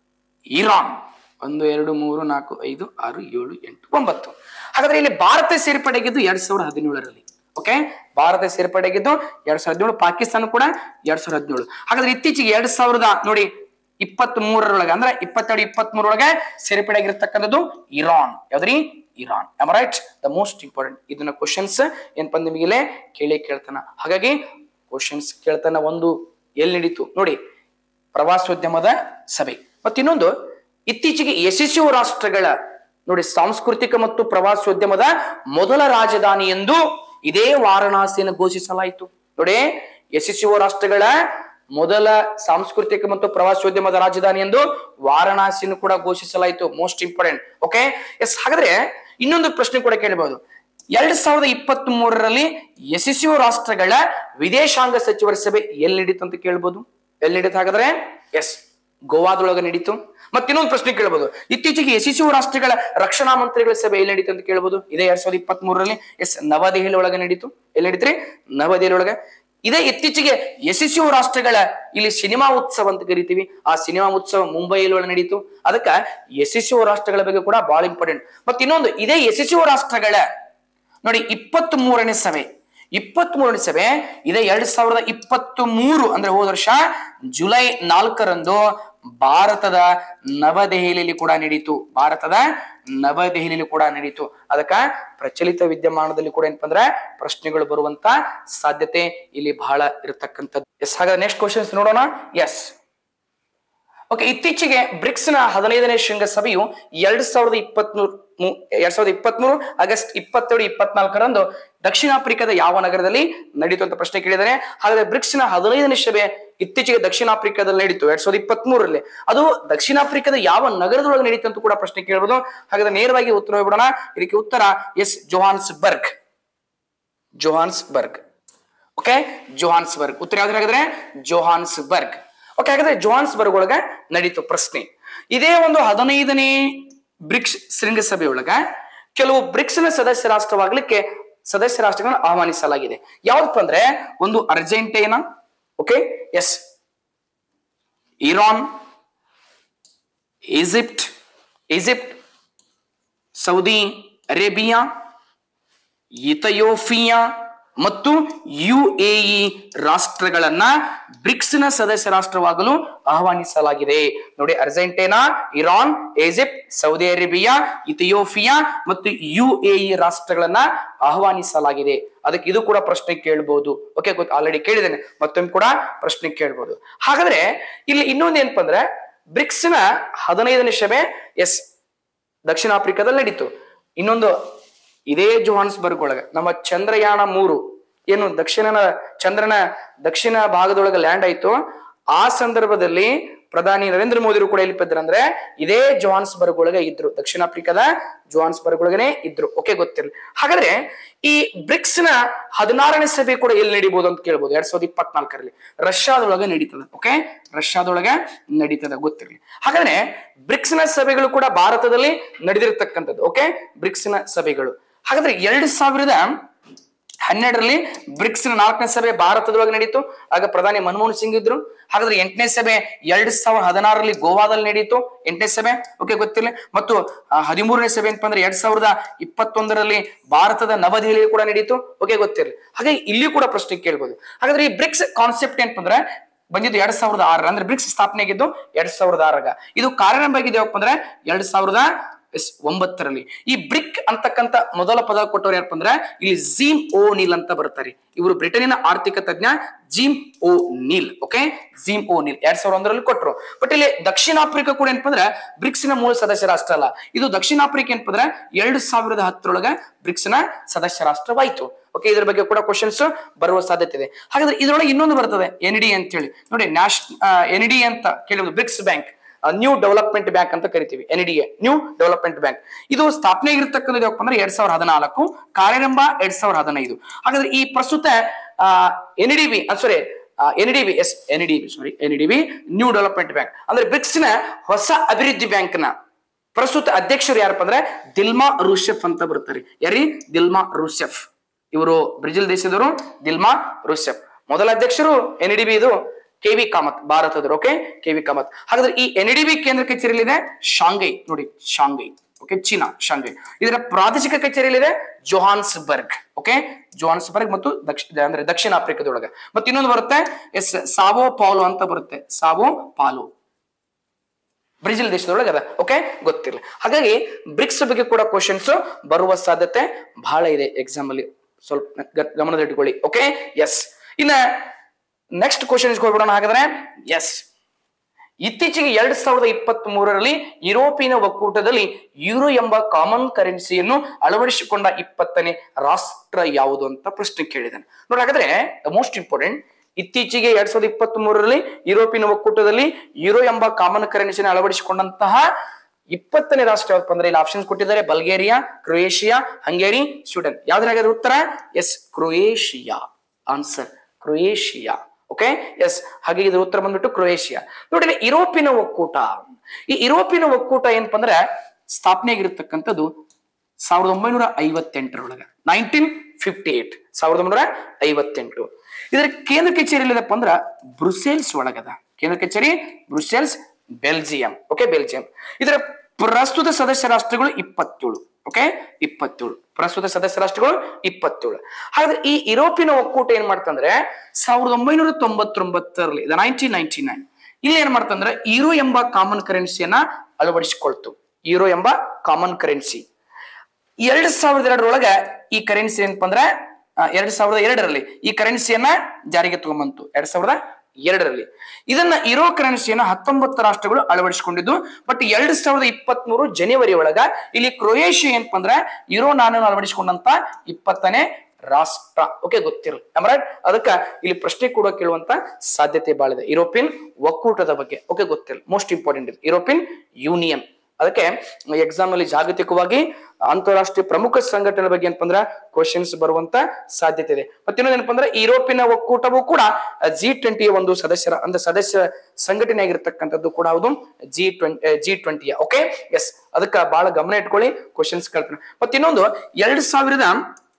Iran ಒಂದು ಎರಡು ಮೂರು ನಾಲ್ಕು ಐದು ಆರು ಏಳು ಎಂಟು ಒಂಬತ್ತು ಹಾಗಾದ್ರೆ ಇಲ್ಲಿ ಭಾರತ ಸೇರ್ಪಡೆಗಿದ್ದು ಎರಡ್ ಸಾವಿರದ ಹದಿನೇಳರಲ್ಲಿ ಓಕೆ ಭಾರತ ಸೇರ್ಪಡೆಗಿದ್ದು ಎರಡ್ ಸಾವಿರದ ಹದಿನೇಳು ಪಾಕಿಸ್ತಾನ ಕೂಡ ಎರಡ್ ಸಾವಿರದ ಹದಿನೇಳು ಹಾಗಾದ್ರೆ ಇತ್ತೀಚೆಗೆ ಎರಡ್ ಸಾವಿರದ ನೋಡಿ ಇಪ್ಪತ್ತ್ ಮೂರರೊಳಗೆ ಅಂದ್ರೆ ಇಪ್ಪತ್ತೆರಡು ಇಪ್ಪತ್ತ್ ಮೂರೊಳಗೆ ಸೇರ್ಪಡೆ ಆಗಿರ್ತಕ್ಕಂಥದ್ದು ಇರಾನ್ ಯಾವ್ದ್ರಿ Iran right the most important ಇದನ್ನ ಕ್ವಶನ್ಸ್ ಏನಪ್ಪ ನಿಮಗೆ ಇಲ್ಲೇ ಕೇಳಿ ಕೇಳ್ತಾನ ಹಾಗಾಗಿ ಕ್ವಶನ್ಸ್ ಕೇಳ್ತಾನ ಒಂದು ಎಲ್ಲಿ ನಡೀತು ನೋಡಿ ಪ್ರವಾಸೋದ್ಯಮದ ಸಭೆ ಮತ್ತು ಇನ್ನೊಂದು ಇತ್ತೀಚೆಗೆ ಯಶಸ್ವಿ ರಾಷ್ಟ್ರಗಳ ನೋಡಿ ಸಾಂಸ್ಕೃತಿಕ ಮತ್ತು ಪ್ರವಾಸೋದ್ಯಮದ ಮೊದಲ ರಾಜಧಾನಿ ಎಂದು ಇದೇ ವಾರಣಾಸಿಯನ್ನು ಘೋಷಿಸಲಾಯಿತು ನೋಡಿ ಯಶಸ್ವಿ ರಾಷ್ಟ್ರಗಳ ಮೊದಲ ಸಾಂಸ್ಕೃತಿಕ ಮತ್ತು ಪ್ರವಾಸೋದ್ಯಮದ ರಾಜಧಾನಿ ಎಂದು ವಾರಣಾಸಿಯನ್ನು ಕೂಡ ಘೋಷಿಸಲಾಯಿತು ಮೋಸ್ಟ್ ಇಂಪಾರ್ಟೆಂಟ್ ಓಕೆ ಎಸ್ ಹಾಗಾದ್ರೆ ಇನ್ನೊಂದು ಪ್ರಶ್ನೆ ಕೂಡ ಕೇಳಬಹುದು ಎರಡ್ ಸಾವಿರದ ಇಪ್ಪತ್ತ್ ಮೂರರಲ್ಲಿ ಯಶಸ್ವಿ ರಾಷ್ಟ್ರಗಳ ವಿದೇಶಾಂಗ ಸಚಿವರ ಸಭೆ ಎಲ್ಲಿ ನಡೀತು ಅಂತ ಕೇಳ್ಬೋದು ಎಲ್ಲಿ ನಡೀತು ಹಾಗಾದ್ರೆ ಎಸ್ ಗೋವಾದೊಳಗೆ ನಡೀತು ಮತ್ತೆ ಇನ್ನೊಂದು ಪ್ರಶ್ನೆ ಕೇಳಬಹುದು ಇತ್ತೀಚೆಗೆ ಯಶಸ್ವಿ ರಾಷ್ಟ್ರಗಳ ರಕ್ಷಣಾ ಮಂತ್ರಿಗಳ ಸಭೆ ಎಲ್ಲಿ ನಡೀತು ಅಂತ ಕೇಳಬಹುದು ಇದೇ ಎರಡ್ ಸಾವಿರದ ಇಪ್ಪತ್ತ್ ಮೂರರಲ್ಲಿ ಎಸ್ ನವದೆಹಲಿ ಒಳಗೆ ನಡೀತು ಎಲ್ಲಿ ನಡೀತ್ರಿ ನವದೆಹಲಿ ಒಳಗೆ ಇದೇ ಇತ್ತೀಚೆಗೆ ಯಶಸ್ವಿ ರಾಷ್ಟ್ರಗಳ ಇಲ್ಲಿ ಸಿನಿಮಾ ಉತ್ಸವ ಅಂತ ಕರಿತೀವಿ ಆ ಸಿನಿಮಾ ಉತ್ಸವ ಮುಂಬೈಯಲ್ಲಿ ಒಳಗೆ ನಡೀತು ಅದಕ್ಕ ಯಶಸ್ವಿ ರಾಷ್ಟ್ರಗಳ ಬಗ್ಗೆ ಕೂಡ ಬಹಳ ಇಂಪಾರ್ಟೆಂಟ್ ಮತ್ತೆ ಇನ್ನೊಂದು ಇದೇ ಯಶಸ್ವಿ ರಾಷ್ಟ್ರಗಳ ನೋಡಿ ಇಪ್ಪತ್ತ್ ಮೂರನೇ ಸಭೆ ಇಪ್ಪತ್ತ್ ಮೂರನೇ ಸಭೆ ಇದೇ ಎರಡ್ ಸಾವಿರದ ಇಪ್ಪತ್ತ್ ಮೂರು ಅಂದ್ರೆ ಹೋದ ವರ್ಷ ಜುಲೈ ನಾಲ್ಕರಂದು ಭಾರತದ ನವದೆಹಲಿಯಲ್ಲಿ ಕೂಡ ನಡೀತು ಭಾರತದ ನವದೆಹಲಿಯಲ್ಲಿ ಕೂಡ ನಡೀತು ಅದಕ್ಕ ಪ್ರಚಲಿತ ವಿದ್ಯಮಾನದಲ್ಲಿ ಕೂಡ ಏನಪ್ಪ ಅಂದ್ರೆ ಪ್ರಶ್ನೆಗಳು ಬರುವಂತ ಸಾಧ್ಯತೆ ಇಲ್ಲಿ ಬಹಳ ಇರತಕ್ಕಂಥದ್ದು ಎಸ್ ಹಾಗಾದ್ರೆ ನೆಕ್ಸ್ಟ್ ಕ್ವಶನ್ಸ್ ನೋಡೋಣ ಎಸ್ ಓಕೆ ಇತ್ತೀಚೆಗೆ ಬ್ರಿಕ್ಸ್ ನ ಹದಿನೈದನೇ ಶೃಂಗಸಭೆಯು ಎರಡ್ ಸಾವಿರದ ಇಪ್ಪತ್ಮೂರು ಎರಡ್ ಸಾವಿರದ ಇಪ್ಪತ್ಮೂರು ಆಗಸ್ಟ್ ಇಪ್ಪತ್ತೆರಡು ಇಪ್ಪತ್ನಾಲ್ಕರಂದು ದಕ್ಷಿಣ ಆಫ್ರಿಕಾದ ಯಾವ ನಗರದಲ್ಲಿ ನಡೀತು ಅಂತ ಪ್ರಶ್ನೆ ಕೇಳಿದರೆ ಹಾಗಾದ್ರೆ ಬ್ರಿಕ್ಸ್ ನ ಹದಿನೈದನೇ ಸಭೆ ಇತ್ತೀಚೆಗೆ ದಕ್ಷಿಣ ಆಫ್ರಿಕಾದಲ್ಲಿ ನಡೀತು ಎರಡ್ ಸಾವಿರದ ಇಪ್ಪತ್ತ್ ಮೂರರಲ್ಲಿ ಅದು ದಕ್ಷಿಣ ಆಫ್ರಿಕಾದ ಯಾವ ನಗರದೊಳಗೆ ನಡೀತು ಅಂತ ಕೂಡ ಪ್ರಶ್ನೆ ಕೇಳಬಹುದು ಹಾಗಾದ್ರೆ ನೇರವಾಗಿ ಉತ್ತರ ಹೋಗ್ಬಿಡೋಣ ಇದಕ್ಕೆ ಉತ್ತರ yes Johannesburg Johannesburg okay Johannesburg ಉತ್ತರ ಯಾವ್ದು ಹಾಗಾದ್ರೆ ಜೋಹಾನ್ಸ್ಬರ್ಗ್ ಓಕೆ ಹಾಗಾದ್ರೆ ಜೋಹಾನ್ಸ್ಬರ್ಗ್ ಒಳಗ ನಡೀತು ಪ್ರಶ್ನೆ ಇದೇ ಒಂದು ಹದಿನೈದನೇ ಬ್ರಿಕ್ಸ್ ಶೃಂಗಸಭೆ ಒಳಗ ಕೆಲವು ಬ್ರಿಕ್ಸ್ನ ಸದಸ್ಯ ರಾಷ್ಟ್ರವಾಗಲಿಕ್ಕೆ ಸದಸ್ಯ ರಾಷ್ಟ್ರಗಳನ್ನು ಆಹ್ವಾನಿಸಲಾಗಿದೆ ಯಾವ್ದಪ್ಪ ಅಂದ್ರೆ ಒಂದು Argentina okay yes Iran Egypt Egypt Saudi Arabia Ethiopia ಮತ್ತು ಯುಎಇ ರಾಷ್ಟ್ರಗಳನ್ನ ಬ್ರಿಕ್ಸ್ನ ಸದಸ್ಯ ರಾಷ್ಟ್ರವಾಗಲು ಆಹ್ವಾನಿಸಲಾಗಿದೆ ನೋಡಿ Argentina Iran Egypt Saudi Arabia Ethiopia ಮತ್ತು ಯುಎಇ ರಾಷ್ಟ್ರಗಳನ್ನ ಆಹ್ವಾನಿಸಲಾಗಿದೆ ಅದಕ್ಕೆ ಇದು ಕೂಡ ಪ್ರಶ್ನೆ ಕೇಳಬಹುದು ಓಕೆ ಗೊತ್ತು ಆಲ್ರೆಡಿ ಕೇಳಿದ್ದೇನೆ ಮತ್ತೊಮ್ಮೆ ಕೂಡ ಪ್ರಶ್ನೆ ಕೇಳಬಹುದು ಹಾಗಾದ್ರೆ ಇಲ್ಲಿ ಇನ್ನೊಂದು ಏನಪ್ಪ ಅಂದ್ರೆ ಬ್ರಿಕ್ಸ್ನ ಹದಿನೈದನೇ ಸಭೆ ಎಸ್ ದಕ್ಷಿಣ ಆಫ್ರಿಕಾದಲ್ಲಿ ನಡೀತು ಇನ್ನೊಂದು ಇದೇ ಜೋಹಾನ್ಸ್ಬರ್ಗ್ ಒಳಗೆ ನಮ್ಮ ಚಂದ್ರಯಾನ ಮೂರು ಏನು ದಕ್ಷಿಣನ ಚಂದ್ರನ ದಕ್ಷಿಣ ಭಾಗದೊಳಗೆ ಲ್ಯಾಂಡ್ ಆಯ್ತು ಆ ಸಂದರ್ಭದಲ್ಲಿ ಪ್ರಧಾನಿ ನರೇಂದ್ರ ಮೋದಿ ಕೂಡ ಎಲ್ಲಿ ಇದ್ರು ಅಂದ್ರೆ ಇದೇ ಜೋಹಾನ್ಸ್ಬರ್ಗ್ ಒಳಗೆ ಇದ್ರು ದಕ್ಷಿಣ ಆಫ್ರಿಕಾದ ಜೋಹಾನ್ಸ್ಬರ್ಗ್ ಒಳಗನೆ ಇದ್ರು ಓಕೆ ಗೊತ್ತಿರಲಿ ಹಾಗಾದ್ರೆ ಈ ಬ್ರಿಕ್ಸ್ ನ ಹದಿನಾರನೇ ಸಭೆ ಕೂಡ ಎಲ್ಲಿ ನಡೀಬಹುದು ಅಂತ ಕೇಳ್ಬೋದು ಎರಡ್ ಸಾವಿರದ ಇಪ್ಪತ್ನಾಲ್ಕರಲ್ಲಿ ರಷ್ಯಾದೊಳಗೆ ನಡೀತದೆ ಓಕೆ ರಷ್ಯಾದೊಳಗೆ ನಡೀತದೆ ಗೊತ್ತಿರಲಿ ಹಾಗಾದ್ರೆ ಬ್ರಿಕ್ಸ್ ನ ಸಭೆಗಳು ಕೂಡ ಭಾರತದಲ್ಲಿ ನಡೆದಿರ್ತಕ್ಕಂಥದ್ದು ಓಕೆ ಬ್ರಿಕ್ಸ್ ನ ಸಭೆಗಳು ಹಾಗಾದ್ರೆ ಎರಡ್ ಸಾವಿರದ ಹನ್ನೆರಡರಲ್ಲಿ ಬ್ರಿಕ್ಸ್ ನ ನಾಲ್ಕನೇ ಸಭೆ ಭಾರತದೊಳಗೆ ನಡೀತು ಆಗ ಪ್ರಧಾನಿ ಮನಮೋಹನ್ ಸಿಂಗ್ ಇದ್ರು ಹಾಗಾದ್ರೆ ಎಂಟನೇ ಸಭೆ ಎರಡ್ ಸಾವಿರದ ಹದಿನಾರರಲ್ಲಿ ಗೋವಾದಲ್ಲಿ ನಡೀತು ಎಂಟನೇ ಸಭೆ ಓಕೆ ಗೊತ್ತಿಲ್ಲ ಮತ್ತು ಆ, ಹದಿಮೂರನೇ ಸಭೆ ಏನಪ್ಪ ಅಂದ್ರೆ ಎರಡ್ ಸಾವಿರದ ಇಪ್ಪತ್ತೊಂದರಲ್ಲಿ ಭಾರತದ ನವದೆಹಲಿಯಲ್ಲಿ ಕೂಡ ನಡೀತು ಓಕೆ ಗೊತ್ತಿರಲಿ ಹಾಗೆ ಇಲ್ಲಿ ಕೂಡ ಪ್ರಶ್ನೆ ಕೇಳ್ಬೋದು ಹಾಗಾದ್ರೆ ಈ ಬ್ರಿಕ್ಸ್ ಕಾನ್ಸೆಪ್ಟ್ ಏನಪ್ಪ ಅಂದ್ರೆ ಬಂದಿದ್ದು ಎರಡ್ ಸಾವಿರದ ಆರ ಅಂದ್ರೆ ಬ್ರಿಕ್ಸ್ ಸ್ಥಾಪನೆ ಆಗಿದ್ದು ಎರಡ್ ಸಾವಿರದ ಆರಾಗ ಇದು ಕಾರ್ಯಾರಂಭ ಆಗಿದೆ ಯಾವಪ್ಪ ಅಂದ್ರೆ ಎರಡ್ ಸಾವಿರದ ಎಸ್ ಒಂಬತ್ತರಲ್ಲಿ ಈ ಬ್ರಿಕ್ ಅಂತಕ್ಕಂತ ಮೊದಲ ಪದ ಕೊಟ್ಟವ್ರು ಯಾರಪ್ಪ ಅಂದ್ರೆ ಇಲ್ಲಿ ಜೀಮ್ ಓ ನೀಲ್ ಅಂತ ಬರ್ತಾರೆ ಇವರು ಬ್ರಿಟನಿನ ಆರ್ಥಿಕ ತಜ್ಞ Jim O'Neill okay Jim O'Neill ಎರಡ್ ಸಾವಿರದ ಒಂದರಲ್ಲಿ ಕೊಟ್ಟರು ಬಟ್ ಇಲ್ಲಿ ದಕ್ಷಿಣ ಆಫ್ರಿಕಾ ಕೂಡ ಏನಪ್ಪ ಅಂದ್ರೆ ಬ್ರಿಕ್ಸ್ ನ ಮೂಲ ಸದಸ್ಯ ರಾಷ್ಟ್ರ ಅಲ್ಲ ಇದು ದಕ್ಷಿಣ ಆಫ್ರಿಕಾ ಏನಪ್ಪ ಅಂದ್ರೆ ಎರಡ್ ಸಾವಿರದ ಹತ್ತರೊಳಗ ಬ್ರಿಕ್ಸ್ ನ ಸದಸ್ಯ ರಾಷ್ಟ್ರವಾಯ್ತು ಓಕೆ ಇದ್ರ ಬಗ್ಗೆ ಕೂಡ ಕ್ವಶನ್ಸ್ ಬರುವ ಸಾಧ್ಯತೆ ಇದೆ ಹಾಗಾದ್ರೆ ಇದ್ರೊಳಗೆ ಇನ್ನೊಂದು ಬರ್ತದೆ ಎನ್ ಡಿ ಅಂತ ಹೇಳಿ ನೋಡಿ ನ್ಯಾಷ್ ಎನ್ ಡಿ ಅಂತ ಕೇಳಿದ್ರು BRICS Bank New Development Bank ಅಂತ ಕರಿತೀವಿ N D a New Development Bank ಇದು ಸ್ಥಾಪನೆ ಆಗಿರ್ತಕ್ಕಂಥದ್ದು ಯಾವಪ್ಪ ಅಂದ್ರೆ ಎರಡ್ ಸಾವಿರದ ಹದಿನಾಲ್ಕು ಕಾರ್ಯಾರಂಭ ಎರಡ್ ಸಾವಿರದ ಹದಿನೈದು ಹಾಗಾದ್ರೆ ಈ ಪ್ರಸ್ತುತ N D B sorry N D B yes N D B sorry N D B New Development Bank ಅಂದ್ರೆ ಬ್ರಿಕ್ಸ್ ನ ಹೊಸ ಅಭಿವೃದ್ಧಿ ಬ್ಯಾಂಕ್ ನ ಪ್ರಸ್ತುತ ಅಧ್ಯಕ್ಷರು ಯಾರಪ್ಪ ಅಂದ್ರೆ ದಿಲ್ಮಾ ರೂಸೆಫ್ ಅಂತ ಬರ್ತಾರೆ ಯಾರಿ ದಿಲ್ಮಾ ರೂಸೆಫ್ ಇವರು ಬ್ರೆಜಿಲ್ ದೇಶದವರು ದಿಲ್ಮಾ ರೂಸೆಫ್ ಮೊದಲ ಅಧ್ಯಕ್ಷರು ಎನ್ ಡಿ ಬಿ ಇದು ಕೆ ವಿ ಕಾಮತ್ ಭಾರತದವರು ಓಕೆ ಕೆ ವಿ ಕಾಮತ್ ಹಾಗಾದ್ರೆ ಈ ಎನ್ ಡಿ ಬಿ ಕೇಂದ್ರ ಕಚೇರಿಯಲ್ಲಿದೆ ಶಾಂಘೈ ನೋಡಿ ಶಾಂಘೈ ಓಕೆ ಚೀನಾ ಶಾಂಘೈ ಇದರ ಪ್ರಾದೇಶಿಕ ಕಚೇರಿಯಲ್ಲಿದೆ ಜೋಹಾನ್ಸ್ಬರ್ಗ್ ಓಕೆ ಜೋಹಾನ್ಸ್ಬರ್ಗ್ ಮತ್ತು ದಕ್ಷಿಣ ಅಂದ್ರೆ ದಕ್ಷಿಣ ಆಫ್ರಿಕಾದೊಳಗೆ ಮತ್ತೆ ಇನ್ನೊಂದು ಬರುತ್ತೆ ಎಸ್ ಸಾವೋ ಪಾಲು ಅಂತ ಬರುತ್ತೆ ಸಾವೋ ಪಾಲು ಬ್ರೆಜಿಲ್ ದೇಶದೊಳಗೆ ಅದ ಓಕೆ ಗೊತ್ತಿರಲಿ ಹಾಗಾಗಿ ಬ್ರಿಕ್ಸ್ ಬಗ್ಗೆ ಕೂಡ ಕ್ವಶನ್ಸ್ ಬರುವ ಸಾಧ್ಯತೆ ಬಹಳ ಇದೆ ಎಕ್ಸಾಮ್ ಅಲ್ಲಿ ಸ್ವಲ್ಪ ಗ- ಗಮನದಲ್ಲಿಟ್ಕೊಳ್ಳಿ ಓಕೆ ಎಸ್ ಇನ್ನ ನೆಕ್ಸ್ಟ್ ಕ್ವಶನ್ ಹೋಗ್ಬಿಡೋಣ ಹಾಗಾದ್ರೆ ಎಸ್ ಇತ್ತೀಚೆಗೆ ಎರಡ್ ಸಾವಿರದ ಇಪ್ಪತ್ತ್ ಮೂರರಲ್ಲಿ ಯುರೋಪಿಯನ್ ಒಕ್ಕೂಟದಲ್ಲಿ ಯೂರೋ ಎಂಬ ಕಾಮನ್ ಕರೆನ್ಸಿಯನ್ನು ಅಳವಡಿಸಿಕೊಂಡ ಇಪ್ಪತ್ತನೇ ರಾಷ್ಟ್ರ ಯಾವುದು ಅಂತ ಪ್ರಶ್ನೆ ಕೇಳಿದ್ದಾನೆ ನೋಡಿ ಹಾಗಾದ್ರೆ ಮೋಸ್ಟ್ ಇಂಪಾರ್ಟೆಂಟ್ ಇತ್ತೀಚೆಗೆ ಎರಡ್ ಸಾವಿರದ ಇಪ್ಪತ್ತ್ ಮೂರರಲ್ಲಿ ಯುರೋಪಿಯನ್ ಒಕ್ಕೂಟದಲ್ಲಿ ಯೂರೋ ಎಂಬ ಕಾಮನ್ ಕರೆನ್ಸಿಯನ್ನು ಅಳವಡಿಸಿಕೊಂಡಂತಹ ಇಪ್ಪತ್ತನೇ ರಾಷ್ಟ್ರ ಯಾವಪ್ಪ ಅಂದ್ರೆ ಇಲ್ಲಿ ಆಪ್ಷನ್ಸ್ ಕೊಟ್ಟಿದ್ದಾರೆ ಬಲ್ಗೇರಿಯಾ ಕ್ರೊಯೇಷಿಯಾ ಹಂಗೇರಿ ಸ್ವೀಡನ್ ಯಾವ್ದ್ರಾಗ ಉತ್ತರ yes Croatia answer Croatia okay yes ಹಾಗೆ ಇದ್ರ ಉತ್ತರ ಬಂದ್ಬಿಟ್ಟು ಕ್ರೊಯೇಷಿಯಾ ನೋಡಿ ಇಲ್ಲಿ ಯುರೋಪಿನ ಒಕ್ಕೂಟ ಈ ಯುರೋಪಿನ ಒಕ್ಕೂಟ ಏನಪ್ಪ ಅಂದ್ರೆ ಸ್ಥಾಪನೆ ಆಗಿರ್ತಕ್ಕಂಥದ್ದು ಸಾವಿರದ ಒಂಬೈನೂರ ಐವತ್ತೆಂಟರೊಳಗೆ ನೈನ್ಟೀನ್ ಫಿಫ್ಟಿ ಏಟ್ ಸಾವಿರದ ಒಂಬೈನೂರ ಐವತ್ತೆಂಟು ಇದರ ಕೇಂದ್ರ ಕಚೇರಿ ಎಲ್ಲಿದಪ್ಪ ಅಂದ್ರ ಬ್ರುಸೆಲ್ಸ್ ಒಳಗದ ಕೇಂದ್ರ ಕಚೇರಿ ಬ್ರುಸೆಲ್ಸ್ ಬೆಲ್ಜಿಯಂ ಓಕೆ ಬೆಲ್ಜಿಯಂ ಇದರ ಪ್ರಸ್ತುತ ಸದಸ್ಯ ರಾಷ್ಟ್ರಗಳು ಇಪ್ಪತ್ತೇಳು ಓಕೆ ಇಪ್ಪತ್ತೇಳು ಪ್ರಸ್ತುತ ಸದಸ್ಯ ರಾಷ್ಟ್ರಗಳು ಇಪ್ಪತ್ತೇಳು ಹಾಗಾದ್ರೆ ಈ ಯುರೋಪಿನ ಒಕ್ಕೂಟ ಏನ್ ಮಾಡ್ತಂದ್ರೆ ಸಾವಿರದ ಒಂಬೈನೂರ ತೊಂಬತ್ತೊಂಬತ್ತರಲ್ಲಿ ನೈನ್ಟೀನ್ ನೈನ್ಟಿ ನೈನ್ ಇಲ್ಲಿ ಏನ್ ಮಾಡ್ತಂದ್ರೆ ಯೂರೋ ಎಂಬ ಕಾಮನ್ ಕರೆನ್ಸಿಯನ್ನ ಅಳವಡಿಸಿಕೊಳ್ತು ಯೂರೋ ಎಂಬ ಕಾಮನ್ ಕರೆನ್ಸಿ ಎರಡ್ ಸಾವಿರದ ಎರಡರೊಳಗೆ ಈ ಕರೆನ್ಸಿ ಏನಪ್ಪ ಅಂದ್ರೆ ಆ, ಎರಡ್ ಸಾವಿರದ ಎರಡರಲ್ಲಿ ಈ ಕರೆನ್ಸಿಯನ್ನ ಜಾರಿಗೆ ತಗೊಂಬಂತು ಎರಡ್ ಸಾವಿರದ ಎರಡರಲ್ಲಿ ಇದನ್ನ ಇರೋ ಕರೆನ್ಸಿಯನ್ನ ಹತ್ತೊಂಬತ್ತು ರಾಷ್ಟ್ರಗಳು ಅಳವಡಿಸಿಕೊಂಡಿದ್ದು ಬಟ್ ಎರಡ್ ಸಾವಿರದ ಇಪ್ಪತ್ತ್ ಮೂರು ಜನವರಿ ಒಳಗ ಇಲ್ಲಿ ಕ್ರೊಯೇಷಿಯಾ ಏನಪ್ಪ ಅಂದ್ರೆ ಯುರೋ ನಾಣ್ಯವನ್ನು ಅಳವಡಿಸಿಕೊಂಡಂತ ಇಪ್ಪತ್ತನೇ ರಾಷ್ಟ್ರ ಓಕೆ ಗೊತ್ತಿರಲಿ ರೈಟ್ ಅದಕ್ಕ ಇಲ್ಲಿ ಪ್ರಶ್ನೆ ಕೂಡ ಕೇಳುವಂತ ಸಾಧ್ಯತೆ ಬಾಳಿದೆ ಯುರೋಪಿಯನ್ ಒಕ್ಕೂಟದ ಬಗ್ಗೆ ಓಕೆ ಗೊತ್ತಿಲ್ಲ ಮೋಸ್ಟ್ ಇಂಪಾರ್ಟೆಂಟ್ ಇದು ಯುರೋಪಿಯನ್ ಯೂನಿಯನ್ ಅದಕ್ಕೆ ಎಕ್ಸಾಮ್ ಅಲ್ಲಿ ಜಾಗತಿಕವಾಗಿ ಅಂತಾರಾಷ್ಟ್ರೀಯ ಪ್ರಮುಖ ಸಂಘಟನೆ ಬಗ್ಗೆ ಏನಪ್ಪ ಅಂದ್ರೆ ಕ್ವಶನ್ಸ್ ಬರುವಂತ ಸಾಧ್ಯತೆ ಇದೆ ಮತ್ತೆ ಇನ್ನೊಂದು ಏನಪ್ಪ ಅಂದ್ರೆ ಯುರೋಪಿನ ಒಕ್ಕೂಟವು ಕೂಡ ಜಿ ಟ್ವೆಂಟಿಯ ಒಂದು ಸದಸ್ಯರ ಅಂದ್ರೆ ಸದಸ್ಯ ಸಂಘಟನೆ ಆಗಿರ್ತಕ್ಕಂಥದ್ದು ಕೂಡ ಹೌದು ಜಿ ಟ್ವೆಂಟಿ ಜಿ ಟ್ವೆಂಟಿಯ ಓಕೆ ಎಸ್ ಅದಕ್ಕೆ ಬಹಳ ಗಮನ ಇಟ್ಕೊಳ್ಳಿ ಕ್ವಶನ್ಸ್ ಕೇಳ್ತಾನೆ ಮತ್ತೆ ಇನ್ನೊಂದು ಎರಡ್ ಸಾವಿರದ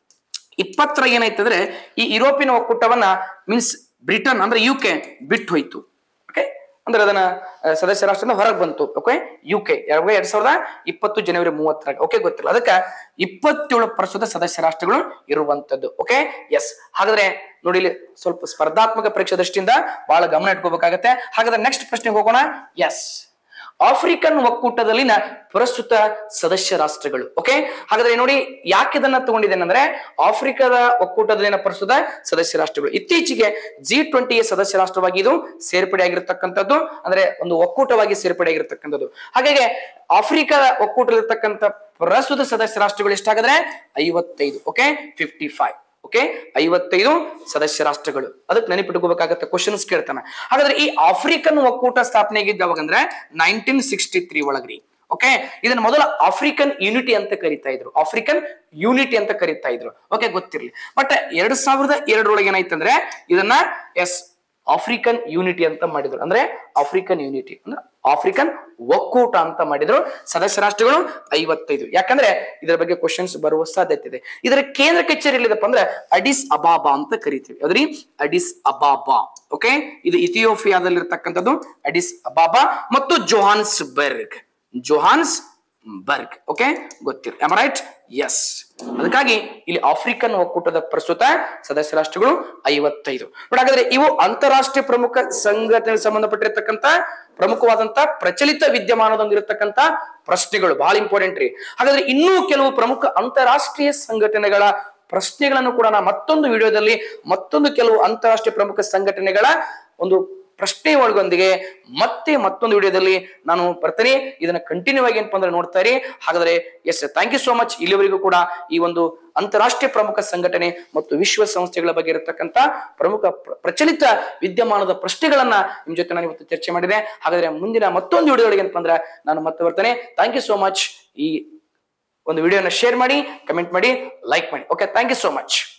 ಇಪ್ಪತ್ತರ ಏನಾಯ್ತಂದ್ರೆ ಈ ಯುರೋಪಿನ ಒಕ್ಕೂಟವನ್ನ ಮೀನ್ಸ್ ಬ್ರಿಟನ್ ಅಂದ್ರೆ ಯು ಕೆ ಬಿಟ್ಟು ಹೋಯ್ತು ಓಕೆ ಅಂದ್ರೆ ಅದನ್ನ ಆ, ಸದಸ್ಯ ರಾಷ್ಟ್ರದಿಂದ ಹೊರಗೆ ಬಂತು ಓಕೆ ಯು ಕೆ ಎರಡ್ ಸಾವಿರದ ಇಪ್ಪತ್ತು ಜನವರಿ ಮೂವತ್ತರಾಗ ಓಕೆ ಗೊತ್ತಿಲ್ಲ ಅದಕ್ಕೆ ಇಪ್ಪತ್ತೇಳು ಪ್ರಸ್ತುತ ಸದಸ್ಯ ರಾಷ್ಟ್ರಗಳು ಇರುವಂತದ್ದು ಓಕೆ ಎಸ್ ಹಾಗಾದ್ರೆ ನೋಡಿ ಇಲ್ಲಿ ಸ್ವಲ್ಪ ಸ್ಪರ್ಧಾತ್ಮಕ ಪರೀಕ್ಷೆ ದೃಷ್ಟಿಯಿಂದ ಬಹಳ ಗಮನ ಇಟ್ಕೋಬೇಕಾಗತ್ತೆ ಹಾಗಾದ್ರೆ ನೆಕ್ಸ್ಟ್ ಪ್ರಶ್ನೆಗೆ ಹೋಗೋಣ ಎಸ್ ಆಫ್ರಿಕನ್ ಒಕ್ಕೂಟದಲ್ಲಿನ ಪ್ರಸ್ತುತ ಸದಸ್ಯ ರಾಷ್ಟ್ರಗಳು ಓಕೆ ಹಾಗಾದ್ರೆ ನೋಡಿ ಯಾಕೆ ಇದನ್ನ ತಗೊಂಡಿದ್ದೇನೆ ಅಂದ್ರೆ ಆಫ್ರಿಕಾದ ಒಕ್ಕೂಟದಲ್ಲಿನ ಪ್ರಸ್ತುತ ಸದಸ್ಯ ರಾಷ್ಟ್ರಗಳು ಇತ್ತೀಚೆಗೆ ಜಿ ಟ್ವೆಂಟಿಯ ಸದಸ್ಯ ರಾಷ್ಟ್ರವಾಗಿ ಇದು ಸೇರ್ಪಡೆ ಆಗಿರ್ತಕ್ಕಂಥದ್ದು ಅಂದ್ರೆ ಒಂದು ಒಕ್ಕೂಟವಾಗಿ ಸೇರ್ಪಡೆ ಆಗಿರ್ತಕ್ಕಂಥದ್ದು ಹಾಗಾಗಿ ಆಫ್ರಿಕಾದ ಒಕ್ಕೂಟದಲ್ಲಿರ್ತಕ್ಕಂಥ ಪ್ರಸ್ತುತ ಸದಸ್ಯ ರಾಷ್ಟ್ರಗಳು ಎಷ್ಟಾಗಿದ್ರೆ ಐವತ್ತೈದು ಓಕೆ ಫಿಫ್ಟಿ ಫೈವ್ ಓಕೆ ಐವತ್ತೈದು ಸದಸ್ಯ ರಾಷ್ಟ್ರಗಳು ಅದಕ್ಕೆ ನೆನಪಿಟ್ಕೋಬೇಕಾಗತ್ತೆ ಕ್ವಶನ್ಸ್ ಕೇಳ್ತಾನೆ ಹಾಗಾದ್ರೆ ಈ ಆಫ್ರಿಕನ್ ಒಕ್ಕೂಟ ಸ್ಥಾಪನೆ ಆಗಿದ್ದು ಯಾವಾಗ ಅಂದ್ರೆ ನೈನ್ಟೀನ್ ಸಿಕ್ಸ್ಟಿ ತ್ರೀ ಒಳಗ್ರಿ ಓಕೆ ಇದನ್ನ ಮೊದಲ ಆಫ್ರಿಕನ್ ಯೂನಿಟಿ ಅಂತ ಕರಿತಾ ಇದ್ರು ಆಫ್ರಿಕನ್ ಯೂನಿಟಿ ಅಂತ ಕರಿತಾ ಇದ್ರು ಓಕೆ ಗೊತ್ತಿರ್ಲಿ ಬಟ್ ಎರಡ್ ಸಾವಿರದ ಎರಡರೊಳಗೆ ಏನಾಯ್ತಂದ್ರೆ ಇದನ್ನ ಎಸ್ ಆಫ್ರಿಕನ್ ಯೂನಿಟಿ ಅಂತ ಮಾಡಿದ್ರು ಅಂದ್ರೆ ಆಫ್ರಿಕನ್ ಯೂನಿಟಿ ಅಂದ್ರೆ ಆಫ್ರಿಕನ್ ಒಕ್ಕೂಟ ಅಂತ ಮಾಡಿದ್ರು ಸದಸ್ಯ ರಾಷ್ಟ್ರಗಳು ಐವತ್ತೈದು ಯಾಕಂದ್ರೆ ಇದರ ಬಗ್ಗೆ ಕ್ವಶನ್ಸ್ ಬರುವ ಸಾಧ್ಯತೆ ಇದೆ ಇದರ ಕೇಂದ್ರ ಕಚೇರಿ ಎಲ್ಲಿದಪ್ಪ ಅಂದ್ರೆ ಅಡಿಸ್ ಅಬಾಬಾ ಅಂತ ಕರಿತೀವಿ ಅದ್ರಿ ಅಡಿಸ್ ಅಬಾಬಾ ಓಕೆ ಇದು ಇಥಿಯೋಪಿಯಾದಲ್ಲಿರ್ತಕ್ಕಂಥದ್ದು ಅಡಿಸ್ ಅಬಾಬಾ ಮತ್ತು Johannesburg Johannesburg okay ಗೊತ್ತಿರ ರೈಟ್ ಎಸ್ ಅದಕ್ಕಾಗಿ ಇಲ್ಲಿ ಆಫ್ರಿಕನ್ ಒಕ್ಕೂಟದ ಪ್ರಸ್ತುತ ಸದಸ್ಯ ರಾಷ್ಟ್ರಗಳು ಐವತ್ತೈದು ಬಟ್ ಹಾಗಾದ್ರೆ ಇವು ಅಂತಾರಾಷ್ಟ್ರೀಯ ಪ್ರಮುಖ ಸಂಘಟನೆಗೆ ಸಂಬಂಧಪಟ್ಟಿರ್ತಕ್ಕಂಥ ಪ್ರಮುಖವಾದಂತ ಪ್ರಚಲಿತ ವಿದ್ಯಮಾನದೊಂದಿರತಕ್ಕಂತ ಪ್ರಶ್ನೆಗಳು ಬಹಳ ಇಂಪಾರ್ಟೆಂಟ್ ರೀ ಹಾಗಾದ್ರೆ ಇನ್ನೂ ಕೆಲವು ಪ್ರಮುಖ ಅಂತಾರಾಷ್ಟ್ರೀಯ ಸಂಘಟನೆಗಳ ಪ್ರಶ್ನೆಗಳನ್ನು ಕೂಡ ನಾ ಮತ್ತೊಂದು ವಿಡಿಯೋದಲ್ಲಿ ಮತ್ತೊಂದು ಕೆಲವು ಅಂತಾರಾಷ್ಟ್ರೀಯ ಪ್ರಮುಖ ಸಂಘಟನೆಗಳ ಒಂದು ಪ್ರಶ್ನೆ ಒಳಗೊಂದಿಗೆ ಮತ್ತೆ ಮತ್ತೊಂದು ವಿಡಿಯೋದಲ್ಲಿ ನಾನು ಬರ್ತೇನೆ ಇದನ್ನ ಕಂಟಿನ್ಯೂ ಆಗಿ ಏನಪ್ಪ ಅಂದ್ರೆ ನೋಡ್ತಾ ಇರಿ ಹಾಗಾದ್ರೆ yes thank you so much ಇಲ್ಲಿವರೆಗೂ ಕೂಡ ಈ ಒಂದು ಅಂತಾರಾಷ್ಟ್ರೀಯ ಪ್ರಮುಖ ಸಂಘಟನೆ ಮತ್ತು ವಿಶ್ವಸಂಸ್ಥೆಗಳ ಬಗ್ಗೆ ಇರತಕ್ಕಂತ ಪ್ರಮುಖ ಪ್ರ- ಪ್ರಚಲಿತ ವಿದ್ಯಮಾನದ ಪ್ರಶ್ನೆಗಳನ್ನ ನಿಮ್ ಜೊತೆ ನಾನು ಇವತ್ತು ಚರ್ಚೆ ಮಾಡಿದೆ ಹಾಗಾದ್ರೆ ಮುಂದಿನ ಮತ್ತೊಂದು ವಿಡಿಯೋಗಳಿಗೆ ಏನಪ್ಪ ಅಂದ್ರೆ ನಾನು ಮತ್ತೆ ಬರ್ತೇನೆ ಥ್ಯಾಂಕ್ ಯು ಸೋ ಮಚ್ ಈ ಒಂದು ವಿಡಿಯೋನ ಶೇರ್ ಮಾಡಿ ಕಮೆಂಟ್ ಮಾಡಿ ಲೈಕ್ ಮಾಡಿ okay thank you so much